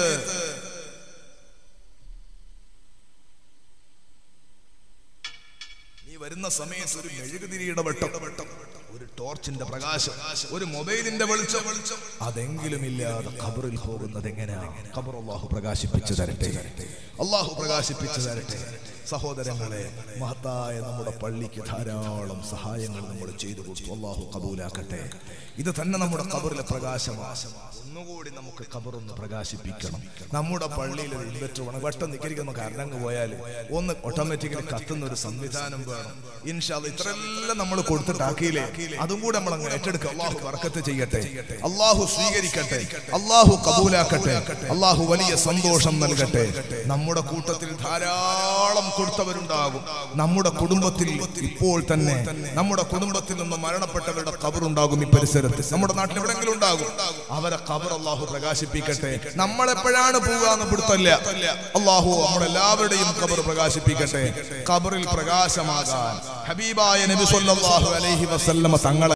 നീ വരുന്ന സമയത്ത് ഒരു മെഴുകുതിരിയുടെ വെട്ടം ഒരു ടോർച്ചിന്റെ പ്രകാശം ഒരു മൊബൈലിന്റെ വെളിച്ചം അതെങ്കിലും ഇല്ലാതെ ഖബറിൽ പോകുന്നത് എങ്ങനെയാണ് ഖബർ അള്ളാഹു പ്രകാശിപ്പിച്ചു തരട്ടെ അള്ളാഹു പ്രകാശിപ്പിച്ചു തരട്ടെ സഹോദരങ്ങളെ മഹത്തായ നമ്മുടെ പള്ളിക്ക് ധാരാളം സഹായങ്ങൾ നമ്മൾ ചെയ്തു കൊടുത്തു അള്ളാഹു കബൂലാക്കട്ടെ ഇത് തന്നെ നമ്മുടെ ഖബറിലെ പ്രകാശമാണ് ഒന്നുകൂടി നമുക്ക് ഖബറൊന്ന് പ്രകാശിപ്പിക്കണം നമ്മുടെ പള്ളിയിൽ ഒരു ഇൻവെർട്ടർ വേണം വെട്ടം നിക്കരിക്കുന്ന കരണ്ടങ്ങ് പോയാൽ ഒന്ന് ഓട്ടോമാറ്റിക്കലി കത്തുന്ന ഒരു സംവിധാനം വേണം ഇൻഷാല് ഇത്രയെല്ലാം നമ്മൾ കൊടുത്തിട്ടാക്കിയില്ലേ അതും കൂടെ നമ്മൾ അങ്ങ് ഏറ്റെടുക്കുക അള്ളാഹു വർക്കത്ത് ചെയ്യട്ടെ അള്ളാഹു സ്വീകരിക്കട്ടെ അള്ളാഹു കബൂലാക്കട്ടെ അള്ളാഹു വലിയ സന്തോഷം നൽകട്ടെ നമ്മുടെ കൂട്ടത്തിൽ ധാരാളം കൊടുത്തവരുണ്ടാകും നമ്മുടെ കുടുംബത്തിൽ ഇപ്പോൾ തന്നെ നമ്മുടെ കുടുംബത്തിൽ നിന്ന് മരണപ്പെട്ടവരുടെ കബറുണ്ടാകും ഈ പരിസരത്ത് നമ്മുടെ നാട്ടിൽ എവിടെങ്കിലും ഉണ്ടാകും അവരെ കബർ അള്ളാഹു പ്രകാശിപ്പിക്കട്ടെ നമ്മളെപ്പോഴാണ് പോകാന്ന് പിടുത്തല്ല അള്ളാഹു നമ്മളെല്ലാവരുടെയും കബർ പ്രകാശിപ്പിക്കട്ടെ കബറിൽ പ്രകാശമാകാൻ ഹബീബായ നബി സല്ലല്ലാഹു അലൈഹി വസല്ലമ തങ്ങളെ